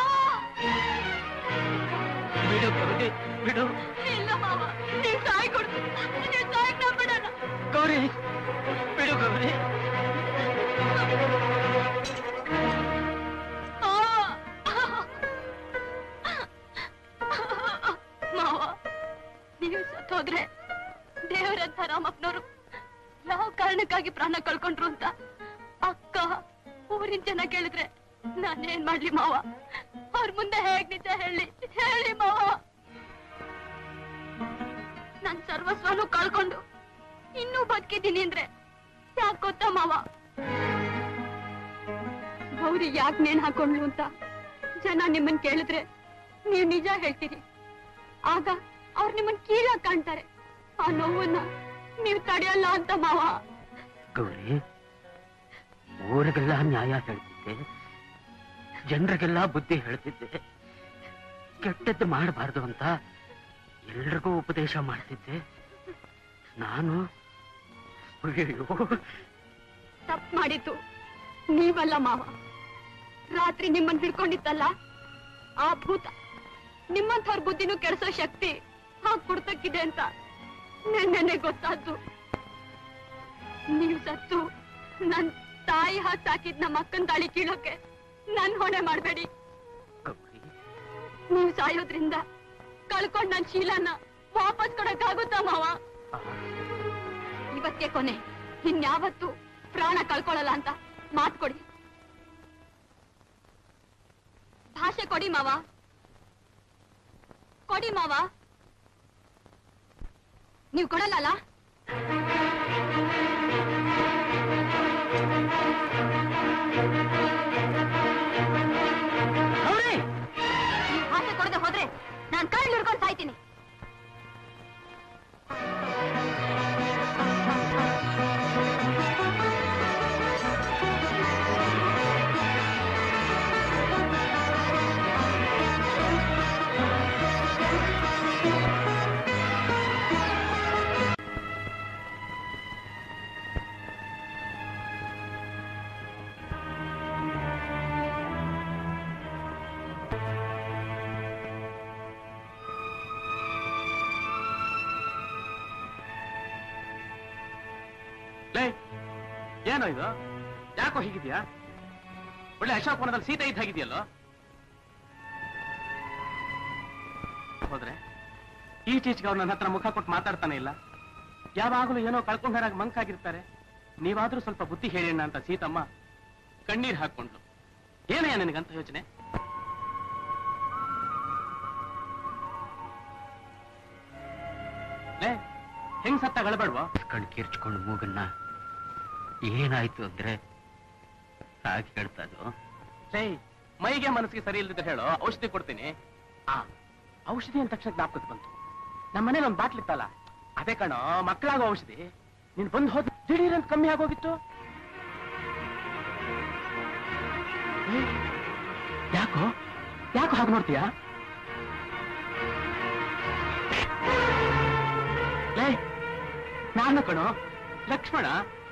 ಬಿಡು ಗೌರಿ ಬಿಡು ಇಲ್ಲ ಮಾವ ನೀವ್ ಸಾಯ್ ಕೊಡ್ತು ನೀವ್ ಸಾಯಕ್ ನಾ ಬಿಡಲ್ಲ ಗೌರಿ ಬಿಡು ಗೌರಿ ಮಾವ ನೀವು ಸತ್ತೋದ್ರೆ ದೇವರಂತ ರಾಮಪ್ಪನವರು ಯಾವ ಕಾರಣಕ್ಕಾಗಿ ಪ್ರಾಣ ಕಳ್ಕೊಂಡ್ರು ಅಂತ ಅಕ್ಕ ಊರಿನ ಜನ ಕೇಳಿದ್ರೆ ನಾನೇನ್ ಮಾಡ್ಲಿ ಮಾವ ಅವ್ರ ಮುಂದೆ ಹೇಗ್ ನಿಜ ಹೇಳಿ ಹೇಳಿ ಮಾವ ನನ್ ಸರ್ವಸ್ವನು ಕಳ್ಕೊಂಡು ಇನ್ನೂ ಬದುಕಿದ್ದೀನಿ ಅಂದ್ರೆ ಯಾಕೆ ಗೊತ್ತಾ ಮಾವ ಗೌರಿ ಯಾಕೆ ನೇಣ್ ಹಾಕೊಂಡ್ಲು ಅಂತ ಜನ ನಿಮ್ಮನ್ ಕೇಳಿದ್ರೆ ನೀವ್ ನಿಜ ಹೇಳ್ತೀರಿ ಆಗ ಅವ್ರು ನಿಮ್ಮನ್ ಕೀಳಾಗ್ ಕಾಣ್ತಾರೆ ಆ ನೋವನ್ನ ನೀವ್ ತಡೆಯಲ್ಲ ಅಂತ ಮಾವ ಗೌರಿ ಊರಿಗೆಲ್ಲ ನ್ಯಾಯ ಹೇಳ್ತಿದ್ದೆ ಜನರಿಗೆಲ್ಲ ಬುದ್ಧಿ ಹೇಳ್ತಿದ್ದೆ ಕೆಟ್ಟದ್ದು ಮಾಡಬಾರ್ದು ಅಂತ ಎಲ್ರಿಗೂ ಉಪದೇಶ ಮಾಡ್ತಿದ್ದೆ ನಾನು ಅಯ್ಯಯ್ಯೋ ತಪ್ಪು ಮಾಡಿದ್ದು ನೀವಲ್ಲ ಮಾವ ರಾತ್ರಿ ನಿಮ್ಮನ್ ಹಿಡ್ಕೊಂಡಿತ್ತಲ್ಲ ಆ ಭೂತ ನಿಮ್ಮಂಥವ್ರ ಬುದ್ಧಿನೂ ಕೆಡಿಸೋ ಶಕ್ತಿ ಹಾಗ್ ಕೊಡ್ತಕ್ಕಿದೆ ಅಂತ ನೆನ್ನೆನೆ ಗೊತ್ತಾದ್ದು ನೀವು ಸತ್ತು ನನ್ ತಾಯಿ ಹಾಕ್ ಸಾಕಿದ್ ನಮ್ಮ ಅಕ್ಕನ್ ತಾಳಿ ಕೀಳೋಕೆ ನನ್ ಹೊಣೆ ಮಾಡ್ಬೇಡಿ ನೀವು ಸಾಯೋದ್ರಿಂದ ಕಳ್ಕೊಂಡ್ ನನ್ ಶೀಲನ ವಾಪಸ್ ಕೊಡಕ್ಕಾಗುತ್ತಾ ಮಾವ ಇವತ್ತೇ ಕೊನೆ ಇನ್ಯಾವತ್ತು ಪ್ರಾಣ ಕಳ್ಕೊಳ್ಳಲ್ಲ ಅಂತ ಮಾತ್ ಕೊಡಿ ಭಾಷೆ ಕೊಡಿ ಮಾವ ಕೊಡಿ ಮಾವ ನೀವು ಕೊಡಲ್ಲ ನೀವು ಭಾಷೆ ಕೊಡದೆ ಹೋದ್ರೆ ನಾನ್ ಕೈ ಹಿಡ್ಕೊಂಡು ಸಾಯ್ತೀನಿ ಲೇ ಏನೋ ಇದು ಯಾಕೋ ಹೀಗಿದ್ಯಾ ಒಳ್ಳೆ ಅಶೋಕವನದಲ್ಲಿ ಸೀತೆ ಇದ್ದ ಹಾಗಿದೆಯಲ್ಲೋ ಹೋದ್ರೆ ಈಚೀಚೆಗೆ ಅವ್ರು ನನ್ನ ಹತ್ರ ಮುಖ ಕೊಟ್ಟು ಮಾತಾಡ್ತಾನೆ ಇಲ್ಲ ಯಾವಾಗಲೂ ಏನೋ ಕಳ್ಕೊಂಡಾಗ ಮಂಕಾಗಿರ್ತಾರೆ ನೀವಾದ್ರೂ ಸ್ವಲ್ಪ ಬುದ್ಧಿ ಹೇಳಿಣ್ಣ ಅಂತ ಸೀತಮ್ಮ ಕಣ್ಣೀರ್ ಹಾಕೊಂಡ್ಲು ಏನಯ್ಯ ನಿನಗಂತ ಯೋಚನೆ ಲೇ ಹೆಂಗ್ ಸತ್ತ ಗಳಬೇಡ್ವಾ ಕಣ್ ಕಿರ್ಚ್ಕೊಂಡು ಮೂಗನ್ನ ಏನಾಯ್ತು ಅಂದ್ರೆ ಹಾಗೆ ಹೇಳ್ತಾ ಇದ್ದು ಲೇ ಮೈಗೆ ಮನಸ್ಸಿಗೆ ಸರಿ ಇಲ್ದಿದ್ರೆ ಹೇಳು ಔಷಧಿ ಕೊಡ್ತೀನಿ ಆ ಔಷಧಿ ಅಂದ ತಕ್ಷಣ ಜ್ಞಾಪಕಕ್ಕೆ ಬಂತು ನಮ್ಮ ಮನೇಲಿ ಒಂದು ಬಾಟ್ಲಿತ್ತಲ್ಲ ಅದೇ ಕಣೋ ಮಕ್ಕಳಾಗೋ ಔಷಧಿ ನೀನ್ ಬಂದು ಹೋದ್ ದಿಢೀರ್ ಅಂತ ಕಮ್ಮಿ ಆಗೋಗಿತ್ತು ಏ, ಯಾಕೋ ಯಾಕೋ ಹಾಗೆ ನೋಡ್ತೀಯಾ ಲೇ ನಾನು ಕಣೋ ಲಕ್ಷ್ಮಣ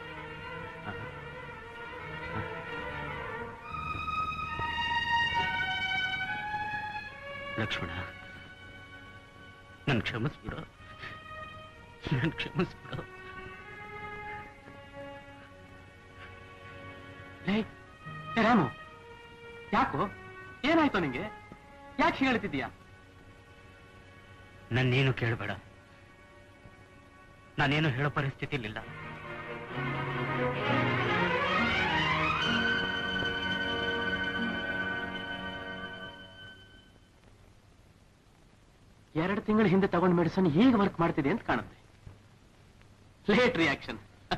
ಲಕ್ಷ್ಮಣ ನನ್ ಕ್ಷಮಿಸ್ಬಿಡು ನನ್ ಕ್ಷಮಿಸ್ಬಿಡು ಲೇ ಏ ರಾಮು ಯಾಕೋ ಏನಾಯ್ತು ನಿಂಗೆ ಯಾಕೆ ಹೇಳ್ತಿದ್ದೀಯಾ ನನ್ನೇನು ಕೇಳಬೇಡ ನಾನೇನು ಹೇಳೋ ಪರಿಸ್ಥಿತಿಲಿಲ್ಲ ಎರಡು ತಿಂಗಳ ಹಿಂದೆ ತಗೊಂಡ ಮೆಡಿಸನ್ ಈಗ ವರ್ಕ್ ಮಾಡ್ತಿದೆ ಅಂತ ಕಾಣುತ್ತೆ ಲೇಟ್ ರಿಯಾಕ್ಷನ್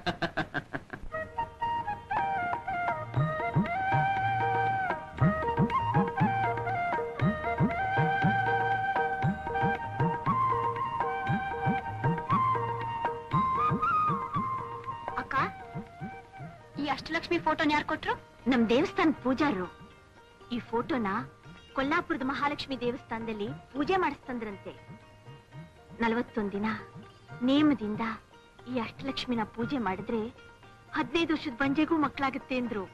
ಅಕ್ಕ ಈ ಅಷ್ಟಲಕ್ಷ್ಮಿ ಫೋಟೋನ ಯಾರು ಕೊಟ್ರು ನಮ್ ದೇವಸ್ಥಾನ ಪೂಜಾರರು ಈ ಫೋಟೋನ ಕೊಲ್ಲಾಪುರದ ಮಹಾಲಕ್ಷ್ಮಿ ದೇವಸ್ಥಾನದಲ್ಲಿ ಪೂಜೆ ಮಾಡಿಸ್ತಂದ್ರಂತೆ ನಲವತ್ತೊಂದ್ ದಿನ ನೇಮದಿಂದ ಈ ಅಷ್ಟಲಕ್ಷ್ಮಿನ ಪೂಜೆ ಮಾಡಿದ್ರೆ ಹದಿನೈದು ವರ್ಷದ ಬಂಜೆಗೂ ಮಕ್ಕಳಾಗುತ್ತೆ ಅಂದ್ರು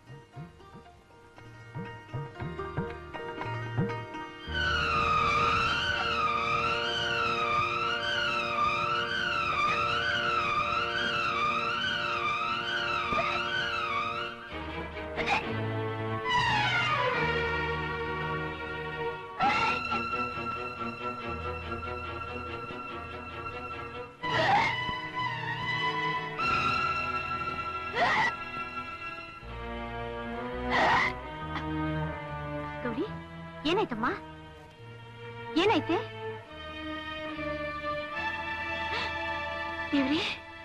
ಗೌರಿ ಏನಾಯ್ತಮ್ಮ ಏನಾಯ್ತೆ ದೇವ್ರಿ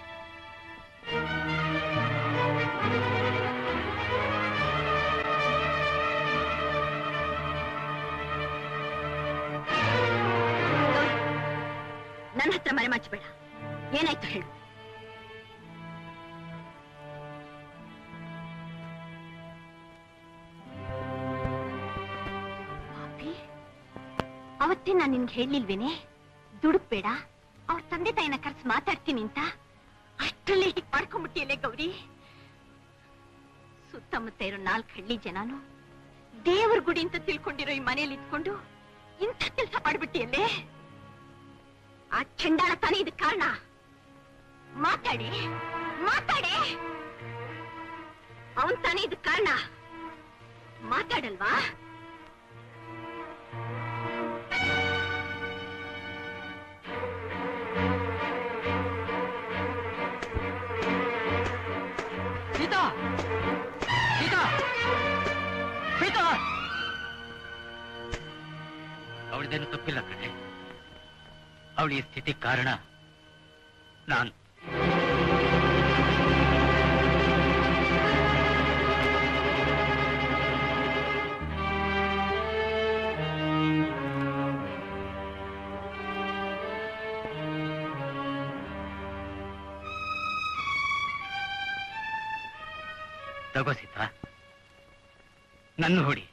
ನನ್ನ ಹತ್ರ ಮರೆ ಮಾಚಬೇಡ ಏನಾಯ್ತು ಹೇಳು ಪಾಪಿ, ಅವತ್ತೇ ನಾನು ನಿನ್ಗೆ ಹೇಳಿಲ್ವೇನೆ ದುಡುಕ್ಬೇಡ ಅವ್ರ ತಂದೆ ತಾಯಿನ ಕರ್ಸಿ ಮಾತಾಡ್ತೀನಿ ಅಂತ ಅಷ್ಟರಲ್ಲೇ ಹೀಗೆ ಮಾಡ್ಕೊಂಡ್ಬಿಟ್ಟಿಯಲ್ಲೇ ಗೌರಿ ಸುತ್ತಮುತ್ತ ಇರೋ ನಾಲ್ಕು ಹಳ್ಳಿ ಜನನು ದೇವ್ರ ಗುಡಿ ಅಂತ ತಿಳ್ಕೊಂಡಿರೋ ಈ ಮನೇಲಿ ಇದ್ಕೊಂಡು ಇಂಥ ಕೆಲಸ ಮಾಡ್ಬಿಟ್ಟಿಯಲ್ಲೇ ಆ ಚಂಡಾಳ ತಾನೇ ಇದಕ್ ಕಾರಣ ಮಾತಾಡಿ ಮಾತಾಡಿ ಅವನ್ ತಾನೇ ಇದಕ್ ಕಾರಣ ಮಾತಾಡಲ್ವಾ ಸೀತಾ ಸೀತಾ ಸೀತಾ ಅವಳದೇನು ತಪ್ಪಿಲ್ಲ ಕಣೆ ಅವಳ ಈ ಸ್ಥಿತಿ ಕಾರಣ ನಾನು ತಗೋ ಸೀತಾ ನನ್ನ ಹೊಡಿ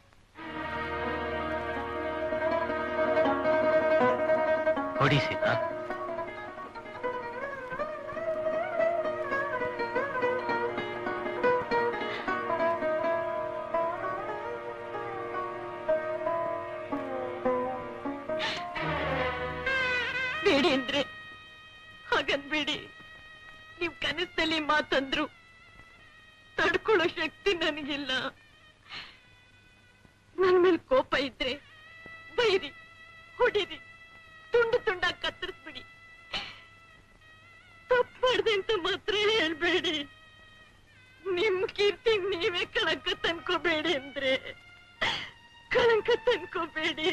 ಹೊಡಿ ಸೀತಾ ಬೇಡಿ ಅಂದ್ರೆ ಹಾಗನ್ಬೇಡಿ ನೀವ್ ಕನಸಲ್ಲಿ ಮಾತಂದ್ರು ತಡ್ಕೊಳ್ಳೋ ಶಕ್ತಿ ನನಗಿಲ್ಲ ನನ್ ಮೇಲೆ ಕೋಪ ಇದ್ರೆ ಬೈರಿ ಹೊಡಿರಿ ತುಂಡು ತುಂಡಾಗಿ ಕತ್ತರಿಸ್ಬಿಡಿ ತಪ್ಪು ಮಾಡ್ದೆ ಅಂತ ಮಾತ್ರ ಹೇಳ್ಬೇಡಿ ನಿಮ್ ಕೀರ್ತಿ ನೀವೇ ಕಳಂಕ ತನ್ಕೋಬೇಡಿ ಅಂದ್ರೆ ಕಳಂಕ ತನ್ಕೋಬೇಡಿ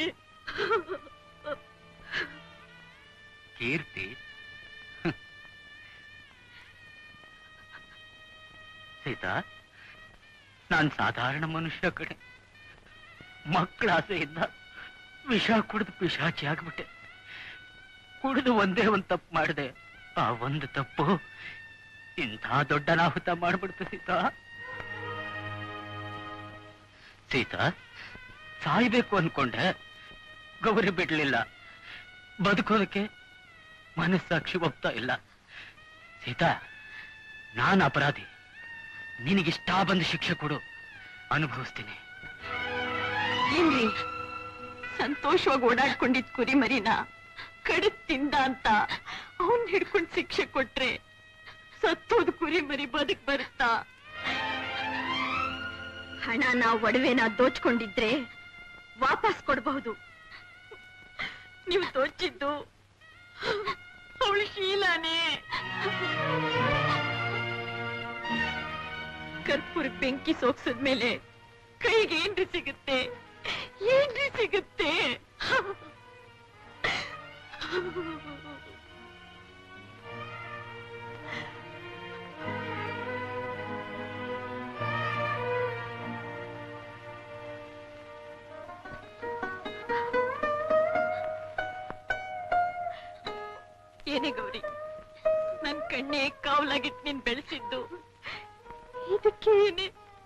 ಕೀರ್ತಿ ಸೀತಾ ನಾನ್ ಸಾಧಾರಣ ಮನುಷ್ಯ ಕಡೆ ಮಕ್ಕಳ ಆಸೆಯಿಂದ ವಿಷ ಕುಡಿದು ಪಿಶಾಚಿ ಆಗ್ಬಿಟ್ಟೆ ಕುಡಿದು ಒಂದೇ ಒಂದ್ ತಪ್ಪು ಮಾಡಿದೆ ಆ ಒಂದು ತಪ್ಪು ಇಂಥ ದೊಡ್ಡ ಅನಾಹುತ ಮಾಡ್ಬಿಡ್ತು ಸೀತಾ ಸೀತಾ ಸಾಯ್ಬೇಕು ಅನ್ಕೊಂಡೆ ಗೌರಿ ಬಿಡ್ಲಿಲ್ಲ ಬದುಕೋದಕ್ಕೆ ಮನಸ್ಸಾಕ್ಷಿ ಒಪ್ತಾ ಇಲ್ಲ ಸೀತಾ ನಾನು ಅಪರಾಧಿ ನಿನಗಿಷ್ಟ ಬಂದ ಶಿಕ್ಷೆ ಕೊಡು ಅನುಭವಿಸ್ತೀನಿ ಏನ್ರಿ ಸಂತೋಷವಾಗಿ ಓಡಾಡ್ಕೊಂಡಿದ್ ಕುರಿ ಮರಿನ ಕಡಿದ್ ತಿಂದ ಅಂತ ಅವನ್ ಹಿಡ್ಕೊಂಡ್ ಶಿಕ್ಷೆ ಕೊಟ್ರೆ ಸತ್ತೋದ್ ಕುರಿ ಮರಿ ಬದುಕ್ ಬರುತ್ತಾ ಹಣನ ಒಡವೆನ ದೋಚ್ಕೊಂಡಿದ್ರೆ ವಾಪಸ್ ಕೊಡಬಹುದು ನೀವು ದೋಚಿದ್ದು ಅವಳು ಶೀಲಾನೇ ಕರ್ಪೂರ ಬೆಂಕಿ ಸೋಕ್ಸದ್ಮೇಲೆ ಕೈಗೆ ಏನ್ರಿ ಸಿಗುತ್ತೆ ಏನ್ರಿ ಸಿಗುತ್ತೆ ಏನೇ ಗೌರಿ ನನ್ ಕಣ್ಣೇ ಕಾವಲಾಗಿಟ್ಟು ನೀನ್ ಬೆಳೆಸಿದ್ದು ಇದಕ್ಕೇನೆ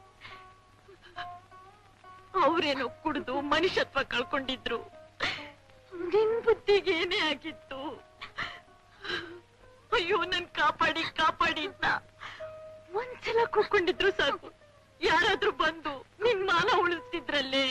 ಅವ್ರೇನೋ ಕುಡಿದು ಮನುಷ್ಯತ್ವ ಕಳ್ಕೊಂಡಿದ್ರು ನಿನ್ ಬುದ್ಧಿಗೆ ಏನೇ ಆಗಿತ್ತು ಅಯ್ಯೋ ನನ್ ಕಾಪಾಡಿ ಕಾಪಾಡಿ ಅಂತ ಒಂದ್ಸಲ ಕೂತ್ಕೊಂಡಿದ್ರು ಸಾಕು ಯಾರಾದ್ರೂ ಬಂದು ನಿನ್ ಮಾನ ಉಳಿಸ್ತಿದ್ರಲ್ಲೇ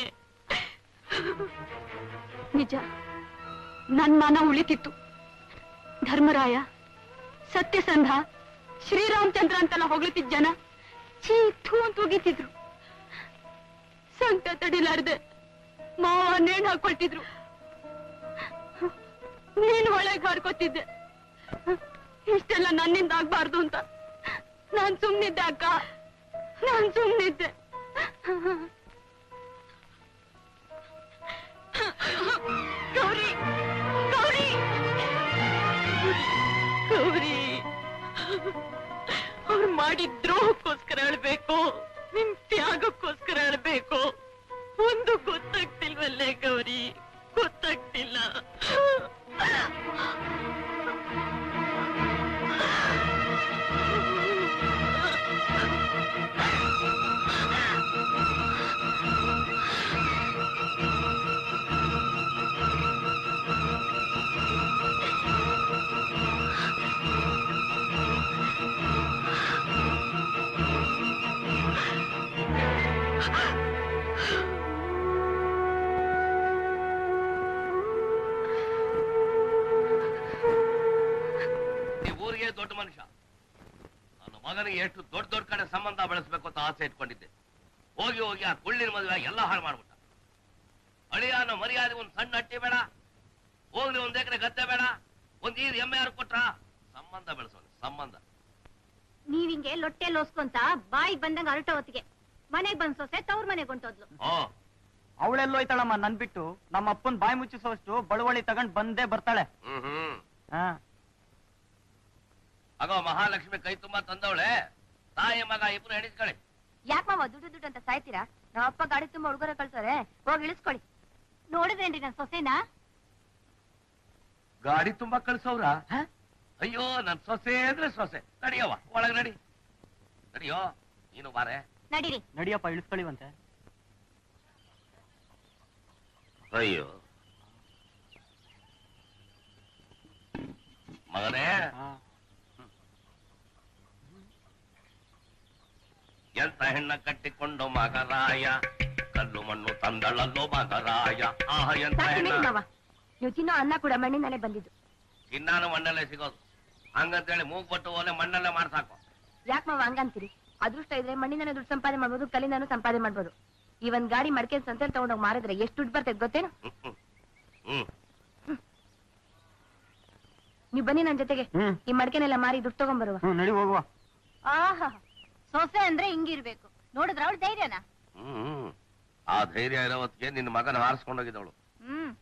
ನಿಜ ನನ್ ಮಾನ ಉಳಿತಿತ್ತು ಧರ್ಮರಾಯ ಸತ್ಯಸಂಧ ಶ್ರೀರಾಮಚಂದ್ರ ಅಂತೆಲ್ಲ ಹೊಗಳುತ್ತಿದ್ದ ಜನ ಚೀತು ಅಂತ ಹೋಗಿತಿದ್ರು ಸಂಕಟ ತಡಿಲಾರ್ದೆ ಮಾವ ನೇಣ್ ಹಾಕೊಳ್ತಿದ್ರು ನೀನ್ ಒಳಗೆ ಹಾಡ್ಕೊತಿದ್ದೆ ಇಷ್ಟೆಲ್ಲ ನನ್ನಿಂದ ಆಗ್ಬಾರ್ದು ಅಂತ ನಾನ್ ಸುಮ್ನಿದ್ದೆ ಅಕ್ಕ ನಾನ್ ಸುಮ್ನಿದ್ದೆ ಗೌರಿ ಗೌರಿ ಗೌರಿ ಅವ್ರು ಮಾಡಿದ ದ್ರೋಹಕ್ಕೋಸ್ಕರ ಅಳ್ಬೇಕು ನಿಮ್ ತ್ಯಾಗಕ್ಕೋಸ್ಕರ ಅಳ್ಬೇಕು ಒಂದು ಗೊತ್ತಾಗ್ತಿಲ್ವಲ್ಲೇ ಗೌರಿ ಗೊತ್ತಾಗ್ತಿಲ್ಲ ಈ ಊರಿಗೆ ದೊಡ್ಡ ಮನುಷ್ಯ ನನ್ನ ಮಗನಿಗೆ ಎಷ್ಟು ದೊಡ್ಡ ದೊಡ್ಡ ಕಡೆ ಸಂಬಂಧ ಬೆಳೆಸ್ಬೇಕು ಅಂತ ಆಸೆ ಇಟ್ಕೊಂಡಿದ್ದೆ ಹೋಗಿ ಹೋಗಿ ಆ ಕುಳ್ಳಿನ ಮದುವೆ ಎಲ್ಲ ಹಾಳು ಮಾಡ್ಬಿಟ್ಟ ಅಳಿಯಾನ ಮರ್ಯಾದೆ ಒಂದ್ ಸಣ್ಣ ಅಟ್ಟಿ ಬೇಡ ಹೋಗ್ಲಿ ಒಂದ್ ಎಕರೆ ಗದ್ದೆ ಬೇಡ ಒಂದ್ ಈರ್ ಎಮ್ಮೆ ಯಾರು ಕೊಟ್ರ ಸಂಬಂಧ ಬೆಳೆಸೋಣ ಸಂಬಂಧ ನೀವಿಂಗೆ ಲೊಟ್ಟೆ ಲೋಸ್ಕೊಂತ ಬಾಯಿಗೆ ಬಂದಂಗ ಅರಟ ಹೊತ್ತಿಗೆ ಮನೆಗ್ ಬಂದ್ ಸೊಸೆ ತವ್ರ ಮನೆಗ್ ಹೊಂಟೋದ್ಲು ಓ ಅವಳೆಲ್ಲೋಯ್ತಾಳಮ್ಮ ನನ್ ಬಿಟ್ಟು ನಮ್ಮ ಅಪ್ಪನ್ ಬಾಯಿ ಮುಚ್ಚಿಸೋಷ್ಟು ಬಳುವಳಿ ತಗೊಂಡ್ ಬಂದೇ ಬರ್ತಾಳೆ ಹ್ಮ್ ಹ್ಮ್ ಹಾ ಆಗ ಮಹಾಲಕ್ಷ್ಮಿ ಕೈ ತುಂಬಾ ತಂದವಳೆ ತಾಯಿ ಮಗ ಇಬ್ರು ಎಣಿಸ್ಕೊಳ್ಳಿ ಯಾಕ ಮಾವ ದುಡ್ಡು ದುಡ್ಡು ಅಂತ ಸಾಯ್ತೀರಾ ನಮ್ಮ ಅಪ್ಪ ಗಾಡಿ ತುಂಬಾ ಹುಡುಗರ ಕಳ್ಸೋರೆ ಹೋಗಿ ಇಳಿಸ್ಕೊಳ್ಳಿ ನೋಡಿದ್ರೇನ್ರಿ ನನ್ ಸೊಸೆನಾ ಗಾಡಿ ತುಂಬಾ ಕಳ್ಸವ್ರ ಅಯ್ಯೋ ನನ್ ಸೊಸೆ ಅಂದ್ರೆ ಸೊಸೆ ನಡಿಯವ್ವ ಒಳಗ್ ನಡಿ ನಡಿಯೋ ನೀನು ಬಾರೆ ನಡೀರಿ ನಡಿಯಪ್ಪ ಇಳಿಸ್ಕೊಳ್ಳಿವಂತೆ ಅಯ್ಯೋ ಮಗನೇ ಎಂತ ಹೆಣ್ಣ ಕಟ್ಟಿಕೊಂಡು ಮಗರಾಯ ಕಲ್ಲು ಮಣ್ಣು ತಂದಳಲ್ಲೋ ಮಗರಾಯ ಆಹ ಎಂತ ಸಾಕು ಹೆಣ್ಣ ಬಿಡಿ ಮಾವ ನೀವು ತಿನ್ನೋ ಅನ್ನ ಕೂಡ ಮಣ್ಣಿನಲ್ಲೇ ಬಂದಿದ್ದು ತಿನ್ನಾನು ಮಣ್ಣಲ್ಲೇ ಸಿಗೋದು ಹಂಗಂತೇಳಿ ಮೂಗ್ ಬಟ್ಟು ಓಲೆ ಮಣ್ಣಲ್ಲೇ ಮಾಡ್ಸಾಕು ಯಾಕೆ ಮಾವ ಹಂಗಂತೀರಿ ಅದೃಷ್ಟ ಇದ್ರೆ ಮಣ್ಣಿನ ದುಡ್ಡು ಸಂಪಾದನೆ ಮಾಡ್ಬೋದು ಕಲ್ಲಿಂದನೂ ಸಂಪಾದನೆ ಮಾಡ್ಬೋದು ಈ ಒಂದ್ ಗಾಡಿ ಮಡ್ಕೆ ಸಂತೆಲ್ ತಗೊಂಡೋಗಿ ಮಾರಿದ್ರೆ ಎಷ್ಟು ದುಡ್ಡು ಬರ್ತೈತೆ ಗೊತ್ತೇನು ಹ್ಮ್ ನೀವ್ ಬನ್ನಿ ನನ್ ಜೊತೆಗೆ ಹ್ಮ್ ಈ ಮಡ್ಕೆನೆಲ್ಲ ಮಾರಿ ದುಡ್ಡು ತಗೊಂಡ್ಬರುವ ಹ್ಮ್ ನಡಿ ಹೋಗುವ ಆಹಾ ಸೊಸೆ ಅಂದ್ರೆ ಹಿಂಗಿರ್ಬೇಕು ನೋಡಿದ್ರ ಅವಳು ಧೈರ್ಯನಾ ಹ್ಮ್ ಆ ಧೈರ್ಯ ಇರೋ ಹೊತ್ತಿಗೆ ನಿನ್ನ ಮಗನ ಹಾರಿಸ್ಕೊಂಡೋಗಿದ್ದವಳು ಹ್ಮ್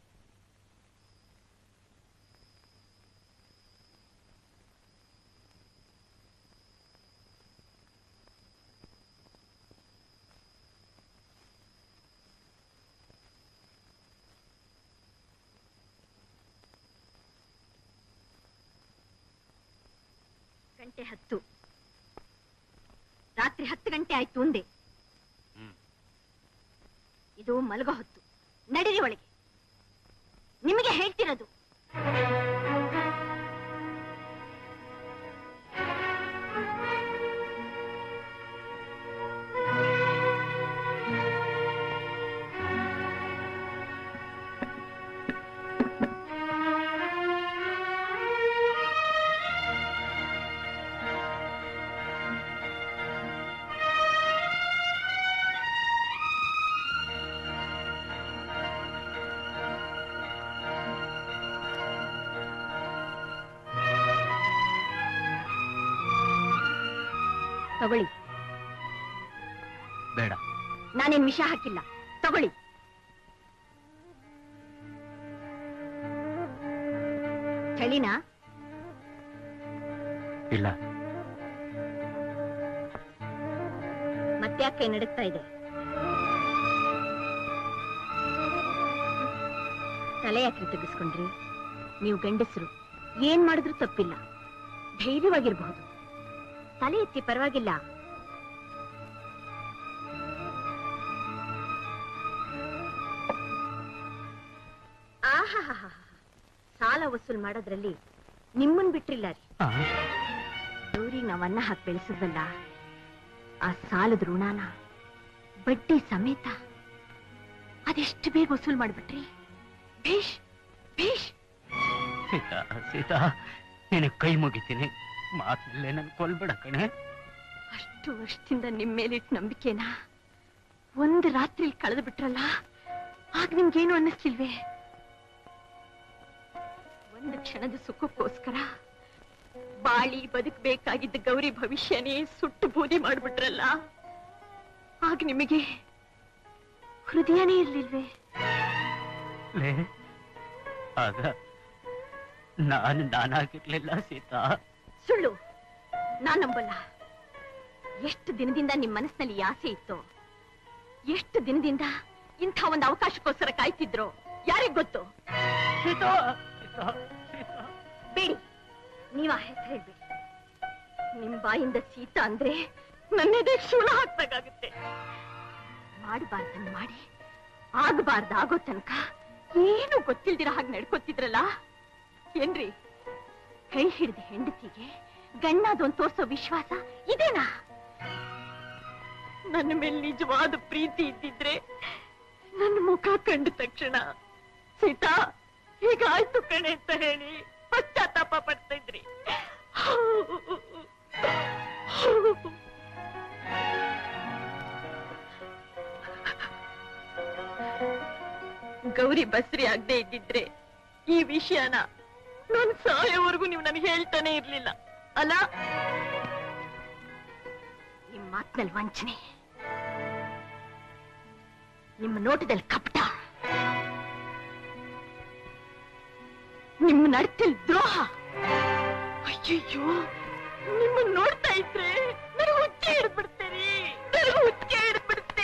ಗಂಟೆ ಹತ್ತು ರಾತ್ರಿ ಹತ್ತು ಗಂಟೆ ಆಯ್ತು ಒಂದೇ ಇದು ಮಲಗೋ ಹೊತ್ತು ನಡಿರಿ ಒಳಗೆ ನಿಮಗೆ ಹೇಳ್ತಿರೋದು ತಗೊಳ್ಳಿ ಬೇಡ ನಾನೇನ್ ವಿಷ ಹಾಕಿಲ್ಲ ತಗೊಳ್ಳಿ ಚಳಿನಾ ಇಲ್ಲ ಮತ್ತ್ಯಾಕೆ ಕೈ ನಡುಗ್ತಾ ಇದೆ ತಲೆ ಯಾಕೆ ತೆಗೆಸ್ಕೊಂಡ್ರಿ ನೀವು ಗಂಡಸರು ಏನ್ ಮಾಡಿದ್ರು ತಪ್ಪಿಲ್ಲ ಧೈರ್ಯವಾಗಿರ್ಬಹುದು ತಲೆ ಎತ್ತಿ ಪರವಾಗಿಲ್ಲ ಆಹಾಹಾಹಾ. ಸಾಲ ವಸೂಲ್ ಮಾಡೋದ್ರಲ್ಲಿ ನಿಮ್ಮನ್ ಬಿಟ್ರಿಲ್ಲ ರೀ ಗೌರಿಗೆ ನಾವ್ ಅನ್ನ ಹಾಕಿ ಬೆಳೆಸಿದ್ವಲ್ಲ ಆ ಸಾಲದ ಋಣಾನ ಬಡ್ಡಿ ಸಮೇತ ಅದೆಷ್ಟು ಬೇಗ ವಸೂಲ್ ಮಾಡ್ಬಿಟ್ರಿ ಬೇಷ್ ಬೇಷ್ ಸೀತಾ ಸೀತಾ ನಿನಗೆ ಕೈ ಮುಗಿತೀನಿ ಮಾತಲ್ಲೇ ನನ್ ಕೊಲ್ಬೇಡ ಕಣೆ ಅಷ್ಟು ವರ್ಷದಿಂದ ನಿಮ್ ಮೇಲಿಟ್ಟು ನಂಬಿಕೆನ ಒಂದು ರಾತ್ರಿಲಿ ಕಳೆದು ಬಿಟ್ರಲ್ಲ ಆಗ ನಿಮ್ಗೇನು ಅನ್ನಿಸ್ಲಿಲ್ವೇ ಒಂದು ಕ್ಷಣದ ಸುಖಕ್ಕೋಸ್ಕರ ಬಾಳಿ ಬದುಕಬೇಕಾಗಿದ್ದ ಗೌರಿ ಭವಿಷ್ಯನೇ ಸುಟ್ಟು ಬೂದಿ ಮಾಡ್ಬಿಟ್ರಲ್ಲ ಆಗ ನಿಮಗೆ ಹೃದಯನೇ ಇರ್ಲಿಲ್ವೇ ಲೇ ಆಗ ನಾನು ನಾನಾಗಿರ್ಲಿಲ್ಲ ಸೀತಾ ಸುಳ್ಳು ನಾನ್ ನಂಬಲ್ಲ ಎಷ್ಟು ದಿನದಿಂದ ನಿಮ್ ಮನಸ್ಸಿನಲ್ಲಿ ಈ ಆಸೆ ಇತ್ತು ಎಷ್ಟು ದಿನದಿಂದ ಇಂಥ ಒಂದು ಅವಕಾಶಕ್ಕೋಸ್ಕರ ಕಾಯ್ತಿದ್ರು ಯಾರಿಗ್ ಗೊತ್ತು ಸೀತಾ ಬೇಡಿ ನೀವ್ ಆ ಹೆಸರು ಹೇಳ್ಬೇಡಿ ನಿಮ್ ಬಾಯಿಂದ ಸೀತಾ ಅಂದ್ರೆ ನನ್ನೆದೆ ಶೂಲ ಹಾಕ್ಬೇಕಾಗುತ್ತೆ ಮಾಡಬಾರ್ದನ್ ಮಾಡಿ ಆಗಬಾರ್ದ ಆಗೋ ತನಕ ಏನು ಗೊತ್ತಿಲ್ದಿರ ಹಾಗೆ ನಡ್ಕೊತಿದ್ರಲ್ಲ ಏನ್ರಿ ಕೈ ಹಿಡಿದ ಹೆಂಡತಿಗೆ ಗಣ್ಣಾದೊಂದ್ ತೋರ್ಸೋ ವಿಶ್ವಾಸ ಇದೇನಾ ನನ್ನ ಮೇಲೆ ನಿಜವಾದ ಪ್ರೀತಿ ಇದ್ದಿದ್ರೆ ನನ್ನ ಮುಖ ಕಂಡ ತಕ್ಷಣ ಸೀತಾ ಹೀಗಾಯ್ತು ಕಣೆ ಅಂತ ಹೇಳಿ ಪಶ್ಚಾತ್ತಾಪ ಪಡ್ತಾ ಇದ್ರಿ ಗೌರಿ ಬಸ್ರಿ ಆಗದೆ ಇದ್ದಿದ್ರೆ ಈ ವಿಷಯನ ನನ್ ಸಾಯೋವರೆಗೂ ನೀವು ನನಗೆ ಹೇಳ್ತಾನೆ ಇರ್ಲಿಲ್ಲ ಅಲ್ಲ ನಿಮ್ ಮಾತಿನಲ್ಲಿ ವಂಚನೆ ನಿಮ್ಮ ನೋಟದಲ್ಲಿ ಕಪಟ ನಿಮ್ಮ ನಡತೆಲ್ ದ್ರೋಹ ಅಯ್ಯಯ್ಯೋ ನಿಮ್ಮ ನೋಡ್ತಾ ಇದ್ರೆ ನನಗೆ ಹುಚ್ಚೆ ಹಿಡ್ಬಿಡ್ತೇನೆ ನನಗೆ ಹುಚ್ಚೆ ಹಿಡ್ಬಿಡುತ್ತೆ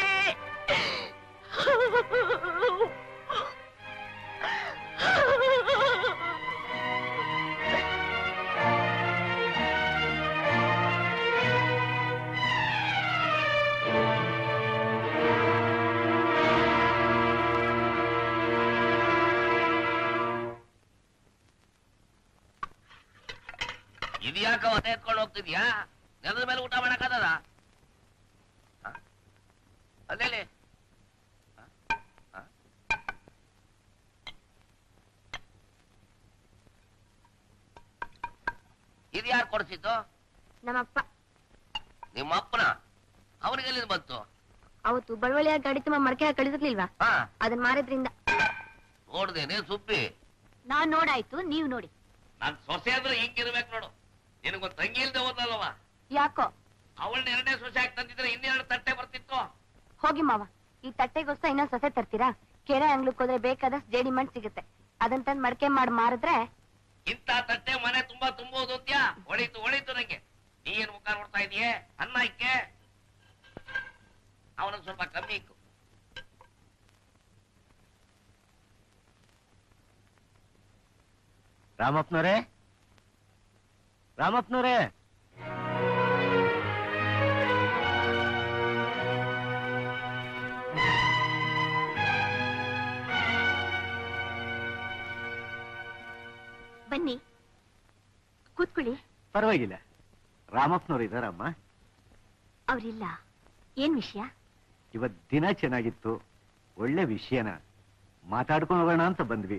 ಇದ್ಯಾಕ ಹೊಟ್ಟೆ ಎತ್ಕೊಂಡು ಹೋಗ್ತಿದ್ಯಾ ನೆಲದ ಮೇಲೆ ಊಟ ಮಾಡಕ್ಕಾಗದ ಅಲ್ಲೇಲಿ ಇದು ಯಾರು ಕೊಡ್ಸಿತ್ತು ನಮ್ಮಪ್ಪ ನಿಮ್ಮ ಅಪ್ಪನ ಅವನಿಗೆ ಎಲ್ಲಿಂದ ಬಂತು ಅವತ್ತು ಬಡವಳಿಯ ಗಾಡಿ ತುಂಬ ಮಡಕೆ ಹಾಕಿ ಕಳಿಸಿರ್ಲಿಲ್ವಾ ಹಾ ಅದನ್ನ ಮಾರಿದ್ರಿಂದ ನೋಡ್ದೇನೆ ಸುಬ್ಬಿ ನಾನ್ ನೋಡಾಯ್ತು ನೀವ್ ನೋಡಿ ನನ್ ಸೊಸೆ ಅಂದ್ರೆ ಹಿಂಗಿರ್ಬೇಕು ನೋಡು ನಿನಗೊಂದ್ ತಂಗಿ ಇಲ್ದೆ ಹೋದಲ್ವ ಯಾಕೋ ಅವಳನ್ನ ಎರಡನೇ ಸೊಸೆ ಹಾಕಿ ತಂದಿದ್ರೆ ಇನ್ನೆರಡು ತಟ್ಟೆ ಬರ್ತಿತ್ತು ಹೋಗಿ ಮಾವ ಈ ತಟ್ಟೆಗೋಸ್ಕರ ಇನ್ನೊಂದ್ ಸೊಸೆ ತರ್ತೀರಾ ಕೆರೆ ಅಂಗ್ಳಕ್ ಹೋದ್ರೆ ಬೇಕಾದಷ್ಟು ಜೇಡಿ ಮಣ್ಣು ಸಿಗುತ್ತೆ ಅದನ್ನ ತಂದ್ ಮಡಕೆ ಮಾಡಿ ಮಾರಿದ್ರೆ ಇಂಥ ತಟ್ಟೆ ಮನೆ ತುಂಬಾ ತುಂಬೋದು ಅಂತ್ಯಾ ಹೊಳಿತು ಹೊಳಿತು ನಂಗೆ ನೀ ಏನ್ ಮುಖ ನೋಡ್ತಾ ಇದೀಯೇ ಅನ್ನ ಇಕ್ಕೆ ಅವನೊಂದ್ ಸ್ವಲ್ಪ ಕಮ್ಮಿ ಇಕ್ಕು ರಾಮಪ್ಪನವ್ರೆ ರಾಮಪ್ಪನವ್ರೆ ಬನ್ನಿ ಕೂತ್ಕೊಳ್ಳಿ ಪರವಾಗಿಲ್ಲ ರಾಮಪ್ಪನವ್ರು ಇದಾರಮ್ಮ ಅವ್ರಿಲ್ಲ ಏನ್ ವಿಷಯ ಇವತ್ ದಿನ ಚೆನ್ನಾಗಿತ್ತು ಒಳ್ಳೆ ವಿಷಯನ ಮಾತಾಡ್ಕೊಂಡು ಹೋಗೋಣ ಅಂತ ಬಂದ್ವಿ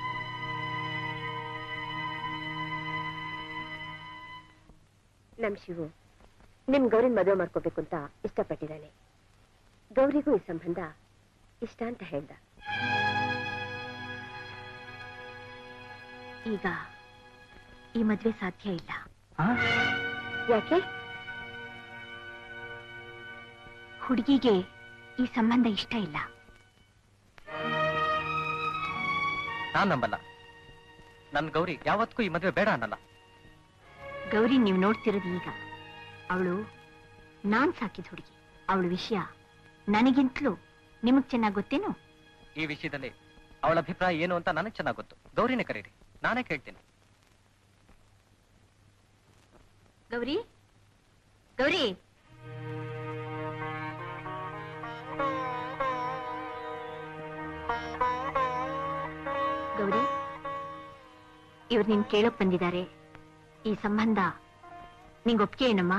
ನಮ್ ಶಿವು ನಿಮ್ ಗೌರಿನ್ ಮದುವೆ ಮಾಡ್ಕೋಬೇಕು ಅಂತ ಇಷ್ಟಪಟ್ಟಿದ್ದಾನೆ ಗೌರಿಗೂ ಈ ಸಂಬಂಧ ಇಷ್ಟ ಅಂತ ಹೇಳ್ದ ಈಗ ಈ ಮದ್ವೆ ಸಾಧ್ಯ ಇಲ್ಲ ಯಾಕೆ ಹುಡುಗಿಗೆ ಈ ಸಂಬಂಧ ಇಷ್ಟ ಇಲ್ಲ ನಾನ್ ನಂಬಲ್ಲ ನನ್ ಗೌರಿ ಯಾವತ್ತಿಗೂ ಈ ಮದ್ವೆ ಬೇಡ ಅನ್ನಲ್ಲ ಗೌರಿ ನೀವು ನೋಡ್ತಿರೋದು ಈಗ ಅವಳು ನಾನ್ ಸಾಕಿದ ಹುಡುಗಿ ಅವಳ ವಿಷಯ ನನಗಿಂತಲೂ ನಿಮಗ್ ಚೆನ್ನಾಗ್ ಗೊತ್ತೇನು ಈ ವಿಷಯದಲ್ಲಿ ಅವಳ ಅಭಿಪ್ರಾಯ ಏನು ಅಂತ ನನಗೆ ಚೆನ್ನಾಗ್ ಗೊತ್ತು ಗೌರಿನೇ ಕರೀರಿ ನಾನೇ ಕೇಳ್ತೀನಿ ಗೌರಿ ಗೌರಿ ಗೌರಿ ಇವ್ರು ನಿನ್ ಕೇಳಕ್ ಬಂದಿದ್ದಾರೆ ಈ ಸಂಬಂಧ ನಿಂಗ್ ಒಪ್ಪಿಗೆ ಏನಮ್ಮ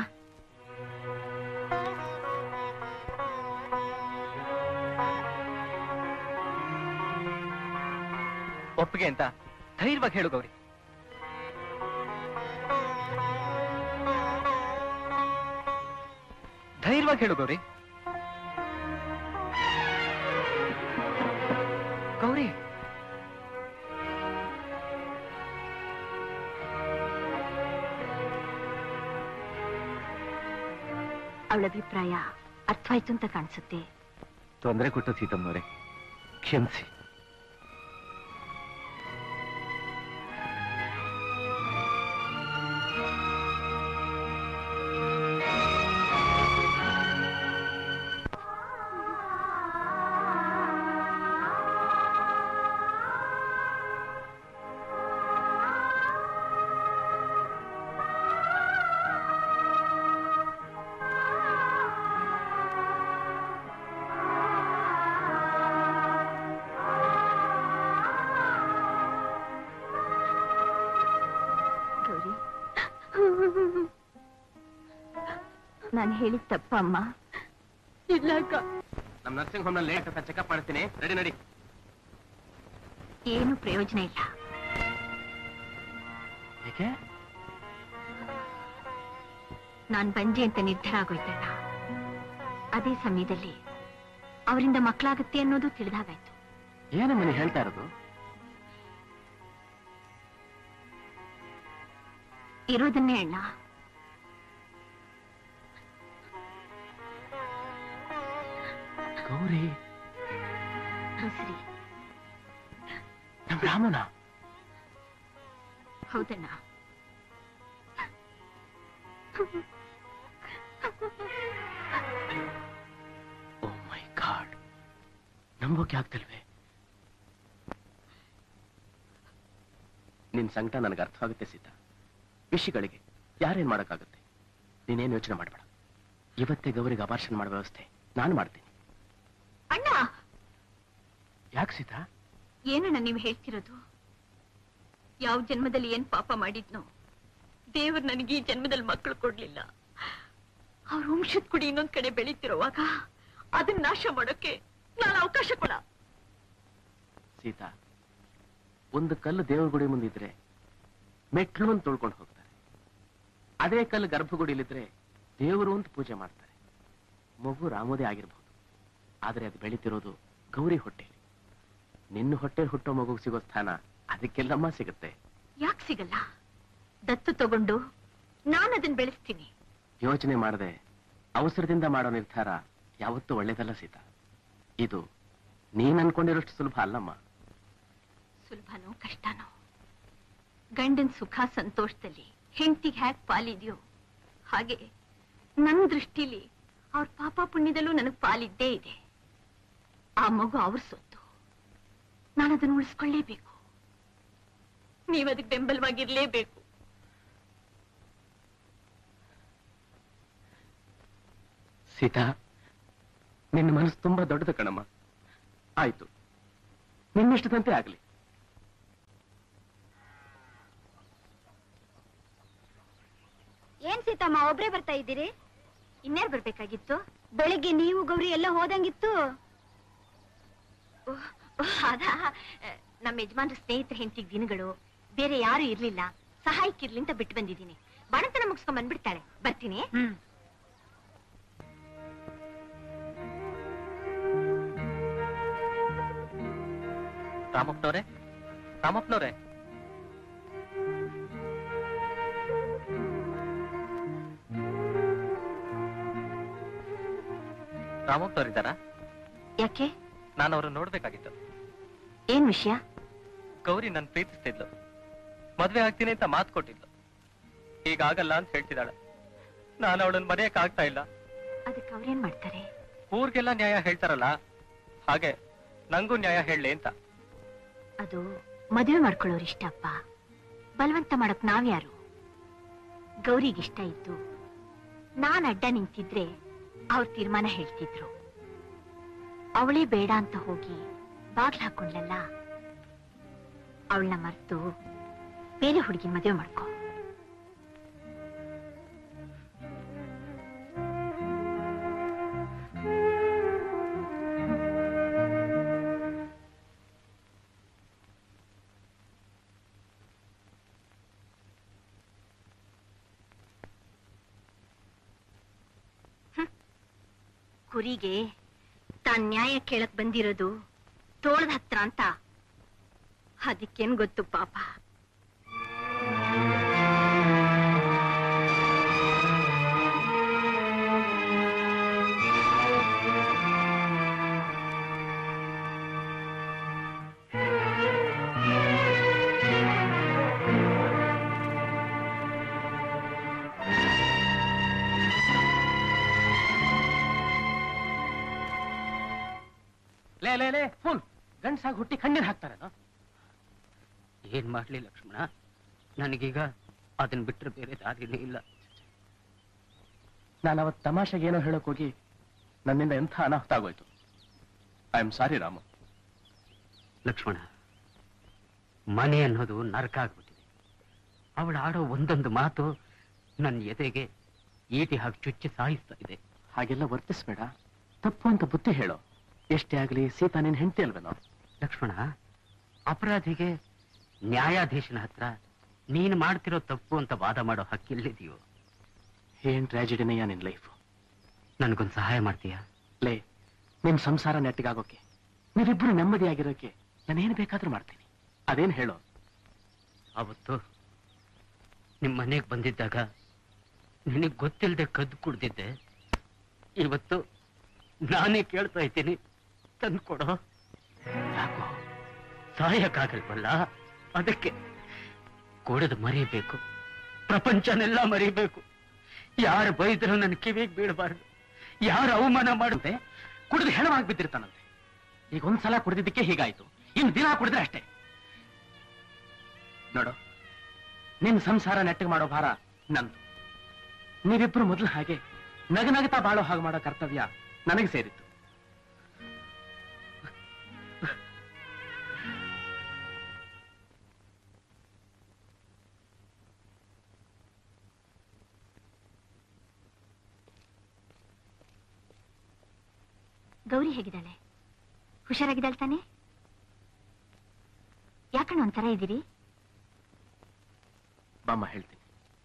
ಒಪ್ಪಿಗೆ ಅಂತ ಧೈರ್ಯವಾಗಿ ಹೇಳು ಗೌರಿ ಧೈರ್ಯವಾಗಿ ಹೇಳು ಗೌರಿ ಗೌರಿ ಅವಳ ಅಭಿಪ್ರಾಯ ಅರ್ಥವಾಯ್ತು ಅಂತ ಕಾಣಿಸುತ್ತೆ ತೊಂದರೆ ಕೊಟ್ಟ ಸೀತಮ್ಮನವರೇ ಕ್ಷಮಿಸಿ ಗೌರಿ ನಾನು ಹೇಳಿದ ತಪ್ಪಮ್ಮ ಇಲ್ಲ ಅಕ್ಕ ನಮ್ ನರ್ಸಿಂಗ್ ಹೋಮ್ ನಲ್ಲಿ ಲೇಟ್ ಅಂತ ಚೆಕಪ್ ಮಾಡ್ತೀನಿ ರೆಡಿ ನಡಿ ಏನು ಪ್ರಯೋಜನ ಇಲ್ಲ ಏಕೆ ನಾನ್ ಬಂಜೆ ಅಂತ ನಿರ್ಧಾರ ಆಗೋಯ್ತಣ್ಣ ಅದೇ ಸಮಯದಲ್ಲಿ ಅವರಿಂದ ಮಕ್ಕಳಾಗುತ್ತೆ ಅನ್ನೋದು ತಿಳಿದಾಗಾಯ್ತು ಏನಮ್ಮ ನೀ ಹೇಳ್ತಾ ಇರೋದು ಇರೋದನ್ನೇ ಅಣ್ಣ ಗೌರಿ ಸರಿ ನಮ್ ರಾಮನ ಹೌದಣ್ಣ ಓ ಮೈ ಗಾಡ್ ನಂಬೋಕೆ ಆಗ್ತಿಲ್ವೇ ನಿನ್ ಸಂಕಟ ನನಗೆ ಅರ್ಥವಾಗುತ್ತೆ ಸೀತಾ ವಿಷಯಗಳಿಗೆ ಯಾರೇನ್ ಮಾಡಕ್ಕಾಗುತ್ತೆ ನೀನೇನ್ ಯೋಚನೆ ಮಾಡಬೇಡ ಇವತ್ತೇ ಗೌರಿಗೆ ಅಪಾರ್ಷನ್ ಮಾಡೋ ವ್ಯವಸ್ಥೆ ನಾನು ಮಾಡ್ತೀನಿ ಅಣ್ಣ ಯಾಕೆ ಸೀತಾ ಏನಣ್ಣ ನೀವು ಹೇಳ್ತಿರೋದು ಯಾವ ಜನ್ಮದಲ್ಲಿ ಏನ್ ಪಾಪ ಮಾಡಿದ್ನೋ ದೇವ್ರು ನನಗೆ ಈ ಜನ್ಮದಲ್ಲಿ ಮಕ್ಕಳು ಕೊಡ್ಲಿಲ್ಲ ಅವ್ರ ವಂಶದ ಕುಡಿ ಇನ್ನೊಂದ್ ಕಡೆ ಬೆಳೀತಿರುವಾಗ ಅದನ್ನ ನಾಶ ಮಾಡೋಕೆ ನಾನು ಅವಕಾಶ ಕೊಡ ಸೀತಾ ಒಂದು ಕಲ್ಲು ದೇವ್ರ ಗುಡಿ ಮುಂದಿದ್ರೆ ಮೆಟ್ಲು ಅಂತ ತೊಳ್ಕೊಂಡು ಹೋಗ್ತಾರೆ ಅದೇ ಕಲ್ಲು ಗರ್ಭಗುಡಿಲಿದ್ರೆ ದೇವರು ಅಂತ ಪೂಜೆ ಮಾಡ್ತಾರೆ ಮಗು ರಾಮೋದೇ ಆಗಿರ್ಬಹುದು ಆದ್ರೆ ಅದು ಬೆಳೀತಿರೋದು ಗೌರಿ ಹೊಟ್ಟೆಲಿ ನಿನ್ನ ಹೊಟ್ಟೆ ಹುಟ್ಟೋ ಮಗುಗೆ ಸಿಗೋ ಸ್ಥಾನ ಅದಕ್ಕೆಲ್ಲಮ್ಮ ಸಿಗುತ್ತೆ ಯಾಕೆ ಸಿಗಲ್ಲ ದತ್ತು ತಗೊಂಡು ನಾನು ಅದನ್ನ ಬೆಳೆಸ್ತೀನಿ ಯೋಚನೆ ಮಾಡದೆ ಅವಸರದಿಂದ ಮಾಡೋ ನಿರ್ಧಾರ ಯಾವತ್ತೂ ಒಳ್ಳೇದಲ್ಲ ಸೀತಾ ಇದು ನೀನ್ ಅನ್ಕೊಂಡಿರೋಷ್ಟು ಸುಲಭ ಅಲ್ಲಮ್ಮ ಸುಲಭನೋ ಕಷ್ಟನೋ ಗಂಡನ್ ಸುಖ ಸಂತೋಷದಲ್ಲಿ ಹೆಂಡತಿಗೆ ಹ್ಯಾಕ್ ಪಾಲಿದೆಯೋ ಹಾಗೆ ನನ್ನ ದೃಷ್ಟಿಲಿ ಅವ್ರ ಪಾಪ ಪುಣ್ಯದಲ್ಲೂ ನನಗ್ ಪಾಲಿದ್ದೇ ಇದೆ ಆ ಮಗು ಅವ್ರ ಸೊತ್ತು ನಾನು ಅದನ್ನು ಉಳಿಸ್ಕೊಳ್ಳೇಬೇಕು ನೀವು ಅದಕ್ಕೆ ಬೆಂಬಲವಾಗಿರ್ಲೇಬೇಕು ಸೀತಾ ನಿನ್ನ ಮನಸ್ಸು ತುಂಬಾ ದೊಡ್ಡದು ಕಣಮ್ಮ ಆಯ್ತು ನಿನ್ನಿಷ್ಟದಂತೆ ಆಗ್ಲಿ ಏನ್ ಸೀತಮ್ಮ ಒಬ್ರೇ ಬರ್ತಾ ಇದ್ದೀರಿ ಇನ್ಯಾರು ಬರ್ಬೇಕಾಗಿತ್ತು ಬೆಳಿಗ್ಗೆ ನೀವು ಗೌರಿ ಎಲ್ಲ ಹೋದಂಗಿತ್ತು ಓಹ್, ಓಹ್, ಅದಾ ಆ, ನಮ್ಮ ಯಜಮಾನ್ರ ಸ್ನೇಹಿತರ ಹೆಂಡತಿಗೆ ದಿನಗಳು ಬೇರೆ ಯಾರು ಇರ್ಲಿಲ್ಲ ಸಹಾಯಕ್ಕಿರ್ಲಿ ಅಂತ ಬಿಟ್ಟು ಬಂದಿದ್ದೀನಿ ಬಾಣಂತನ ಮುಗಿಸ್ಕೊಂಡ್ ಬಂದ್ಬಿಡ್ತಾಳೆ ಬರ್ತೀನಿ ರಾಮಪ್ಪನವ್ರೆ ರಾಮಪ್ಪನವ್ರೆ ರಾಮಪ್ಪನವ್ರಿದ್ದಾರಾ ಯಾಕೆ ನಾನು ಅವ್ರನ್ನ ನೋಡ್ಬೇಕಾಗಿತ್ತು ಏನ್ ವಿಷಯ ಗೌರಿ ನನ್ ಪ್ರೀತಿಸ್ತಿದ್ಲು ಮದ್ವೆ ಆಗ್ತೀನಿ ಅಂತ ಮಾತು ಕೊಟ್ಟಿದ್ಲು ಹೀಗಾಗಲ್ಲ ಅಂತ ಹೇಳ್ತಿದ್ದಾಳೆ ನಾನು ಅವಳನ್ನ ಮರೆಯಕ್ ಆಗ್ತಾ ಇಲ್ಲ ಅದಕ್ಕೆ ಅವ್ರೇನ್ ಮಾಡ್ತಾರೆ ಊರ್ಗೆಲ್ಲ ನ್ಯಾಯ ಹೇಳ್ತಾರಲ್ಲ ಹಾಗೆ ನಂಗೂ ನ್ಯಾಯ ಹೇಳಲಿ ಅಂತ ಅದು ಮದುವೆ ಮಾಡ್ಕೊಳ್ಳೋರು ಇಷ್ಟಪ್ಪ ಬಲವಂತ ಮಾಡಕ್ ನಾವ್ಯಾರು ಗೌರಿಗಿಷ್ಟ ಇದ್ದು ನಾನ್ ಅಡ್ಡ ನಿಂತಿದ್ರೆ ಅವ್ರ ತೀರ್ಮಾನ ಹೇಳ್ತಿದ್ರು ಅವಳೇ ಬೇಡ ಅಂತ ಹೋಗಿ ಬಾಗ್ಲ ಹಾಕೊಂಡ್ಲಲ್ಲ ಅವಳನ್ನ ಮರ್ತು ಬೇರೆ ಹುಡುಗಿ ಮದುವೆ ಮಾಡ್ಕೊ ಕುರಿಗೆ ತಾನ್ ನ್ಯಾಯ ಕೇಳಕ್ ಬಂದಿರೋದು ತೋಳದ ಹತ್ರ ಅಂತ ಅದಕ್ಕೇನ್ ಗೊತ್ತು ಪಾಪ ಲೇ ಲೇ ಲೇ ಫುಲ್ ಗಂಡ್ಸಾಗಿ ಹುಟ್ಟಿ ಕಣ್ಣೀರ್ ಹಾಕ್ತಾರೇನೋ ಏನ್ ಮಾಡ್ಲಿ ಲಕ್ಷ್ಮಣ ನನಗೀಗ ಅದನ್ನ ಬಿಟ್ರೆ ಬೇರೆ ದಾರಿನೇ ಇಲ್ಲ ನಾನು ಅವತ್ತು ತಮಾಷೆಗೆ ಏನೋ ಹೇಳಕ್ ಹೋಗಿ ನನ್ನಿಂದ ಎಂಥ ಅನಾಹುತ ಆಗೋಯ್ತು I am sorry Ramu Lakshmana ಮನೆ ಅನ್ನೋದು ನರಕ ಆಗ್ಬಿಟ್ಟಿದೆ ಅವಳು ಆಡೋ ಒಂದೊಂದು ಮಾತು ನನ್ನ ಎದೆಗೆ ಈಟಿ ಹಾಕಿ ಚುಚ್ಚಿ ಸಾಯಿಸ್ತಾ ಇದೆ ಹಾಗೆಲ್ಲ ವರ್ತಿಸ್ಬೇಡ ತಪ್ಪು ಅಂತ ಬುದ್ಧಿ ಹೇಳೋ ಎಷ್ಟೇ ಆಗ್ಲಿ ಸೀತಾ ನಿನ್ ಹೆಂಡತಿ ಅಲ್ವೇನೋ ಲಕ್ಷ್ಮಣ ಅಪರಾಧಿಗೆ ನ್ಯಾಯಾಧೀಶನ ಹತ್ರ ನೀನು ಮಾಡ್ತಿರೋ ತಪ್ಪು ಅಂತ ವಾದ ಮಾಡೋ ಹಕ್ಕಿಲ್ಲಿದೆಯೋ ಏನ್ ಟ್ರಾಜಿಡಿನಯ್ಯ ನಿನ್ ಲೈಫ್ ನನ್ಗೊಂದು ಸಹಾಯ ಮಾಡ್ತೀಯಾ ಲೇ ನಿಮ್ ಸಂಸಾರ ನೆಟ್ಟಿಗಾಗೋಕೆ ನೀವಿಬ್ರು ನೆಮ್ಮದಿಯಾಗಿರೋಕೆ ನಾನೇನ್ ಬೇಕಾದ್ರೂ ಮಾಡ್ತೀನಿ ಅದೇನ್ ಹೇಳೋ ಅವತ್ತು ನಿಮ್ ಮನೆಗೆ ಬಂದಿದ್ದಾಗ ನಿನಗ್ ಗೊತ್ತಿಲ್ಲದೆ ಕದ್ದು ಕುಡ್ದಿದ್ದೆ ಇವತ್ತು ನಾನೇ ಕೇಳ್ತಾ ಇದ್ದೀನಿ ತಂದು ಕೊಡೋ ಯಾಕೋ ಸಹಾಯಕ್ಕಾಗಲ್ವಲ್ಲ ಅದಕ್ಕೆ ಕುಡಿದು ಮರಿಬೇಕು ಪ್ರಪಂಚನೆಲ್ಲ ಮರಿಬೇಕು ಯಾರು ಬೈದ್ರು ನನ್ನ ಕಿವಿಗೆ ಬೀಳಬಾರ್ದು ಯಾರು ಅವಮಾನ ಮಾಡುತ್ತೆ ಕುಡಿದು ಹೆಣವಾಗಿ ಬಿದ್ದಿರ್ತಾನಂತೆ ಈಗ ಒಂದ್ಸಲ ಕುಡಿದಿದ್ದಕ್ಕೆ ಹೀಗಾಯ್ತು ಇನ್ ದಿನ ಕುಡಿದ್ರೆ ಅಷ್ಟೇ ನೋಡು ನಿನ್ ಸಂಸಾರ ನೆಟ್ಟಗೆ ಮಾಡೋ ಭಾರ ನಂದು ನೀವಿಬ್ರು ಮೊದಲು ಹಾಗೆ ನಗನಗತಾ ಬಾಳೋ ಹಾಗೆ ಮಾಡೋ ಕರ್ತವ್ಯ ನನಗೆ ಸೇರಿತ್ತು ಗೌರಿ ಹೇಗಿದ್ದಾಳೆ ಹುಷಾರಾಗಿದ್ದಾಳೆ ತಾನೆ ಯಾಕಣ್ಣ ಒಂಥರ ಇದ್ದೀರಿ ಬಾಮ್ಮ ಹೇಳ್ತೀನಿ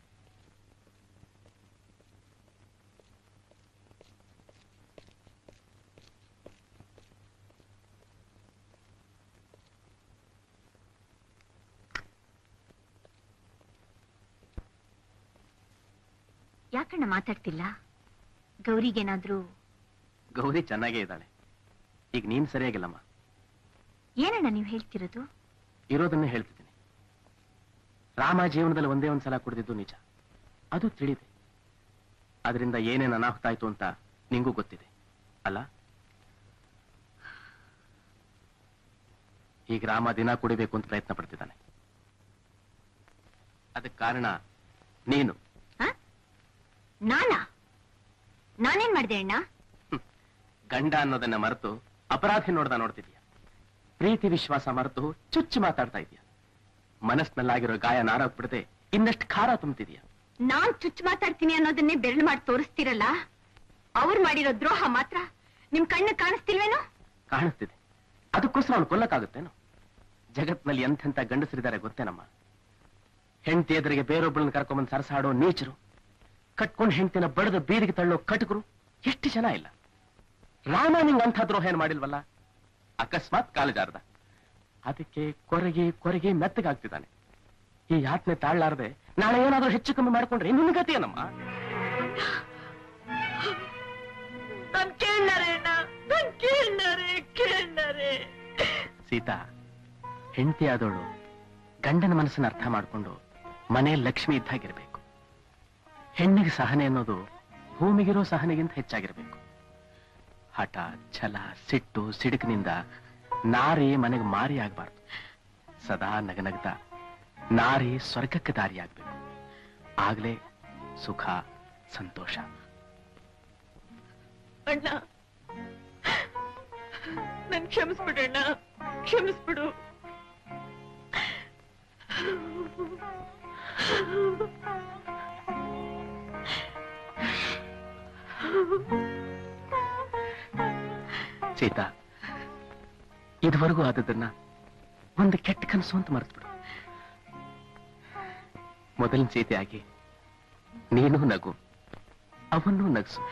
ಯಾಕಣ್ಣ ಮಾತಾಡ್ತಿಲ್ಲ ಗೌರಿಗೇನಾದ್ರೂ ಗೌರಿ ಚೆನ್ನಾಗೇ ಇದ್ದಾಳೆ ಈಗ ನೀನ್ ಸರಿಯಾಗಿಲ್ಲಮ್ಮ ಏನಣ್ಣ ನೀವು ಹೇಳ್ತಿರೋದು ಇರೋದನ್ನೇ ಹೇಳ್ತಿದ್ದೀನಿ ರಾಮ ಜೀವನದಲ್ಲಿ ಒಂದೇ ಒಂದ್ಸಲ ಕುಡಿದಿದ್ದು ನಿಜ ಅದು ತಿಳಿದೆ ಅದರಿಂದ ಏನೇನು ಅನಾಹುತ ಆಯ್ತು ಅಂತ ನಿಂಗೂ ಗೊತ್ತಿದೆ ಅಲ್ಲ ಈಗ ರಾಮ ದಿನ ಕುಡಿಬೇಕು ಅಂತ ಪ್ರಯತ್ನ ಪಡ್ತಿದ್ದಾನೆ ಅದಕ್ಕೆ ಕಾರಣ ನೀನು ನಾನಾ ನಾನೇನ್ ಮಾಡಿದೆ ಅಣ್ಣ ಗಂಡ ಅನ್ನೋದನ್ನ ಮರೆತು ಅಪರಾಧಿ ನೋಡ್ದ ನೋಡ್ತಿದ್ಯಾ ಪ್ರೀತಿ ವಿಶ್ವಾಸ ಮರೆತು ಚುಚ್ಚು ಮಾತಾಡ್ತಾ ಇದೀಯ ಮನಸ್ಸಿನಲ್ಲಾಗಿರೋ ಗಾಯ ನಾರಾಗ್ಬಿಡದೆ ಇನ್ನಷ್ಟು ಖಾರ ತುಂಬ್ತಿದ್ಯಾ ನಾನ್ ಚುಚ್ಚು ಮಾತಾಡ್ತೀನಿ ಅನ್ನೋದನ್ನೇ ಬೆರಳು ಮಾಡಿ ತೋರಿಸ್ತಿರಲ್ಲ ಅವ್ರು ಮಾಡಿರೋ ದ್ರೋಹ ಮಾತ್ರ ನಿಮ್ ಕಣ್ಣು ಕಾಣಿಸ್ತಿಲ್ವೇನೋ ಕಾಣಿಸ್ತಿದೆ ಅದಕ್ಕೋಸ್ಕರ ಅವ್ನು ಕೊಲ್ಲಕ್ಕಾಗುತ್ತೇನೋ ಜಗತ್ನಲ್ಲಿ ಎಂಥೆಂಥ ಗಂಡಸರಿದ್ದಾರೆ ಗೊತ್ತೇನಮ್ಮ ಹೆಂಡತಿ ಎದುರಿಗೆ ಬೇರೊಬ್ಬಳನ್ನ ಕರ್ಕೊಂಬಂದು ಸರಸಾಡೋ ನೀಚರು ಕಟ್ಕೊಂಡ್ ಹೆಂಡತಿನ ಬಡದು ಬೀದಿಗೆ ತಳ್ಳೋ ಕಟಕರು ಎಷ್ಟು ಜನ ಇಲ್ಲ ರಾಮ ನಿಂಗ್ ಅಂಥ ದ್ರೋಹ ಏನ್ ಮಾಡಿಲ್ವಲ್ಲ ಅಕಸ್ಮಾತ್ ಕಾಲಜಾರ್ದ ಅದಕ್ಕೆ ಕೊರಗಿ ಕೊರಗಿ ಮೆತ್ತಗಾಗ್ತಿದ್ದಾನೆ ಈ ಯಾತ್ನೆ ತಾಳ್ಲಾರ್ದೆ ನಾಳೆ ಏನಾದ್ರೂ ಹೆಚ್ಚು ಕಮ್ಮಿ ಮಾಡ್ಕೊಂಡ್ರೆ ನಿನ್ನ ಗತಿ ಏನಮ್ಮ ನಾನ್ ಕೇಳ್ನಾರೆ ಅಣ್ಣ ನಾನ್ ಕೇಳ್ನಾರೆ ಕೇಳ್ನಾರೆ ಸೀತಾ ಹೆಂಡತಿ ಆದವಳು ಗಂಡನ ಮನಸ್ಸನ್ನ ಅರ್ಥ ಮಾಡಿಕೊಂಡು ಮನೆ ಲಕ್ಷ್ಮಿ ಇದ್ದಾಗಿರ್ಬೇಕು ಹೆಣ್ಣಿಗೆ ಸಹನೆ ಅನ್ನೋದು ಭೂಮಿಗಿರೋ ಸಹನೆಗಿಂತ ಹೆಚ್ಚಾಗಿರ್ಬೇಕು ಹಠ ಛಲ ಸಿಟ್ಟು ಸಿಡುಕಿನಿಂದ ನಾರಿ ಮನೆಗೆ ಮಾರಿ ಆಗ್ಬಾರ್ದು ಸದಾ ನಗನಗ್ದ ನಾರಿ ಸ್ವರ್ಗಕ್ಕೆ ದಾರಿಯಾಗ್ಬೇಕು ಆಗ್ಲೇ ಸುಖ ಸಂತೋಷ ಅಣ್ಣ ನನ್ ಕ್ಷಮಿಸ್ಬಿಡಣ್ಣ ಕ್ಷಮಿಸ್ಬಿಡು ಸೀತಾ ಇದುವರೆಗೂ ಆದದನ್ನ ಒಂದು ಕೆಟ್ಟ ಕನಸು ಅಂತ ಮರೆತ್ಬಿಡು ಮೊದಲಿನ ಸೀತೆಯಾಗಿ ನೀನು ನಗು ಅವನ್ನೂ ನಗಸು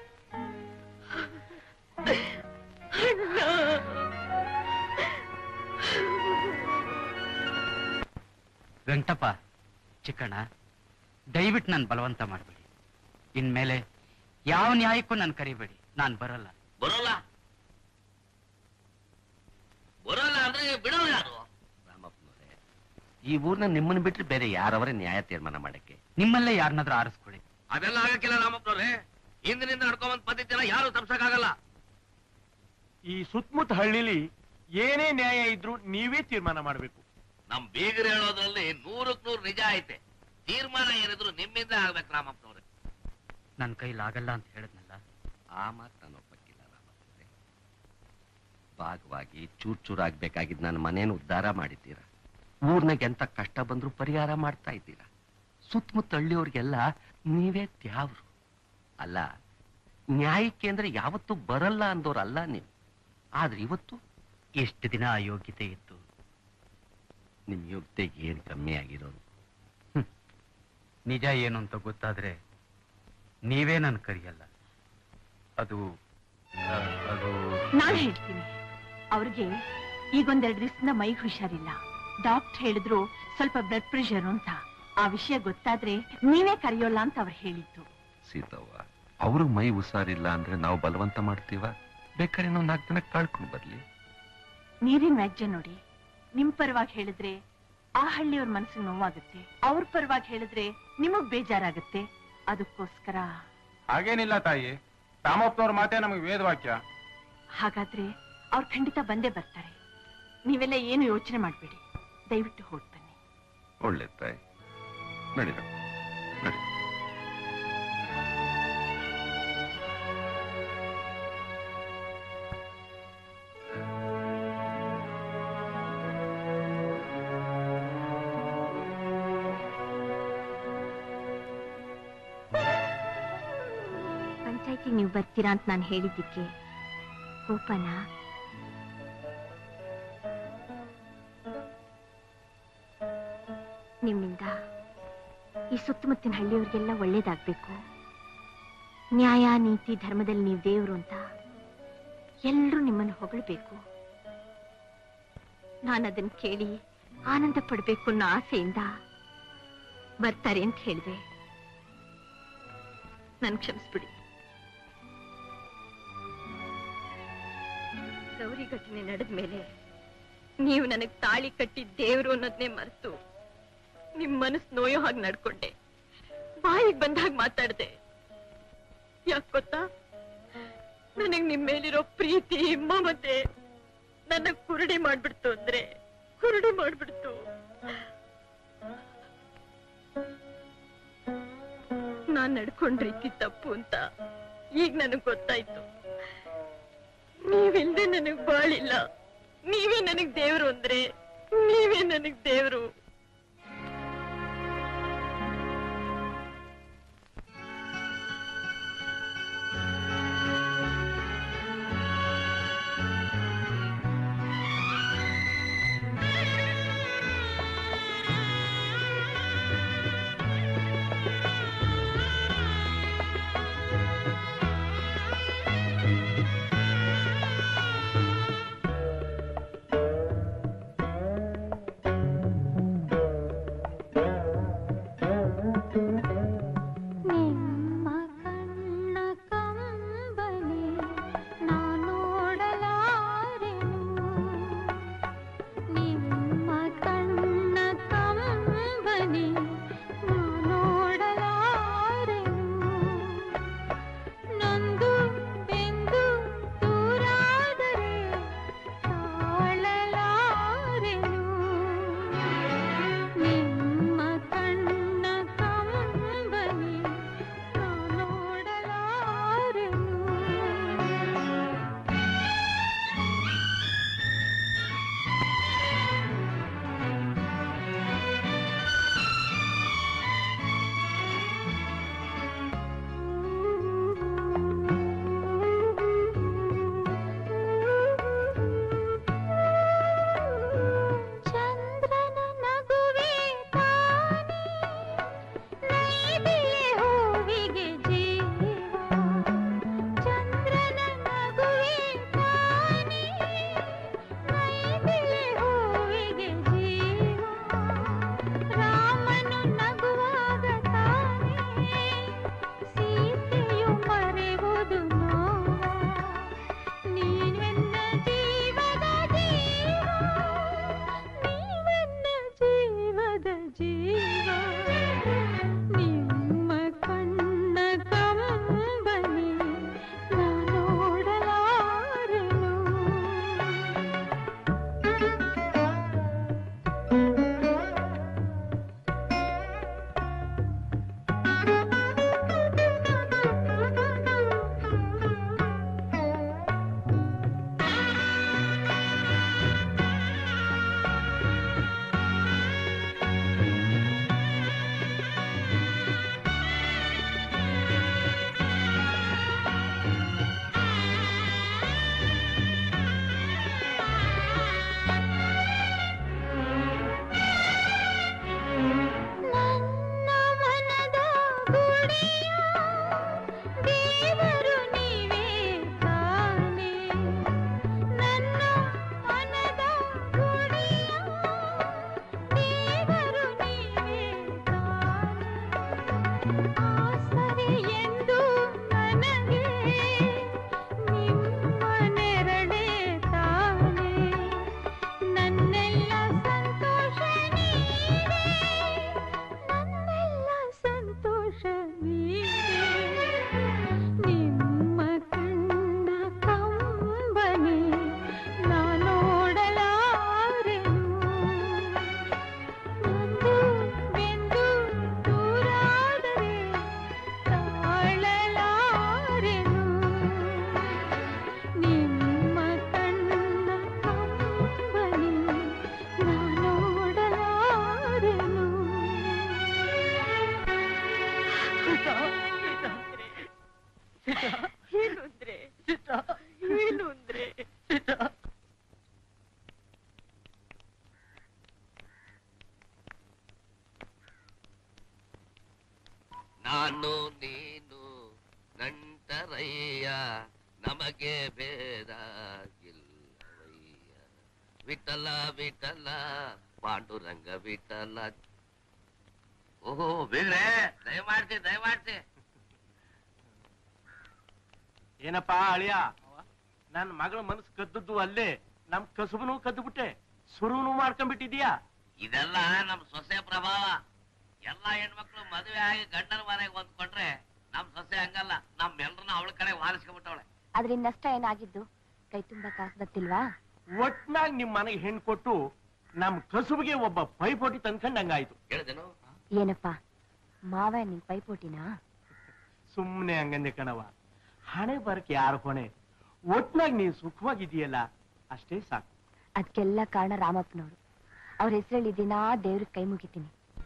ವೆಂಕಟಪ್ಪ ಚಿಕ್ಕಣ್ಣ ದಯವಿಟ್ಟು ನಾನು ಬಲವಂತ ಮಾಡಬೇಡಿ ಇನ್ಮೇಲೆ ಯಾವ ನ್ಯಾಯಕ್ಕೂ ನಾನು ಕರಿಬೇಡಿ ನಾನು ಬರಲ್ಲ ಬರೋಲ್ಲ ಬರೋಲ್ಲ ಅಂದ್ರೆ ಬಿಡೋಲ್ಲ ಯಾರು ರಾಮಪ್ಪನವರೇ ಈ ಊರ್ನ ನಿಮ್ಮನ್ನ ಬಿಟ್ರೆ ಬೇರೆ ಯಾರವರೇ ನ್ಯಾಯ ತೀರ್ಮಾನ ಮಾಡಕ್ಕೆ ನಿಮ್ಮಲ್ಲೇ ಯಾರನ್ನಾದ್ರೂ ಆರಿಸ್ಕೊಳ್ಳಿ ಅದೆಲ್ಲ ಆಗಕ್ಕಿಲ್ಲ ರಾಮಪ್ಪನವ್ರೆ ಹಿಂದಿನಿಂದ ನಡ್ಕೊಂಬಂದ್ ಪದ್ಧತಿನ ಯಾರು ತಪ್ಸಕ್ಕಾಗಲ್ಲ ಈ ಸುತ್ತಮುತ್ತ ಹಳ್ಳಿಲಿ ಏನೇ ನ್ಯಾಯ ಇದ್ರೂ ನೀವೇ ತೀರ್ಮಾನ ಮಾಡಬೇಕು ನಮ್ ಬೀಗರು ಹೇಳೋದ್ರಲ್ಲಿ ನೂರಕ್ ನೂರು ನಿಜ ಐತೆ ತೀರ್ಮಾನ ಏನಿದ್ರು ನಿಮ್ಮಿಂದ ಆಗ್ಬೇಕು ರಾಮಪ್ಪನವ್ರೆ ನನ್ನ ಕೈಲಾಗಲ್ಲ ಅಂತ ಹೇಳಿದ್ನಲ್ಲ ಆ ಮಾತು ನಾನು ಒಪ್ಪಕ್ಕಿಲ್ಲ ರಾಮಪ್ಪನವರೇ ಭಾಗವಾಗಿ ಚೂರ್ ಚೂರಾಗ್ಬೇಕಾಗಿದ್ ನನ್ನ ಮನೇನ ಉದ್ಧಾರ ಮಾಡಿದ್ದೀರಾ ಊರ್ನಾಗ ಎಂತ ಕಷ್ಟ ಬಂದ್ರೂ ಪರಿಹಾರ ಮಾಡ್ತಾ ಇದ್ದೀರಾ ಸುತ್ತಮುತ್ತ ಹಳ್ಳಿಯವ್ರಿಗೆಲ್ಲ ನೀವೇ ತ್ಯಾವ್ರು ಅಲ್ಲ ನ್ಯಾಯಕ್ಕೆ ಅಂದ್ರೆ ಯಾವತ್ತೂ ಬರಲ್ಲ ಅಂದೋರಲ್ಲ ನೀವು ಆದ್ರೆ ಇವತ್ತು ಎಷ್ಟು ದಿನ ಅಯೋಗ್ಯತೆ ಇತ್ತು ನಿಮ್ ಯೋಗ್ಯತೆಗೆ ಏನ್ ಕಮ್ಮಿ ಆಗಿರೋದು ನಿಜ ಏನು ಅಂತ ಗೊತ್ತಾದ್ರೆ ನೀವೇ ನನ್ ಕರಿಯಲ್ಲ ಅದು ಆ, ಅದು ನಾನ್ ಹೇಳ್ತೀನಿ ಅವ್ರಿಗೆ ಈಗೊಂದೆರಡು ದಿವಸದಿಂದ ಮೈ ಹುಷಾರಿಲ್ಲ ಡಾಕ್ಟರ್ ಹೇಳಿದ್ರು ಸ್ವಲ್ಪ ಬ್ಲಡ್ ಪ್ರೆಷರ್ ಅಂತ ಆ ವಿಷಯ ಗೊತ್ತಾದ್ರೆ ನೀವೇ ಕರೆಯೋಲ್ಲ ಅಂತ ಅವ್ರು ಹೇಳಿದ್ದು ಸೀತವ್ವ ಅವ್ರಿಗೆ ಮೈ ಹುಷಾರಿಲ್ಲ ಅಂದ್ರೆ ನಾವು ಬಲವಂತ ಮಾಡ್ತೀವ ಬೇಕಾದ್ರೆ ನಾವು ನಾಲ್ಕು ದಿನ ಕಳ್ಕೊಂಡ್ ಬರ್ಲಿ ನೀರಿನ ವ್ಯಾಜ್ಯ ನೋಡಿ ನಿಮ್ ಪರವಾಗಿ ಹೇಳಿದ್ರೆ ಆ ಹಳ್ಳಿಯವ್ರ ಮನಸ್ಸಿಗೆ ನೋವಾಗುತ್ತೆ ಅವ್ರ ಪರವಾಗಿ ಹೇಳಿದ್ರೆ ನಿಮಗ್ ಬೇಜಾರಾಗುತ್ತೆ ಅದಕ್ಕೋಸ್ಕರ ಹಾಗೇನಿಲ್ಲ ತಾಯಿ ರಾಮಪ್ಪನವ್ರ ಮಾತೇ ನಮಗೆ ವೇದವಾಕ್ಯ ಹಾಗಾದ್ರೆ ಅವ್ರು ಖಂಡಿತ ಬಂದೇ ಬರ್ತಾರೆ ನೀವೆಲ್ಲ ಏನು ಯೋಚನೆ ಮಾಡ್ಬೇಡಿ ದಯವಿಟ್ಟು ಹೊರಟು ಬನ್ನಿ ಒಳ್ಳೆ ತಾಯಿ ನಡೀರ ನಡಿ ಪಂಚಾಯತಿಗೆ ನೀವು ಬರ್ತೀರಾ ಅಂತ ನಾನು ಹೇಳಿದ್ದಕ್ಕೆ ಕೋಪನಾ ನಿಮ್ಮಿಂದ ಈ ಸುತ್ತಮುತ್ತಿನ ಹಳ್ಳಿಯವ್ರಿಗೆಲ್ಲ ಒಳ್ಳೇದಾಗ್ಬೇಕು ನ್ಯಾಯ ನೀತಿ ಧರ್ಮದಲ್ಲಿ ನೀವು ದೇವರು ಅಂತ ಎಲ್ಲರೂ ನಿಮ್ಮನ್ನು ಹೊಗಳಬೇಕು ನಾನು ಅದನ್ನ ಕೇಳಿ ಆನಂದ ಪಡ್ಬೇಕು ಅನ್ನೋ ಆಸೆಯಿಂದ ಬರ್ತಾರೆ ಅಂತ ಹೇಳಿದೆ ನನ್ ಕ್ಷಮಿಸ್ಬಿಡಿ ಗೌರಿ ಘಟನೆ ನಡೆದ ಮೇಲೆ ನೀವು ನನಗ್ ತಾಳಿ ಕಟ್ಟಿ ದೇವ್ರು ಅನ್ನೋದನ್ನೇ ಮರೆತು ನಿಮ್ ಮನಸ್ ನೋಯೋ ಹಾಗೆ ನಡ್ಕೊಂಡೆ ಬಾಯಿಗೆ ಬಂದಾಗ ಮಾತಾಡ್ದೆ ಯಾಕ್ ಗೊತ್ತಾ ನನಗ್ ನಿಮ್ ಮೇಲಿರೋ ಪ್ರೀತಿ ಮಮತೆ ನನ್ನ ಕುರುಡಿ ಮಾಡ್ಬಿಡ್ತು ಅಂದ್ರೆ ಕುರುಡಿ ಮಾಡ್ಬಿಡ್ತು ನಾನ್ ನಡ್ಕೊಂಡ್ ರೀತಿ ತಪ್ಪು ಅಂತ ಈಗ ನನಗ್ ಗೊತ್ತಾಯ್ತು ನೀವಿಲ್ದೆ ನನಗ್ ಬಾಳಿಲ್ಲ ನೀವೇ ನನಗ್ ದೇವ್ರು ಅಂದ್ರೆ ನೀವೇ ನನಗ್ ದೇವ್ರು ಗುಡಿಯ ದೇವರು ನೀವೇ ತಾನೇ ನನ್ನ ಮನದ ಗುಡಿಯ ದೇವರು ನೀವೇ ತಾನೇ ಆಸರೆ ಎಂದು ನನಗೆ ನಿಮ್ಮ ನೆರಳೇ ತಾನೇ ನನ್ನೆಲ್ಲ ಸಂತೋಷ ನೀವೇ ನನ್ನೆಲ್ಲ ಸಂತೋಷ ನೀವೇ ನಿಮ್ಮ ಕಣ್ಣ ಕಂಬನಿ ನಾನೋಡಲಾರೆನು ಒಂದು ಬೆಂದು ದೂರಾದರೆ ತಾಳಲಾರೆನು ನಿಮ್ಮ ಕಣ್ಣ ಕಂಬನಿ ನಾನೋಡಲಾರೆನು ಏನು ಅಂದ್ರೆ ಏನು ಅಂದ್ರೆ ನಾನು ನೀನು ನಂಟರಯ್ಯ ನಮಗೆ ಭೇದ ಇಲ್ಲವಯ್ಯ ವಿಠಲ ವಿಠಲ ಪಾಂಡುರಂಗ ವಿಠಲ ಓಹೋ ಬೇಗ್ರೆ ದಯಮಾಡ್ತಿ ದಯಮಾಡ್ತಿ ಏನಪ್ಪಾ ಅಳಿಯ ನನ್ನ ಮಗಳ ಮನಸ್ಸು ಕದ್ದದ್ದು ಅಲ್ಲೇ ನಮ್ ಕಸುಬನು ಕದ್ದು ಬಿಟ್ಟೆ ಸುರುನು ಮಾಡ್ಕೊಂಡ್ಬಿಟ್ಟಿದ್ಯಾ ಇದೆಲ್ಲ ನಮ್ ಸೊಸೆ ಪ್ರಭಾವ ಎಲ್ಲಾ ಹೆಣ್ಮಕ್ಳು ಮದುವೆ ಆಗಿ ಗಂಡನ ಮನೆಗೆ ಹೊಂದ್ಕೊಂಡ್ರೆ ನಮ್ ಸೊಸೆ ಹಂಗಲ್ಲ ನಮ್ ಎಲ್ರನ್ನ ಅವಳ ಕಡೆ ವಾರಿಸ್ಕೊಂಡ್ಬಿಟ್ಟವಳೆ ಅದ್ರಿಂದ ನಷ್ಟ ಏನಾಗಿದ್ದು ಕೈ ತುಂಬಾ ಕಾಸು ಬತ್ತಿಲ್ವಾ ಒಟ್ನಾಗ್ ನಿಮ್ ಮನೆಗೆ ಹೆಣ್ಣು ಕೊಟ್ಟು ನಮ್ ಕಸುಬಿಗೆ ಒಬ್ಬ ಪೈಪೋಟಿ ತಂದ್ಕೊಂಡಂಗಾಯ್ತು ಹೇಳಿದೆನು ಏನಪ್ಪ ಮಾವ ನಿನ್ ಪೈಪೋಟಿನಾ ಸುಮ್ನೆ ಹಂಗಂದೆ ಕಣವ ಹಣೆ ಬರಕ್ಕೆ ಯಾರ ಹೊಣೆ ಒಟ್ನಾಗ್ ನೀನ್ ಸುಖವಾಗಿದೆಯಲ್ಲ ಅಷ್ಟೇ ಸಾಕು ಅದಕ್ಕೆಲ್ಲ ಕಾರಣ ರಾಮಪ್ಪನವರು ಅವ್ರ ಹೆಸರಲ್ಲಿ ದಿನಾ ದೇವ್ರಿಗೆ ಕೈ ಮುಗಿತೀನಿ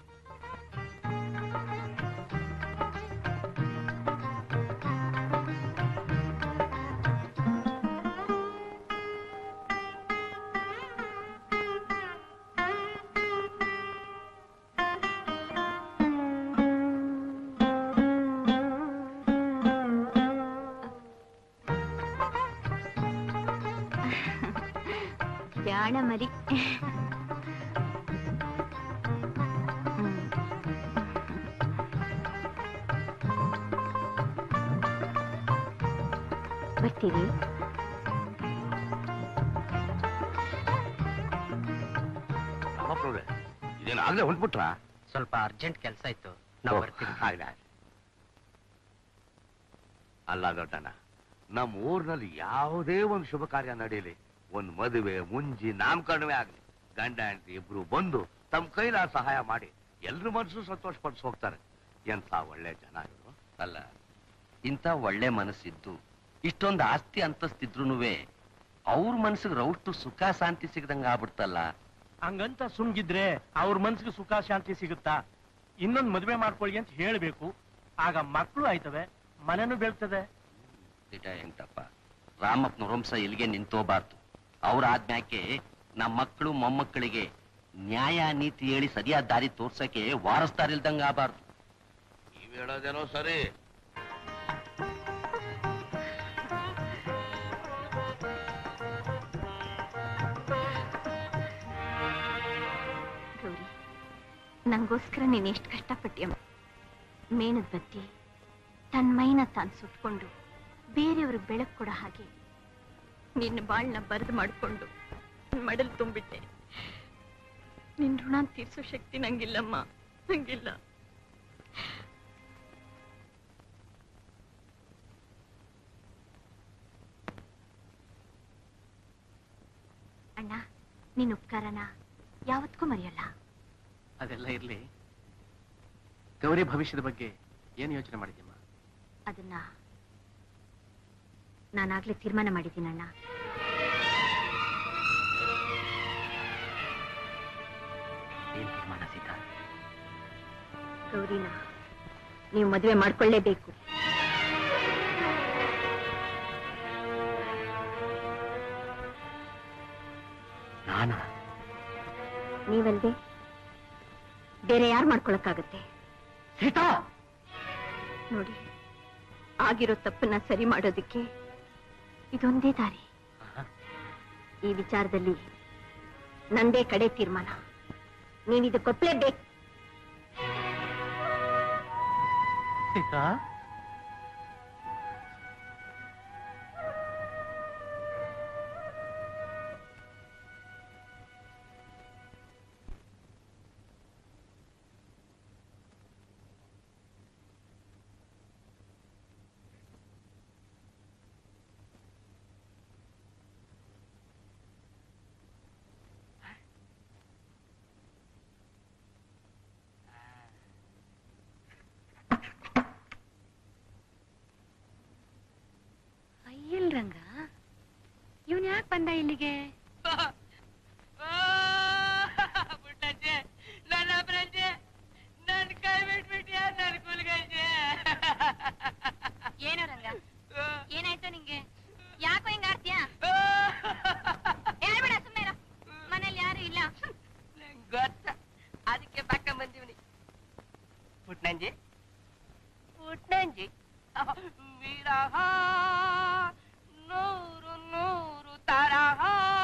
ಜಾಣ ಮರಿ ಬರ್ತೀರಿ ಇದೇನು ಆಗ್ಲೇ ಹೊಂಟ್ಬಿಟ್ರಾ ಸ್ವಲ್ಪ ಅರ್ಜೆಂಟ್ ಕೆಲಸ ಇತ್ತು ನಾವು ಬರ್ತೀವಿ ಆಗ್ಲಿ ಆಗ್ಲಿ. ಅಲ್ಲ ದೊಡ್ಡಣ್ಣ ನಮ್ಮ ಊರಿನಲ್ಲಿ ಯಾವುದೇ ಒಂದು ಶುಭ ಕಾರ್ಯ ನಡೆಯಲಿ ಒಂದು ಮದುವೆ ಮುಂಜಿ ನಾಮಕರಣವೇ ಆಗ್ಲಿ ಗಂಡ ಹೆಂಡತಿ ಇಬ್ರು ಬಂದು ತಮ್ಮ ಕೈಲ ಸಹಾಯ ಮಾಡಿ ಎಲ್ರ ಮನಸ್ಸು ಸಂತೋಷ ಪಡಿಸಿ ಹೋಗ್ತಾರೆ ಎಂತ ಒಳ್ಳೆ ಜನ ಇವರು ಅಲ್ಲ ಇಂಥ ಒಳ್ಳೆ ಮನಸ್ಸಿದ್ದು ಇಷ್ಟೊಂದು ಆಸ್ತಿ ಅಂತಸ್ತಿದ್ರುನು ಅವ್ರ ಮನ್ಸಿಗೆ ರೌಷ್ಟು ಸುಖ ಶಾಂತಿ ಸಿಗದಂಗ ಆಗ್ಬಿಡ್ತಲ್ಲ ಹಂಗಂತ ಸುಮ್ಗಿದ್ರೆ ಅವ್ರ ಮನ್ಸಿಗೆ ಸುಖ ಶಾಂತಿ ಸಿಗುತ್ತಾ ಇನ್ನೊಂದ್ ಮದ್ವೆ ಮಾಡ್ಕೊಳ್ಳಿ ಅಂತ ಹೇಳ್ಬೇಕು ಆಗ ಮಕ್ಕಳು ಆಯ್ತವೆ ಮನೆನೂ ಬೆಳ್ತದೆ ದಿಟ ಹೆಂಗ್ತಪ್ಪ ರಾಮಪ್ಪನ ವಂಶ ಇಲ್ಲಿಗೆ ನಿಂತೋಬಾರ್ದು ಅವ್ರ ಆದ್ಮ್ಯಾಕೆ ನಮ್ಮ ಮಕ್ಕಳು ಮೊಮ್ಮಕ್ಕಳಿಗೆ ನ್ಯಾಯ ನೀತಿ ಹೇಳಿ ಸರಿಯಾದ ದಾರಿ ತೋರ್ಸಕ್ಕೆ ವಾರಸ್ದಾರಿಲ್ದಂಗ ಆಗಬಾರ್ದು ನೀವ್ ಹೇಳೋದೇನೋ ಸರಿ ಗೌರಿ ನಂಗೋಸ್ಕರ ನೀನ್ ಎಷ್ಟು ಕಷ್ಟಪಟ್ಟಿಯಮ್ಮ ಮೇಣದ ಬತ್ತಿ ತನ್ನ ಮೈನ ತಾನು ಸುಟ್ಕೊಂಡು ಬೇರೆಯವ್ರಿಗೆ ಬೆಳಕು ಕೊಡೋ ಹಾಗೆ ನಿನ್ನ ಬಾಳ್ನ ಬರೆದು ಮಾಡಿಕೊಂಡು ಮಡಲ್ ತುಂಬಿಟ್ಟೆ ನಿನ್ ಋಣ ತೀರ್ಸೋ ಶಕ್ತಿ ನಂಗಿಲ್ಲಮ್ಮ ನಂಗಿಲ್ಲ ಅಣ್ಣ ನಿನ್ ಉಪಕಾರನ ಯಾವತ್ತಿಗೂ ಮರೆಯಲ್ಲ ಅದೆಲ್ಲ ಇರ್ಲಿ ಗೌರಿ ಭವಿಷ್ಯದ ಬಗ್ಗೆ ಏನ್ ಯೋಚನೆ ಮಾಡಿದ್ಯಮ್ಮ ಅದನ್ನ ನಾನಾಗ್ಲೇ ತೀರ್ಮಾನ ಮಾಡಿದ್ದೀನಿ ಅಣ್ಣ ಏನ್ ತೀರ್ಮಾನ ಸೀತಾ ಗೌರಿನ ನೀವು ಮದುವೆ ಮಾಡ್ಕೊಳ್ಳೇಬೇಕು ನಾನಾ ನೀವಲ್ದೆ ಬೇರೆ ಯಾರು ಮಾಡ್ಕೊಳಕ್ಕಾಗತ್ತೆ ಸೀತಾ ನೋಡಿ ಆಗಿರೋ ತಪ್ಪನ್ನ ಸರಿ ಮಾಡೋದಕ್ಕೆ ಇದೊಂದೇ ದಾರಿ ಈ ವಿಚಾರದಲ್ಲಿ ನಂದೇ ಕಡೆ ತೀರ್ಮಾನ ನೀವಿದಕ್ಕೊಪ್ಲೇಬೇಕು ಸೀತಾ ಅಯ್ಯಲ್ ರಂಗ ಇವನ್ ಯಾಕೆ ಬಂದ ಇಲ್ಲಿಗೆ ಪುಟ್ಟಜ್ಜೆ ನನ್ನ ಅಪ್ರಜ್ಜೆ ನನ್ ಕೈ ಬಿಟ್ಬಿಟ್ಯ ನನ್ ಕುಲ್ಗಜ್ಜೆ ಏನೋ ರಂಗ ಏನಾಯ್ತು ನಿಂಗೆ ಯಾಕೋ ಹಿಂಗ ಆಡ್ತೀಯಾ ಹೇಳ್ಬೇಡ ಸುಮ್ಮನೆ ಮನೇಲಿ ಯಾರು ಇಲ್ಲ ಗೊತ್ತ ಅದಕ್ಕೆ ಪಕ್ಕ ಬಂದಿವ್ನಿ ಪುಟ್ನಂಜಿ ಪುಟ್ನಂಜಿ ವಿರಹ ನೂರು ನೂರು ತರಹ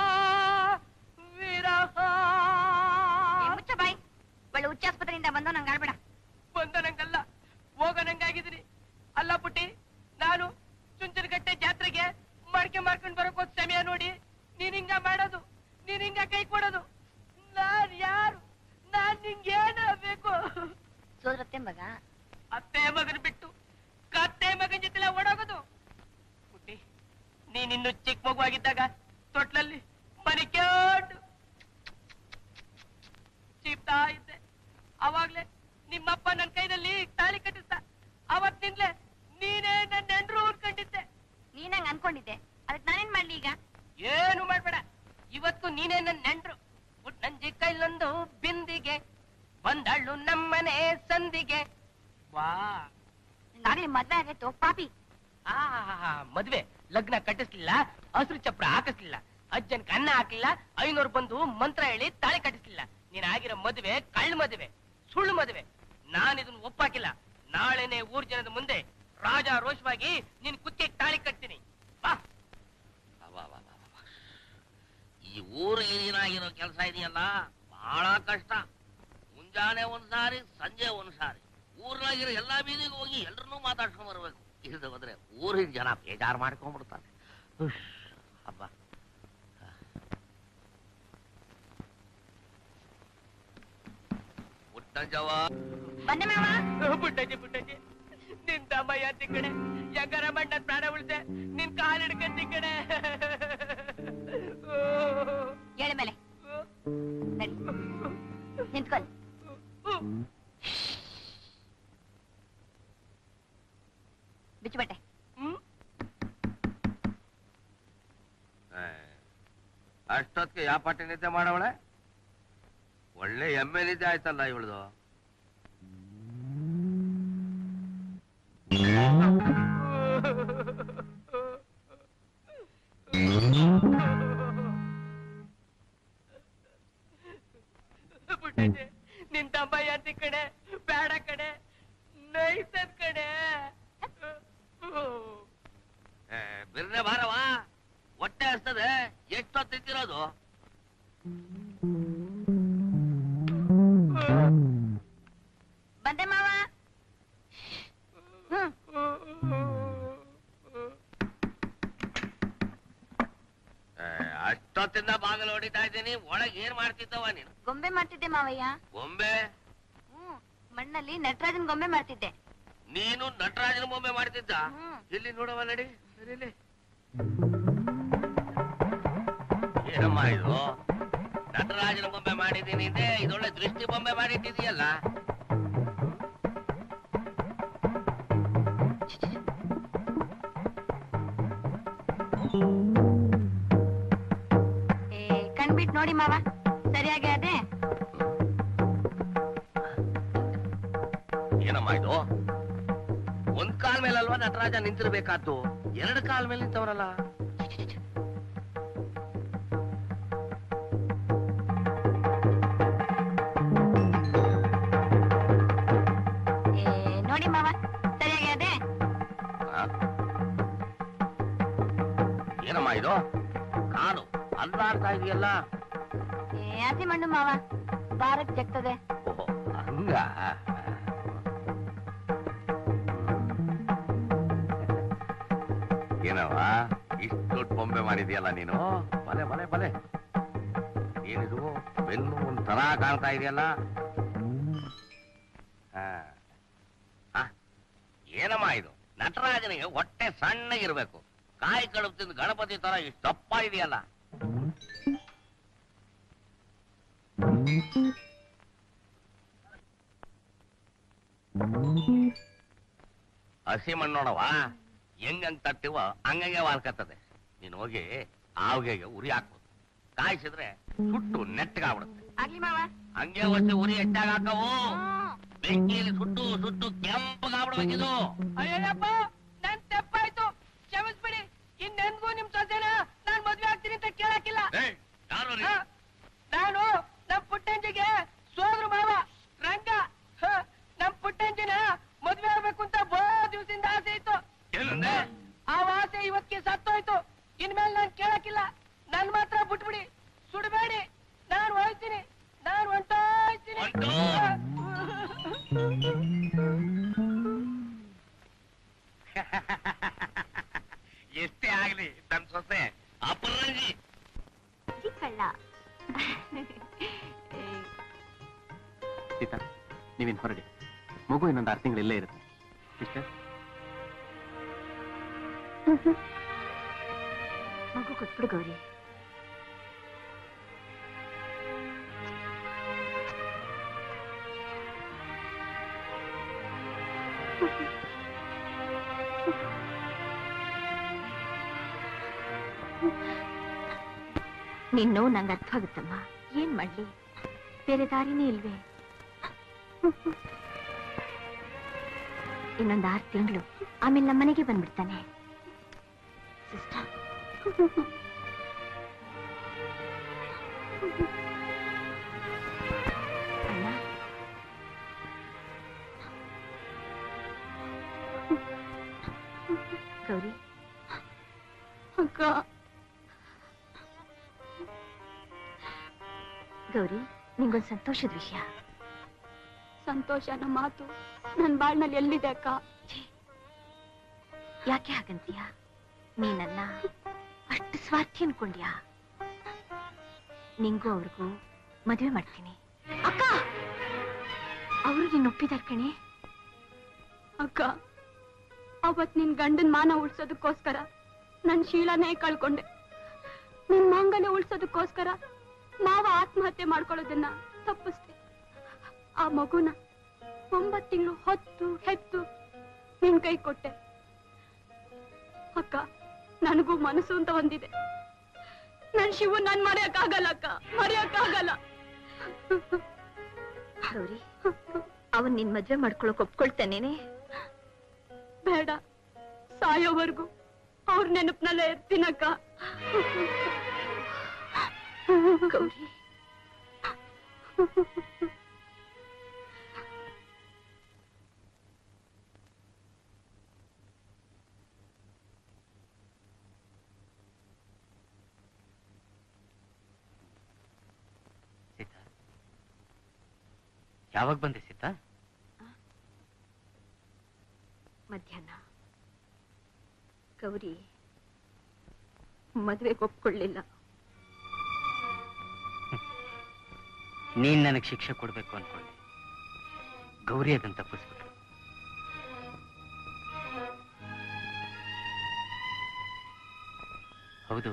ವಿರಹ ಏ, ಮುಚ್ಚ ಬಾಯ್ ಒಳ್ಳೆ ಹುಚ್ಚಾಸ್ಪತ್ರೆಯಿಂದ ಬಂದು ನಂಗೆ ಆಡ್ಬೇಡ ಬಂದನಂಗಲ್ಲ ಹೋಗನಂಗಾಗಿದ್ದೀನಿ ಅಲ್ಲ ಪುಟ್ಟಿ ನಾನು ಚುಂಚನಗಟ್ಟೆ ಜಾತ್ರೆಗೆ ಮಡ್ಕೆ ಮಾರ್ಕೊಂಡ್ ಬರಕ್ ಹೋದ್ ಸಮಯ ನೋಡಿ ನೀನ್ ಹಿಂಗ ಮಾಡೋದು ನೀನ್ ಹಿಂಗ ಕೈ ಕೊಡೋದು ನಾನ್ ಯಾರು ನಾನ್ ನಿಂಗೆ ಏನಾಗ್ಬೇಕು ಸೋದ್ರತ್ತೆ ಮಗ ಅತ್ತೆ ಮಗನ್ ಬಿಟ್ಟು ಕತ್ತೆ ಮಗನ್ ಜೊತೆಲ್ಲ ಓಡೋಗೋದು ಪುಟ್ಟಿ ನೀನಿನ್ನು ಚಿಕ್ಕ ಮಗುವಾಗಿದ್ದಾಗ ತೊಟ್ಲಲ್ಲಿ ಮನೆ ಕೇಳು ಚೀಪ್ತಾ ಇದ್ದೆ ಅವಾಗ್ಲೇ ನಿಮ್ಮಪ್ಪ ನನ್ ಕೈನಲ್ಲಿ ತಾಳಿ ಕಟ್ಟಿಸ್ತ ಅವತ್ತಿಂದ್ಲೆ ನೀನೇ ನನ್ನ ನೆಂಡ್ರು ಅನ್ಕೊಂಡಿದ್ದೆ ನೀನಂಗ್ ಅನ್ಕೊಂಡಿದ್ದೆ ಅದಕ್ಕೆ ನಾನೇನ್ ಮಾಡ್ಲಿ ಈಗ ಏನು ಮಾಡ್ಬೇಡ ಇವತ್ತು ನೀನೇ ನನ್ನ ನೆಂಡ್ರು ನಂಜಿ ಕೈಲೊಂದು ಬಿಂದಿಗೆ ಬಂದಳ್ಳು ನಮ್ಮನೆ ಸಂದಿಗೆ ವಾ ನಾಗಲಿ ಮದ್ವೆ ಆಗೈತು ಪಾಪಿ ಆ ಮದ್ವೆ ಲಗ್ನ ಕಟ್ಟಿಸ್ಲಿಲ್ಲ ಹಸಿರು ಚಪ್ರ ಹಾಕಿಸ್ಲಿಲ್ಲ ಅಜ್ಜನ್ ಅನ್ನ ಹಾಕ್ಲಿಲ್ಲ ಐನೂರು ಬಂದು ಮಂತ್ರ ಹೇಳಿ ತಾಳಿ ಕಟ್ಟಿಸ್ಲಿಲ್ಲ ನೀನ್ ಆಗಿರೋ ಮದುವೆ ಕಳ್ಳ ಮದುವೆ ಸುಳ್ಳು ಮದುವೆ ನಾನು ಇದನ್ನ ಒಪ್ಪಾಕಿಲ್ಲ ನಾಳೆನೆ ಊರ್ ಜನದ ಮುಂದೆ ರಾಜ ರೋಷವಾಗಿ ನಿನ್ ಕುತ್ತಿಗೆ ತಾಳಿ ಕಟ್ತೀನಿ ಬಾ ಈ ಊರು ಏನಾಗಿರೋ ಕೆಲಸ ಇದೆಯಲ್ಲ ಬಹಳ ಕಷ್ಟ ಮುಂಜಾನೆ ಒಂದ್ ಸಾರಿ ಸಂಜೆ ಒಂದ್ ಸಾರಿ ಊರ್ನಾಗಿರೋ ಎಲ್ಲಾ ಬೀದಿಗೆ ಹೋಗಿ ಎಲ್ರನ್ನೂ ಮಾತಾಡ್ಸ್ಕೊಂಡ್ ಬರ್ಬೇಕು ಇಲ್ಲದೆ ಹೋದ್ರೆ ಊರಿನ ಜನ ಬೇಜಾರ್ ಮಾಡ್ಕೊಂಡ್ಬಿಡ್ತಾರೆ ಉಶ್, ಹಬ್ಬ ಪುಟ್ಟಂಜವ ಬಂದೆ ಮಾವ ಪುಟ್ಟಜ್ಜಿ ಪುಟ್ಟಜ್ಜಿ ನಿನ್ ತಮ್ಮಯ್ಯ ತಿಕ್ಕಡೆ ಯಂಗರ ಮಣ್ಣನ್ ಪ್ರಾಣ ಉಳ್ದೆ ನಿನ್ ಕಾಲ್ ಹಿಡ್ಕೊಂಡ್ ತಿಕ್ಕಡೆ ಹೇಳ ಮೇಲೆ ನಡಿ ನಿಂತ್ಕೊಳ್ಳಿ ಬಿಚ್ಚುಬಟ್ಟೆ ಅಷ್ಟೊತ್ತಿಗೆ ಯಾವ ಪಾಟಿ ನಿದ್ದೆ ಮಾಡವಳೆ ಒಳ್ಳೆ ಎಮ್ಮೆ ನಿದ್ದೆ ಆಯ್ತಲ್ಲ ಇವಳ್ದು ಪುಟ್ಟಜ್ಜಿ ನಿನ್ ತಮ್ಮಯ್ಯ ತಿಕ್ಕಡೆ ಬೇಡ ಕಡೆ ನೈಸದ್ ಕಡೆ ಏ, ಬಿರ್ನೆ ಬಾರವ ಹೊಟ್ಟೆ ಹಸ್ತದೆ ಎಷ್ಟೊತ್ತು ತಿಂತಿರೋದು ಬಂದೆ ಮಾವ ಹ್ಮ್ ಏ, ಅಷ್ಟೊತ್ತಿಂದ ಬಾಗಿಲು ಹೊಡಿತಾ ಇದ್ದೀನಿ ಒಳಗೆ ಏನ್ ಮಾಡ್ತಿದ್ದವ ನೀನು ಗೊಂಬೆ ಮಾಡ್ತಿದ್ದೆ ಮಾವಯ್ಯ ಗೊಂಬೆ ಹ್ಮ್ ಮಣ್ಣಲ್ಲಿ ನಟರಾಜನ್ ಗೊಂಬೆ ಮಾಡ್ತಿದ್ದೆ ನೀನು ನಟರಾಜನ ಬೊಂಬೆ ಮಾಡ್ತಿದ್ದ ಹ್ಮ್. ಇಲ್ಲಿ ನೋಡವ ನಡಿ ಸರಿ ಇಲ್ಲಿ. ಏನಮ್ಮ ಇದು ನಟರಾಜನ ಬೊಂಬೆ ಮಾಡಿದ್ದೀನಿ ಇದೆ ಇದೊಳ್ಳೆ ದೃಷ್ಟಿ ಬೊಂಬೆ ಮಾಡಿಟ್ಟಿದೀಯಲ್ಲ ಏ ಕಣ್ಬಿಟ್ ನೋಡಿ ಮಾವ ಸರಿಯಾಗಿ ಅದೇ ಏನಮ್ಮ ಇದು ಒಂದ್ ಕಾಲ್ ಮೇಲಲ್ವಾ ನಟರಾಜ ನಿಂತಿರ್ಬೇಕಾದ್ದು ಎರಡು ಕಾಲ್ ಮೇಲೆ ನಿಂತವರಲ್ಲ ಏ ನೋಡಿ ಮಾವ ಸರಿಯಾಗಿ ಏನಮ್ಮ ಇದು ಕಾಲು ಅಲ್ಲಾಡ್ತಾ ಇದೆಯಲ್ಲ ಹಸಿ ಮಣ್ಣು ಮಾವ ದಾರಕ್ ಜಗ್ತದೆ ಓಹೋ ಹಂಗ ಏನವ ಇಷ್ಟು ದೊಡ್ಡ ಬೊಂಬೆ ಮಾಡಿದ್ಯಲ್ಲ ನೀನು ಬಲೆ ಬಲೆ ಬಲೆ ಏನಿದು ಬೆನ್ನು ಒಂದ್ ತರ ಕಾಣ್ತಾ ಇದೆಯಲ್ಲ ಹಾ. ಆ, ಏನಮ್ಮ ಇದು ನಟರಾಜನಿಗೆ ಹೊಟ್ಟೆ ಸಣ್ಣಗಿರ್ಬೇಕು ಕಾಯಿ ಕಡುಬು ತಿಂದು ಗಣಪತಿ ತರ ಇಷ್ಟು ದಪ್ಪ ಇದೆಯಲ್ಲ ಹಸಿ ಮಣ್ಣು ನೋಡವ ಹೆಂಗಂಗ್ ತಟ್ಟಿವ ಹಂಗಂಗೆ ವಾಲ್ಕತ್ತದೆ ನೀನ್ ಹೋಗಿ ಆವ್ಗೆಗೆ ಉರಿ ಹಾಕ್ಬೋದು ಕಾಯಿಸಿದ್ರೆ ಸುಟ್ಟು ನೆಟ್ಟಗಾಗ್ಬಿಡುತ್ತೆ ಆಗ್ಲಿ ಮಾವ ಹಂಗೆ ಹೊಸಿ ಉರಿ ಹೆಚ್ಚಾಗ ಹಾಕವು ಬೆಂಕಿಯಲ್ಲಿ ಸುಟ್ಟು ಸುಟ್ಟು ಕೆಂಪಗಾಗ್ಬಿಡ್ಬೇಕಿದು ಅಯ್ಯಪ್ಪ ನನ್ ತಪ್ಪಾಯ್ತು ಕ್ಷಮಿಸ್ಬಿಡಿ ಇನ್ನೆಂದ್ಗೂ ನಿಮ್ ಸೊಸೆನ ನಾನ್ ಮದ್ವೆ ಆಗ್ತೀನಿ ಅಂತ ಕೇಳಕ್ಕಿಲ್ಲ ಆ, ನಾನು ನಮ್ ಪುಟ್ಟಂಜಿಗೆ ಸೋದ್ರ ಮಾವ ರಂಗ ಹ, ನಮ್ ಪುಟ್ಟಂಜಿನ ಮದ್ವೆ ಆಗ್ಬೇಕು ಅಂತ ಬಹಳ ದಿವಸದಿಂದ ಆಸೆ ಇತ್ತು ಆ ಆಸೆ ಇವತ್ತಿಗೆ ಸತ್ತೋಯ್ತು ಇನ್ಮೇಲೆ ನಾನ್ ಕೇಳಕ್ಕಿಲ್ಲ ನನ್ ಮಾತ್ರ ಬಿಟ್ಬಿಡಿ ಸುಡಬೇಡಿ ನಾನು ಹೋಯ್ತೀನಿ ನಾನು ಹೊಂಟೋಯ್ತೀನಿ ಎಷ್ಟೇ ಆಗ್ಲಿ ನನ್ ಸೊಸೆ ಅಪರಂಜಿ ಕಳ್ಳ ಸೀತಾ ನೀವಿನ್ ಹೊರಡಿ ಮಗು ಇನ್ನೊಂದು ಆರು ತಿಂಗಳು ಇಲ್ಲೇ ಇರುತ್ತೆ ಸಿಸ್ಟರ್ ಮಗು ಕೊಟ್ಬಿಡು ಗೌರಿ ನಿನ್ ನೋವು ನಂಗೆ ಅರ್ಥವಾಗುತ್ತಮ್ಮ ಏನ್ ಮಾಡ್ಲಿ ಬೇರೆ ದಾರಿನೇ ಇಲ್ವೇ ಇನ್ನೊಂದು ಆರು ತಿಂಗಳು ಆಮೇಲೆ ನಮ್ಮ ಮನೆಗೆ ಬಂದ್ಬಿಡ್ತಾನೆ ಸಿಸ್ಟರ್ ಅಣ್ಣ ಗೌರಿ ಅಕ್ಕ ಗೌರಿ ನಿಂಗೊಂದು ಸಂತೋಷದ ವಿಷಯ ಸಂತೋಷನ ಮಾತು ನನ್ ಬಾಳ್ನಲ್ಲಿ ಎಲ್ಲಿದೆ ಅಕ್ಕ ಯಾಕೆ ಹಾಗಂತೀಯ ನೀನನ್ನ ಅಷ್ಟು ಸ್ವಾರ್ಥಿ ಅನ್ಕೊಂಡ್ಯಾ ನಿಂಗೂ ಅವ್ರಿಗೂ ಮದುವೆ ಮಾಡ್ತೀನಿ ಅಕ್ಕ ಅವರು ನಿನ್ನ ಒಪ್ಪಿದಾರ್ ಕಣೆ ಅಕ್ಕ ಅವತ್ ನಿನ್ ಗಂಡನ್ ಮಾನ ಉಳ್ಸೋದಕ್ಕೋಸ್ಕರ ನನ್ ಶೀಲನೇ ಕಳ್ಕೊಂಡೆ ನಿನ್ ಮಾಂಗಲ್ಯ ಉಳ್ಸೋದಕ್ಕೋಸ್ಕರ ಮಾವ ಆತ್ಮಹತ್ಯೆ ಮಾಡ್ಕೊಳ್ಳೋದನ್ನ ತಪ್ಪಿಸ್ದೆ ಆ ಮಗುನ ಒಂಬತ್ ತಿಂಗಳು ಹೊತ್ತು ಹೆತ್ತು ನಿನ್ ಕೈ ಕೊಟ್ಟೆ ಅಕ್ಕ ನನಗೂ ಮನಸ್ಸು ಅಂತ ಒಂದಿದೆ ನನ್ ಶಿವು ನನ್ ಮರೆಯಕ್ಕಾಗಲ್ಲ ಅಕ್ಕ ಮರೆಯಕ್ಕಾಗಲ್ಲ ಗೌರಿ ಅವನ್ ನಿನ್ ಮದ್ವೆ ಮಾಡ್ಕೊಳಕ್ ಒಪ್ಕೊಳ್ತಾನೇನೆ ಬೇಡ ಸಾಯೋವರೆಗೂ ಅವ್ರ ನೆನಪಿನಲ್ಲೇ ಇರ್ತೀನಕ್ಕ ಗೌರಿ ಸೀತಾ ಯಾವಾಗ ಬಂದೆ ಸೀತಾ ಮಧ್ಯಾಹ್ನ ಗೌರಿ ಮದ್ವೆಗೆ ಒಪ್ಕೊಳ್ಳಿಲ್ಲ ನೀನ್ ನನಗೆ ಶಿಕ್ಷೆ ಕೊಡ್ಬೇಕು ಅನ್ಕೊಂಡೆ ಗೌರಿ ಅದನ್ನ ತಪ್ಪಿಸ್ಬಿಟ್ರು ಹೌದು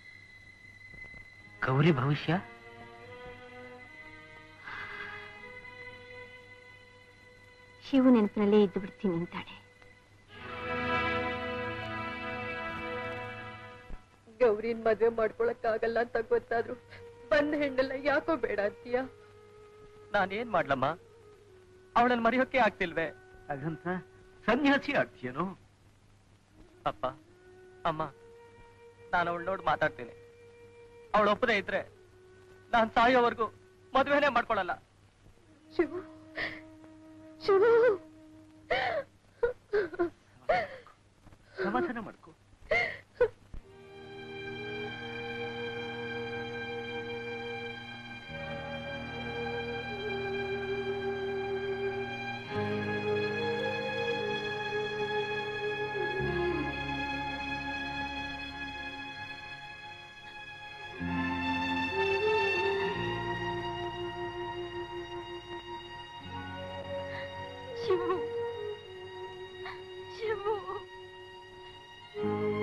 ಗೌರಿ ಭವಿಷ್ಯ ಶಿವು ನೆನಪಿನಲ್ಲೇ ಇದ್ದು ಬಿಡ್ತೀನಿ ಅಂತಾಳೆ ಗೌರಿನ್ ಮದ್ವೆ ಮಾಡ್ಕೊಳಕ್ಕಾಗಲ್ಲ ಅಂತ ಗೊತ್ತಾದ್ರು ಬಂದ ಹೆಣ್ಣೆಲ್ಲ ಯಾಕೋ ಬೇಡ ಅಂತೀಯ ನಾನೇನ್ ಮಾಡ್ಲಮ್ಮ ಅವಳನ್ನ ಮರೆಯೋಕೆ ಆಗ್ತಿಲ್ವೇ ಹಾಗಂತ ಸನ್ಯಾಸಿ ಆಗ್ತೀಯೇನೋ ಅಪ್ಪ ಅಮ್ಮ ನಾನು ಅವಳು ನೋಡಿ ಮಾತಾಡ್ತೀನಿ ಅವಳು ಒಪ್ಪದೇ ಇದ್ರೆ ನಾನ್ ಸಾಯೋವರೆಗೂ ಮದ್ವೆನೇ ಮಾಡ್ಕೊಳಲ್ಲ ಶಿವು ಶಿವು ಸಮಾಧಾನ ಮಾಡ್ಕೋ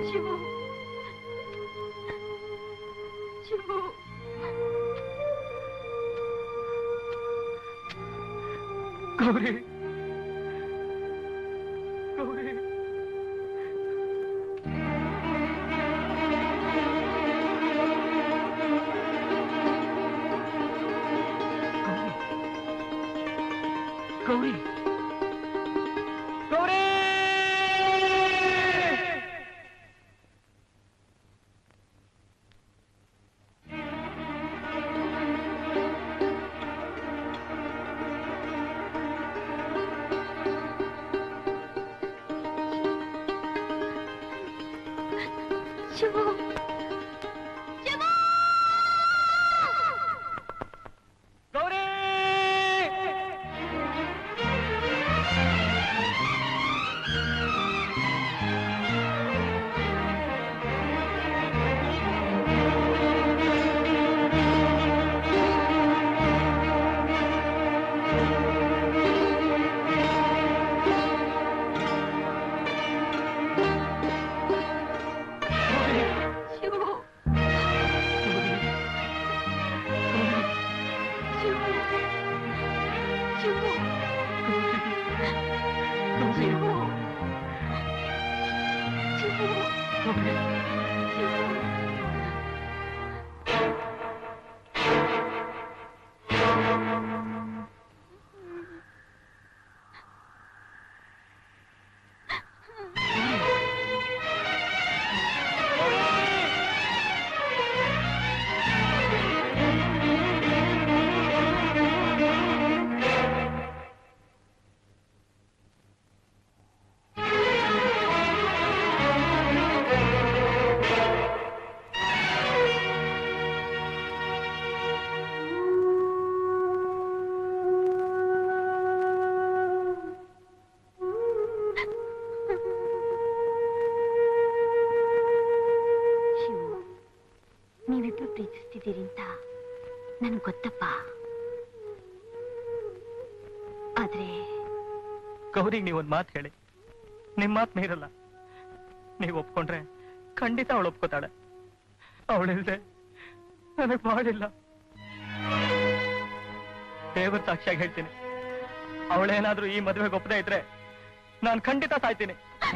ಶಿವು ಶಿವು ಗೌರಿ ಗೌರಿ ಗೌರಿ ಗೌರಿ ಶಿವು ಶಿವು ಗೌರಿ ಶಿವು ಶಿವು ಶಿವು ಶಿವು ಶಿವು ಶಿವು ನೀವಿಬ್ರು ಪ್ರೀತಿಸ್ತಿದ್ದೀರಿ ಅಂತ ನನ್ಗೆ ಗೊತ್ತಪ್ಪ ಆದ್ರೆ ಗೌರಿಗೆ ನೀವೊಂದ್ ಮಾತು ಹೇಳಿ ನಿಮ್ ಮಾತು ಮೀರಲ್ಲ ನೀವ್ ಒಪ್ಕೊಂಡ್ರೆ ಖಂಡಿತ ಅವಳು ಒಪ್ಕೋತಾಳೆ ಅವಳಿಲ್ದೆ ನನಗ್ ಬಾಳಿಲ್ಲ ದೇವರ ಸಾಕ್ಷಿಯಾಗಿ ಹೇಳ್ತೀನಿ ಅವಳೇನಾದ್ರೂ ಈ ಮದುವೆಗೆ ಒಪ್ಪದೇ ಇದ್ರೆ ನಾನ್ ಖಂಡಿತ ಸಾಯ್ತೀನಿ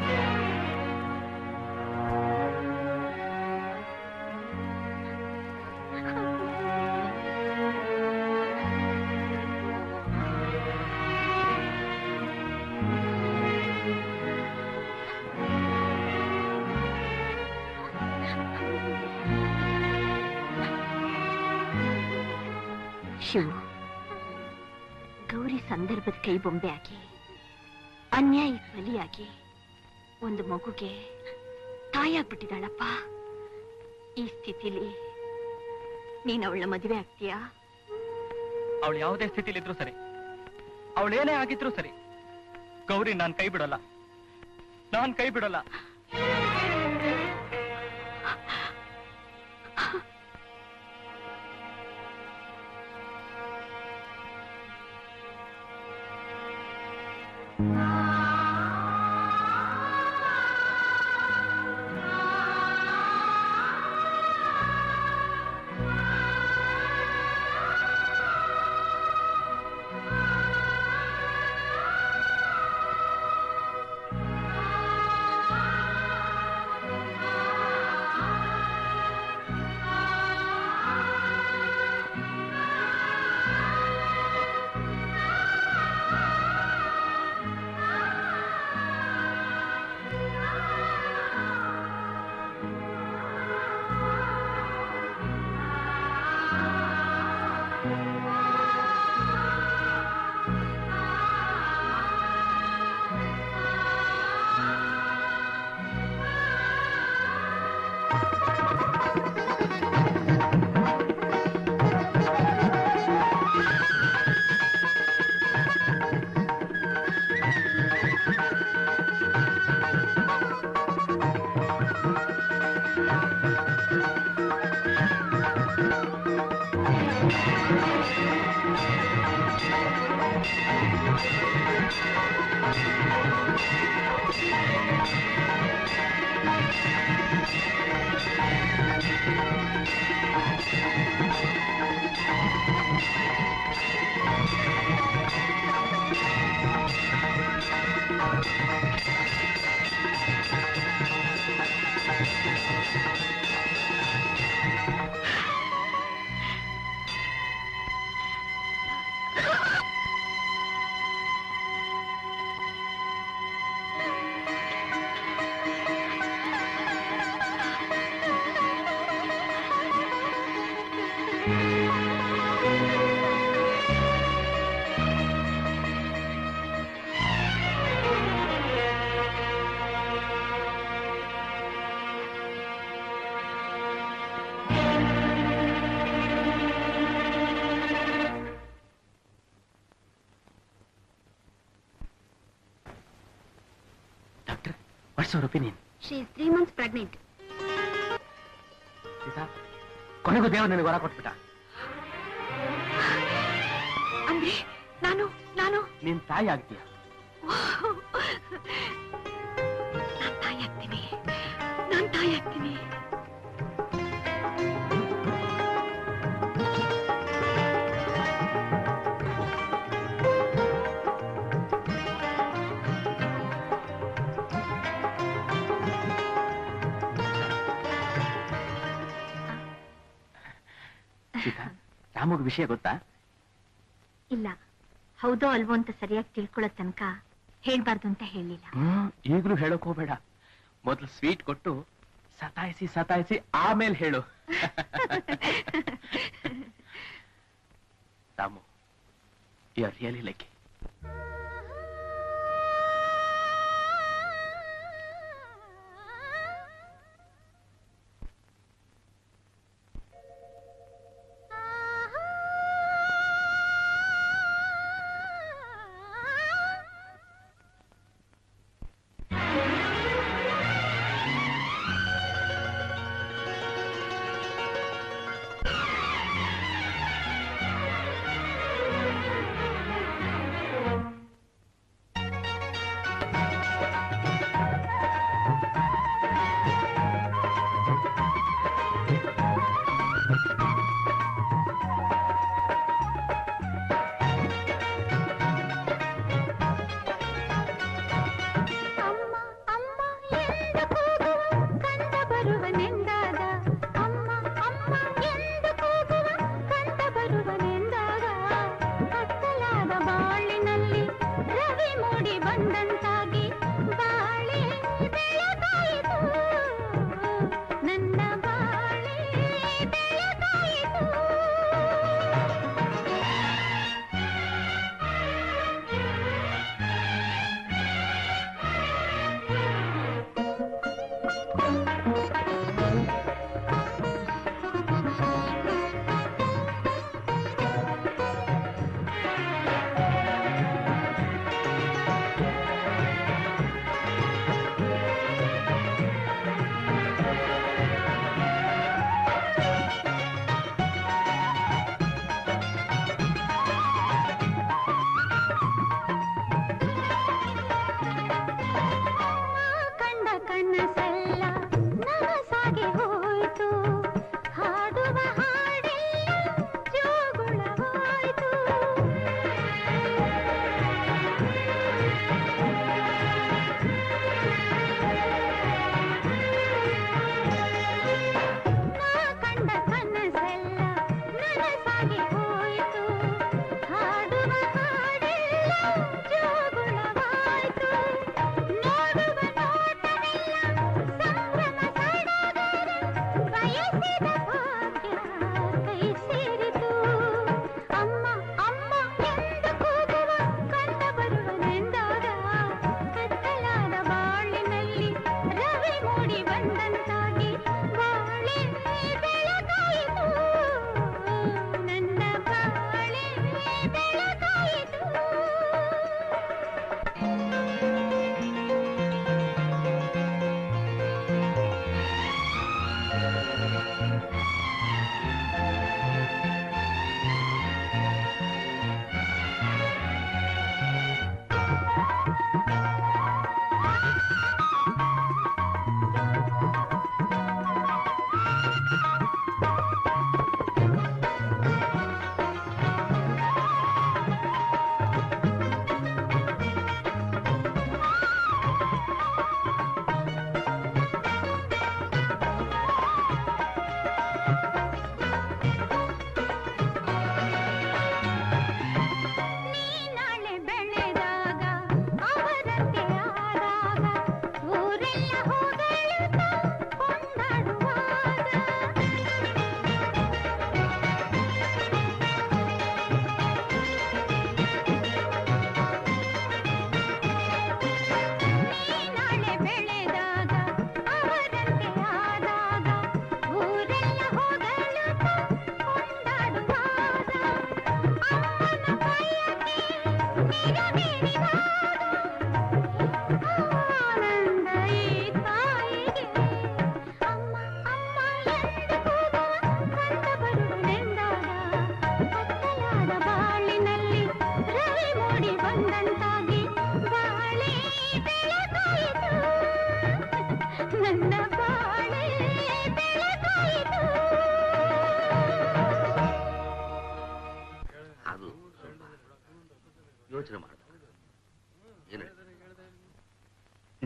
ಶಿವು ಗೌರಿ ಸಂದರ್ಭದ ಕೈ ಬೊಂಬೆಯಾಗಿ ಅನ್ಯಾಯಕ್ಕೆ ಬಲಿಯಾಗಿ ಒಂದು ಮಗುಗೆ ತಾಯಾಗ್ಬಿಟ್ಟಿದ್ದಾಳಪ್ಪ ಈ ಸ್ಥಿತಿಲಿ ನೀನ್ ಅವಳ ಮದುವೆ ಆಗ್ತೀಯಾ ಅವಳು ಯಾವುದೇ ಸ್ಥಿತಿಲಿದ್ರು ಸರಿ ಅವಳೇನೇ ಆಗಿದ್ರು ಸರಿ ಗೌರಿ ನಾನ್ ಕೈ ಬಿಡಲ್ಲ ನಾನ್ ಕೈ ಬಿಡಲ್ಲ Shivu doctor what's our opinion she is three months pregnant Sita ಕೊನೆಗೂ ದೇವರು ನನಗೆ ವರ ಕೊಟ್ಬಿಟ್ಟ ಅಂದ್ರೆ ನಾನು ನಾನು ನೀನ್ ತಾಯಿ ಆಗ್ತೀಯ ನಾನ್ ತಾಯಿ ಆಗ್ತೀನಿ ನಾನ್ ತಾಯಿ ಆಗ್ತೀನಿ ಸೀತಾ ರಾಮಗ್ ವಿಷಯ ಗೊತ್ತಾ ಇಲ್ಲ ಹೌದೋ ಅಲ್ವೋ ಅಂತ ಸರಿಯಾಗಿ ತಿಳ್ಕೊಳ್ಳೋ ತನಕ ಹೇಳ್ಬಾರ್ದು ಅಂತ ಹೇಳಿಲ್ಲ ಹ್ಮ್ ಈಗಲೂ ಹೇಳಕ್ ಹೋಗ್ಬೇಡ ಮೊದ್ಲು ಸ್ವೀಟ್ ಕೊಟ್ಟು ಸತಾಯಿಸಿ ಸತಾಯಿಸಿ ಆಮೇಲೆ ಹೇಳು Ramu you are really lucky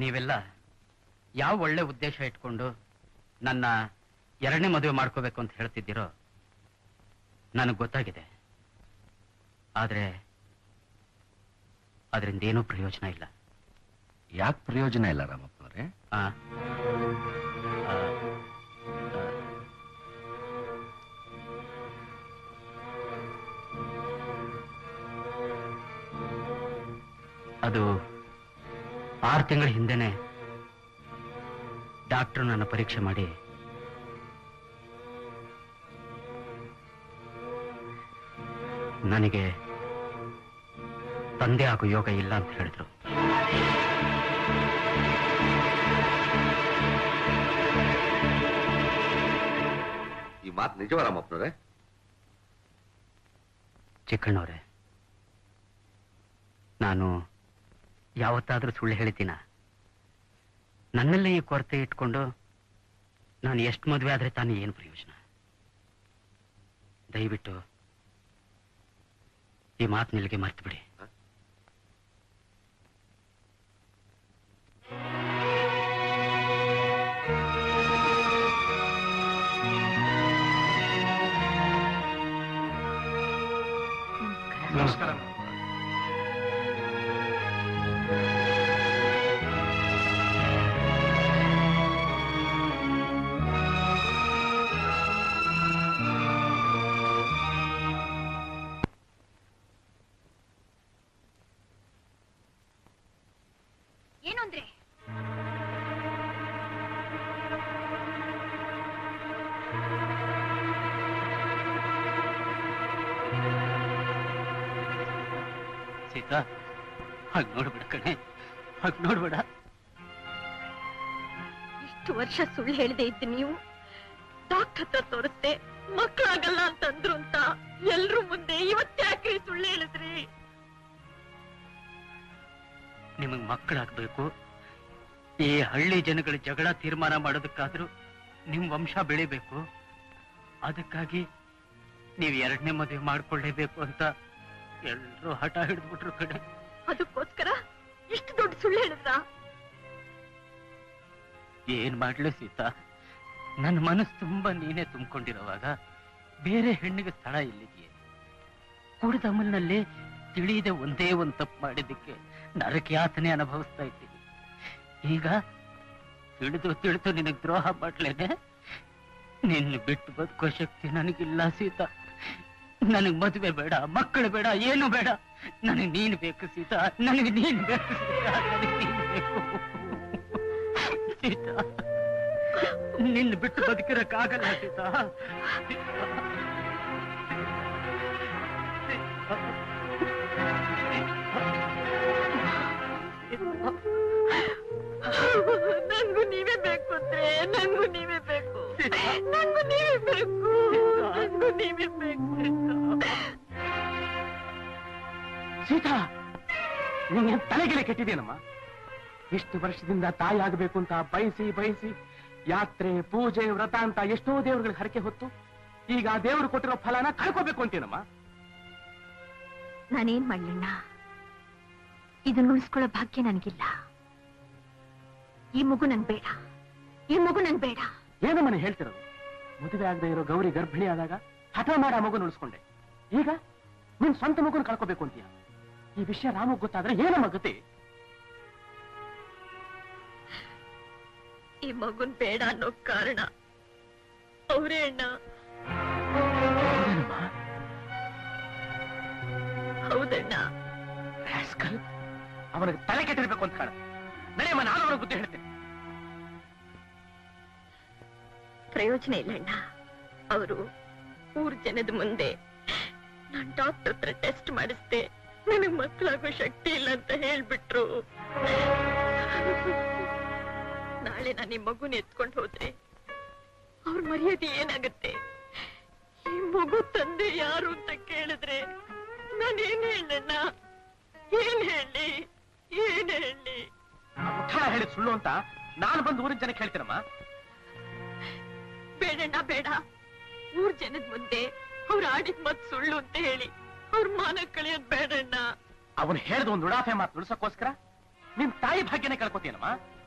ನೀವೆಲ್ಲ ಯಾವ ಒಳ್ಳೆ ಉದ್ದೇಶ ಇಟ್ಕೊಂಡು ನನ್ನ ಎರಡನೇ ಮದುವೆ ಮಾಡ್ಕೋಬೇಕು ಅಂತ ಹೇಳ್ತಿದ್ದೀರೋ ನನಗೆ ಗೊತ್ತಾಗಿದೆ ಆದ್ರೆ ಅದರಿಂದ ಏನೂ ಪ್ರಯೋಜನ ಇಲ್ಲ ಯಾಕೆ ಪ್ರಯೋಜನ ಇಲ್ಲ ರಾಮಪ್ಪನವ್ರೆ ಆ, ಆ, ಅದು ಆರು ತಿಂಗಳ ಹಿಂದೆನೆ ಡಾಕ್ಟರ್ ನನ್ನ ಪರೀಕ್ಷೆ ಮಾಡಿ ನನಗೆ ತಂದೆ ಆಗೋ ಯೋಗ ಇಲ್ಲ ಅಂತ ಹೇಳಿದ್ರು ಈ ಮಾತು ನಿಜವ ರಾಮಪ್ಪನವ್ರೆ ಚಿಕ್ಕಣ್ಣವ್ರೆ ನಾನು ಯಾವತ್ತಾದ್ರೂ ಸುಳ್ಳು ಹೇಳ್ತೀನ ನನ್ನಲ್ಲೇ ಈ ಕೊರತೆ ಇಟ್ಕೊಂಡು ನಾನು ಎಷ್ಟು ಮದುವೆ ಆದ್ರೆ ತಾನೇ ಏನು ಪ್ರಯೋಜನ ದಯವಿಟ್ಟು ಈ ಮಾತು ನಿಲ್ಗೆ ಮರ್ತು ಬಿಡಿ ನಮಸ್ಕಾರ ಏನು ಅಂದ್ರೆ ಸೀತಾ ಹಾಗೆ ನೋಡ್ಬೇಡ ಕಣೆ ಹಾಗೆ ನೋಡ್ಬೇಡ ಇಷ್ಟು ವರ್ಷ ಸುಳ್ಳು ಹೇಳದೆ ಇದ್ದು ನೀವು ಡಾಕ್ಟರ್ ಹತ್ರ ತೋರಿಸ್ದೆ ಮಕ್ಕಳಾಗಲ್ಲ ಅಂತಂದ್ರು ಅಂತ ಎಲ್ರು ಮುಂದೆ ಇವತ್ತ್ಯಾಕ್ರಿ ಸುಳ್ಳು ಹೇಳಿದ್ರಿ ನಿಮಗ್ ಮಕ್ಕಳಾಗ್ಬೇಕು ಈ ಹಳ್ಳಿ ಜನಗಳ ಜಗಳ ತೀರ್ಮಾನ ಮಾಡೋದಕ್ಕಾದ್ರೂ ನಿಮ್ ವಂಶ ಬೆಳಿಬೇಕು ಅದಕ್ಕಾಗಿ ನೀವು ಎರಡನೇ ಮದುವೆ ಮಾಡ್ಕೊಳ್ಳೇಬೇಕು ಅಂತ ಎಲ್ರೂ ಹಠ ಹಿಡಿದ್ಬಿಟ್ರು ಕಡೆ ಅದಕ್ಕೋಸ್ಕರ ಇಷ್ಟು ದೊಡ್ಡ ಸುಳ್ಳು ಹೇಳಿದ್ರ ಏನ್ ಮಾಡ್ಲಿ ಸೀತಾ ನನ್ನ ಮನಸ್ಸು ತುಂಬಾ ನೀನೇ ತುಂಬಿಕೊಂಡಿರೋವಾಗ ಬೇರೆ ಹೆಣ್ಣಿಗೆ ಸ್ಥಳ ಇಲ್ಲಿದೆಯೇ ಕುಡಿದ ಅಮಲ್ನಲ್ಲಿ ತಿಳಿಯದೆ ಒಂದೇ ಒಂದ್ ತಪ್ಪು ಮಾಡಿದ್ದಕ್ಕೆ ನರಕಯಾತನೆ ಅನುಭವಿಸ್ತಾ ಇದ್ದೀನಿ ಈಗ ತಿಳಿದು ತಿಳಿದು ನಿನಗೆ ದ್ರೋಹ ಮಾಡ್ಲೇನೆ ನಿನ್ನ ಬಿಟ್ಟು ಬದುಕೋ ಶಕ್ತಿ ನನಗಿಲ್ಲ ಸೀತಾ ನನಗ್ ಮದುವೆ ಬೇಡ ಮಕ್ಕಳು ಬೇಡ ಏನು ಬೇಡ ನನಗೆ ನೀನ್ ಬೇಕು ಸೀತಾ ನನಗೆ ನೀನ್ ಬೇಕು ಸೀತಾ ನನಗೆ ನೀನ್ ಬೇಕು ಸೀತಾ ನಿನ್ನ ಬಿಟ್ಟು ಬದುಕಿರಕ್ಕಾಗಲ್ಲ ಸೀತಾ ನಂಗೂ ನೀವೇ ಬೇಕು ಅಂದ್ರೆ ನಂಗೂ ನೀವೇ ಬೇಕು ನಂಗೂ ನೀವೇ ಬೇಕು ನಂಗೂ ನೀವೇ ಬೇಕು ಸೀತಾ ನಿಂಗೆ ತಲೆಗೆಲೆ ಕೆಟ್ಟಿದೇನಮ್ಮ ಇಷ್ಟು ವರ್ಷದಿಂದ ತಾಯಿ ಆಗಬೇಕು ಅಂತ ಬಯಸಿ ಬಯಸಿ ಯಾತ್ರೆ ಪೂಜೆ ವ್ರತ ಅಂತ ಎಷ್ಟೋ ದೇವರುಗಳಿಗೆ ಹರಕೆ ಹೊತ್ತು ಈಗ ಆ ದೇವರು ಕೊಟ್ಟಿರೋ ಫಲನ ಕಳ್ಕೋಬೇಕು ಅಂತೇನಮ್ಮ ನಾನೇನ್ ಮಾಡ್ಲಣ್ಣ ಇದನ್ನ ಉಳಿಸ್ಕೊಳ್ಳೋ ಭಾಗ್ಯ ನನಗಿಲ್ಲ ಈ ಮಗು ನಂಗ್ ಬೇಡ ಈ ಮಗು ನಂಗ್ ಬೇಡ ಏನಮ್ಮನೆ ಹೇಳ್ತಿರೋದು ಮದುವೆ ಆಗದೆ ಇರೋ ಗೌರಿ ಗರ್ಭಿಣಿ ಆದಾಗ ಹಠ ಮಾಡಿ ಆ ಮಗುನ ಉಳಿಸ್ಕೊಂಡೆ ಈಗ ನಿನ್ ಸ್ವಂತ ಮಗುನ ಕಳ್ಕೋಬೇಕು ಅಂತೀಯ ಈ ವಿಷಯ ರಾಮಗ್ ಗೊತ್ತಾದ್ರೆ ಏನಮ್ಮ ಗತಿ ಈ ಮಗುನ್ ಬೇಡ ಅನ್ನೋ ಕಾರಣ ಅವರೇ ಅಣ್ಣ ಹೌದಣ್ಣ ರಾಸ್ಕಲ್ ಅವನಿಗೆ ತಲೆ ಕೆಟ್ಟಿರ್ಬೇಕು ಅಂತ ಕಾಣ ನಡೆಯಮ್ಮ ನಾನು ಅವನಿಗೆ ಬುದ್ಧಿ ಹೇಳ್ತೇನೆ ಪ್ರಯೋಜನ ಇಲ್ಲಣ್ಣ ಅವರು ಊರ್ ಜನದ ಮುಂದೆ ನಾನ್ ಡಾಕ್ಟರ್ ಹತ್ರ ಟೆಸ್ಟ್ ಮಾಡಿಸ್ದೆ ನನಗ್ ಮಕ್ಕಳಾಗೋ ಶಕ್ತಿ ಇಲ್ಲ ಅಂತ ಹೇಳ್ಬಿಟ್ರು ನಾಳೆ ನಾನು ಈ ಮಗುನ ಎತ್ಕೊಂಡು ಹೋದ್ರೆ ಅವ್ರ ಮರ್ಯಾದೆ ಏನಾಗತ್ತೆ ಈ ಮಗು ತಂದೆ ಯಾರು ಅಂತ ಕೇಳಿದ್ರೆ ನಾನು ಏನ್ ಹೇಳಣ್ಣ ಏನ್ ಹೇಳಿ ಏನ್ ಹೇಳಿ ಮುಠಾಳ ಹೇಳಿದ್ ಸುಳ್ಳು ಅಂತ ನಾನು ಬಂದು ಊರಿನ ಜನಕ್ಕೆ ಹೇಳ್ತೇನಮ್ಮ ಬೇಡಣ್ಣ ಬೇಡ ಊರ್ ಜನದ ಮುಂದೆ ಅವ್ರ ಆಡಿದ ಮತ್ ಸುಳ್ಳು ಅಂತ ಹೇಳಿ ಅವ್ರ ಮಾನ ಕಳಿಯೋದ್ ಬೇಡಣ್ಣ ಅವನು ಹೇಳಿದ ಒಂದು ಉಡಾಫೆ ಮಾತು ಉಳಿಸೋಕ್ಕೋಸ್ಕರ ನಿನ್ ತಾಯಿ ಭಾಗ್ಯನೇ ಕಳ್ಕೊತೀನಮ್ಮ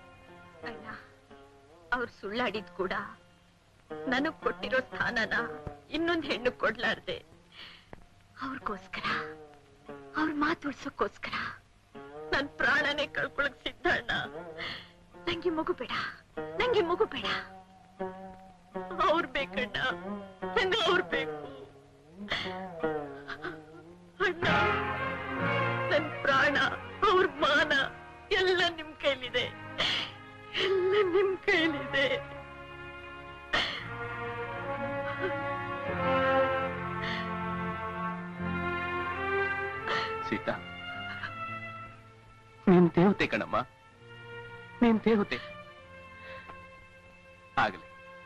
ಅಣ್ಣ ಅವ್ರು ಸುಳ್ಳಾಡಿದ್ ಕೂಡ ನನಗ್ ಕೊಟ್ಟಿರೋ ಸ್ಥಾನನ ಇನ್ನೊಂದ್ ಹೆಣ್ಣು ಕೊಡ್ಲಾರ್ದೆ ಅವ್ರಿಗೋಸ್ಕರ ಅವ್ರ ಮಾತುಳ್ಸೋಕ್ಕೋಸ್ಕರ ನನ್ ಪ್ರಾಣನೇ ಕಳ್ಕೊಳಕ್ ಸಿದ್ಧ ಅಣ್ಣ ನಂಗೆ ಮಗು ಬೇಡ ನಂಗೆ ಮಗು ಬೇಡ ಅವ್ರ್ ಬೇಕಣ್ಣ ನಂಗೆ ಅವ್ರ್ ಬೇಕು ಅಣ್ಣ ನನ್ ಪ್ರಾಣ ಅವ್ರ ಮಾನ ಎಲ್ಲ ನಿಮ್ ಕೈಲಿದೆ ಎಲ್ಲ ನಿಮ್ ಕೈಲಿದೆ ಸೀತಾ ನೀನ್ ದೇವತೆ ಕಣಮ್ಮ ನೀನ್ ದೇವತೆ ಆಗಲಿ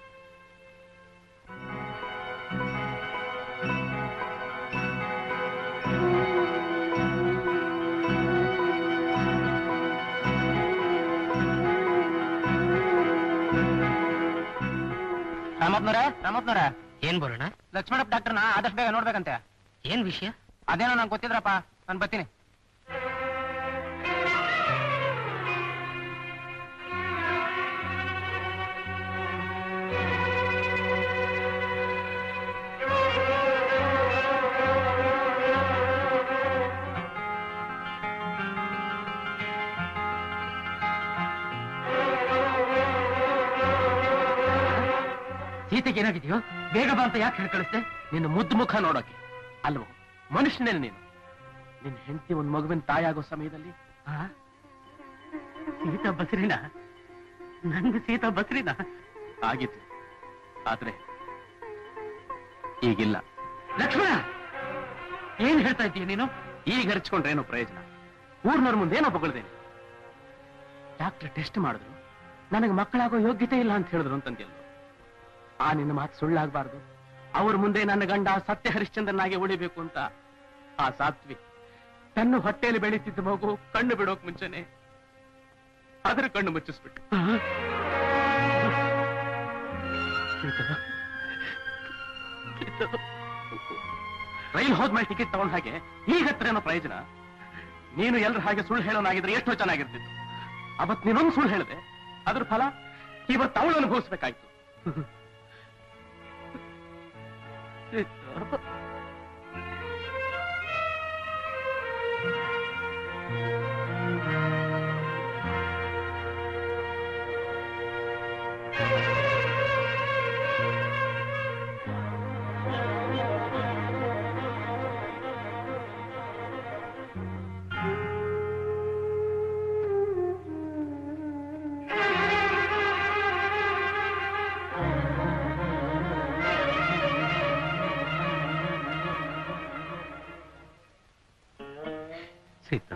ರಾಮಪ್ಪನವ್ರ ರಾಮಪ್ಪನವ್ರ ಏನ್ ಬರೋಣ ಲಕ್ಷ್ಮಣಪ್ಪ ಡಾಕ್ಟರ್ನ ಆದಷ್ಟು ಬೇಗ ನೋಡ್ಬೇಕಂತೆ ಏನ್ ವಿಷಯ ಅದೇನೋ ನಂಗೆ ಗೊತ್ತಿದ್ರಪ್ಪ ನಾನು ಬರ್ತೀನಿ ಸೀತೆಗೆ ಏನಾಗಿದೆಯೋ ಬೇಗ ಬಾ ಅಂತ ಯಾಕೆ ಹೇಳಿ ಕಳಿಸ್ದೆ ನಿನ್ನ ಮುದ್ದು ಮುಖ ನೋಡೋಕೆ ಅಲ್ವೋ ಮನುಷ್ಯನೇ ನೀನು ನಿನ್ನ ಹೆಂಡತಿ ಒಂದ್ ಮಗುವಿನ ತಾಯಾಗೋ ಸಮಯದಲ್ಲಿ ಆ? ಸೀತಾ ಬಸ್ರಿನ ನನ್ಗೆ ಸೀತಾ ಬಸ್ರಿನ ಆಗಿತ್ತು ಆದ್ರೆ ಈಗಿಲ್ಲ ಲಕ್ಷ್ಮಣ ಏನ್ ಹೇಳ್ತಾ ಇದ್ದೀಯ ನೀನು ಈಗ ಹರ್ಚ್ಕೊಂಡ್ರೇನು ಪ್ರಯೋಜನ ಊರ್ನವ್ರ ಮುಂದೆ ಏನೋ ಬಗಳ್ದೇನೆ ಡಾಕ್ಟರ್ ಟೆಸ್ಟ್ ಮಾಡಿದ್ರು ನನಗೆ ಮಕ್ಕಳಾಗೋ ಯೋಗ್ಯತೆ ಇಲ್ಲ ಅಂತ ಹೇಳಿದ್ರು ಅಂತಂದ್ಯಲ್ಲ ಆ ನಿನ್ನ ಮಾತು ಸುಳ್ಳಾಗಬಾರ್ದು ಅವ್ರ ಮುಂದೆ ನನ್ನ ಗಂಡ ಸತ್ಯ ಹರಿಶ್ಚಂದ್ರನಾಗೆ ಉಳಿಬೇಕು ಅಂತ ಆ ಸಾತ್ವಿ ತನ್ನ ಹೊಟ್ಟೆಯಲ್ಲಿ ಬೆಳೀತಿದ್ದ ಮಗು ಕಣ್ಣು ಬಿಡೋಕ್ ಮುಂಚೆನೆ ಅದ್ರ ಕಣ್ಣು ಮುಚ್ಚಿಸ್ಬಿಟ್ಟು ಸೀತಾ ಸೀತಾ. ರೈಲ್ ಹೋದ್ಮೇಲೆ ಟಿಕೆಟ್ ತಗೊಂಡ್ ಹಾಗೆ ಈಗ ಹತ್ರ ಏನೋ ಪ್ರಯೋಜನ ನೀನು ಎಲ್ರ ಹಾಗೆ ಸುಳ್ಳು ಹೇಳೋನಾಗಿದ್ರೆ ಎಷ್ಟೋ ಚೆನ್ನಾಗಿರ್ತಿತ್ತು ಅವತ್ ನೀನೊಂದು ಸುಳ್ಳು ಹೇಳಿದೆ ಅದ್ರ ಫಲ ಇವತ್ತು ಅವಳು ಅನುಭವಿಸ್ಬೇಕಾಯ್ತು ಸೀತಾ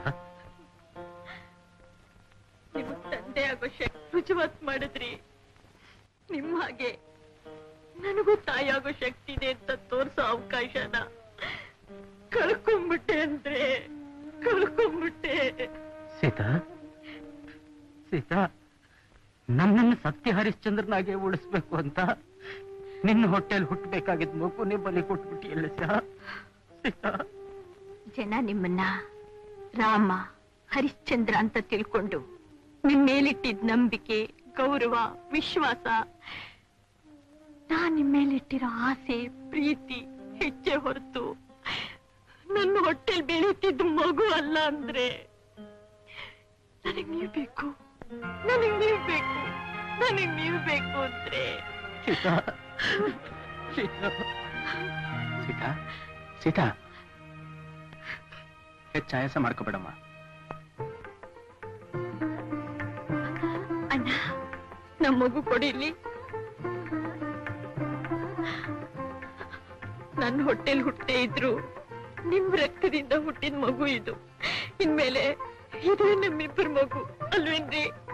ನಿಮ್ಮ ತಂದೆ ಆಗೋ ಶಕ್ತಿ ರುಜುವಾತ್ ಮಾಡಿದ್ರಿ ನಿಮ್ಮ ಹಾಗೆ ನನಗೂ ತಾಯಾಗೋ ಶಕ್ತಿ ಇದೆ ಅಂತ ತೋರ್ಸೋ ಅವಕಾಶನ ಕಳ್ಕೊಂಡ್ಬಿಟ್ಟೆ ಅಂದ್ರೆ ಕಳ್ಕೊಂಡ್ಬಿಟ್ಟೆ ಸೀತಾ ಸೀತಾ ನನ್ನನ್ನು ಸತ್ಯ ಹರಿಶ್ಚಂದ್ರನಾಗೆ ಉಳಿಸ್ಬೇಕು ಅಂತ ನಿನ್ನ ಹೊಟ್ಟೆಯಲ್ಲಿ ಹುಟ್ಟಬೇಕಾಗಿದ್ದ ಮಗುನೇ ಬಲಿ ಕೊಟ್ಬಿಟ್ಟಿಯಲ್ಲ ಸೀತಾ ಜನ ನಿಮ್ಮನ್ನ ರಾಮ ಹರಿಶ್ಚಂದ್ರ ಅಂತ ತಿಳ್ಕೊಂಡು ನಿಮ್ ಮೇಲಿಟ್ಟಿದ್ ನಂಬಿಕೆ ಗೌರವ ವಿಶ್ವಾಸ ನಾನ್ ನಿಮ್ ಮೇಲಿಟ್ಟಿರೋ ಆಸೆ ಪ್ರೀತಿ ಹೆಚ್ಚೆ ಹೊರತು ನನ್ನ ಹೊಟ್ಟೆಲ್ ಬೆಳೀತಿದ್ದ ಮಗು ಅಲ್ಲ ಅಂದ್ರೆ ನನಗ್ ನೀವ್ ಬೇಕು ನನಗ್ ನೀವ್ ಬೇಕು ನನಗ್ ನೀವ್ ಬೇಕು ಅಂದ್ರೆ ಸೀತಾ ಸೀತಾ ಸೀತಾ ಸೀತಾ ಹೆಚ್ಚು ಆಯಾಸ ಮಾಡ್ಕೋಬೇಡಮ್ಮ ಅಣ್ಣ ನಮ್ ಮಗು ಕೊಡಿಲಿ ನನ್ನ ಹೊಟ್ಟೆಲ್ ಹುಟ್ಟೆ ಇದ್ರು ನಿಮ್ ರಕ್ತದಿಂದ ಹುಟ್ಟಿದ ಮಗು ಇದು ಇನ್ಮೇಲೆ ಇದು ನಮ್ಮಿಬ್ಬರ ಮಗು ಅಲ್ವೇನ್ರಿ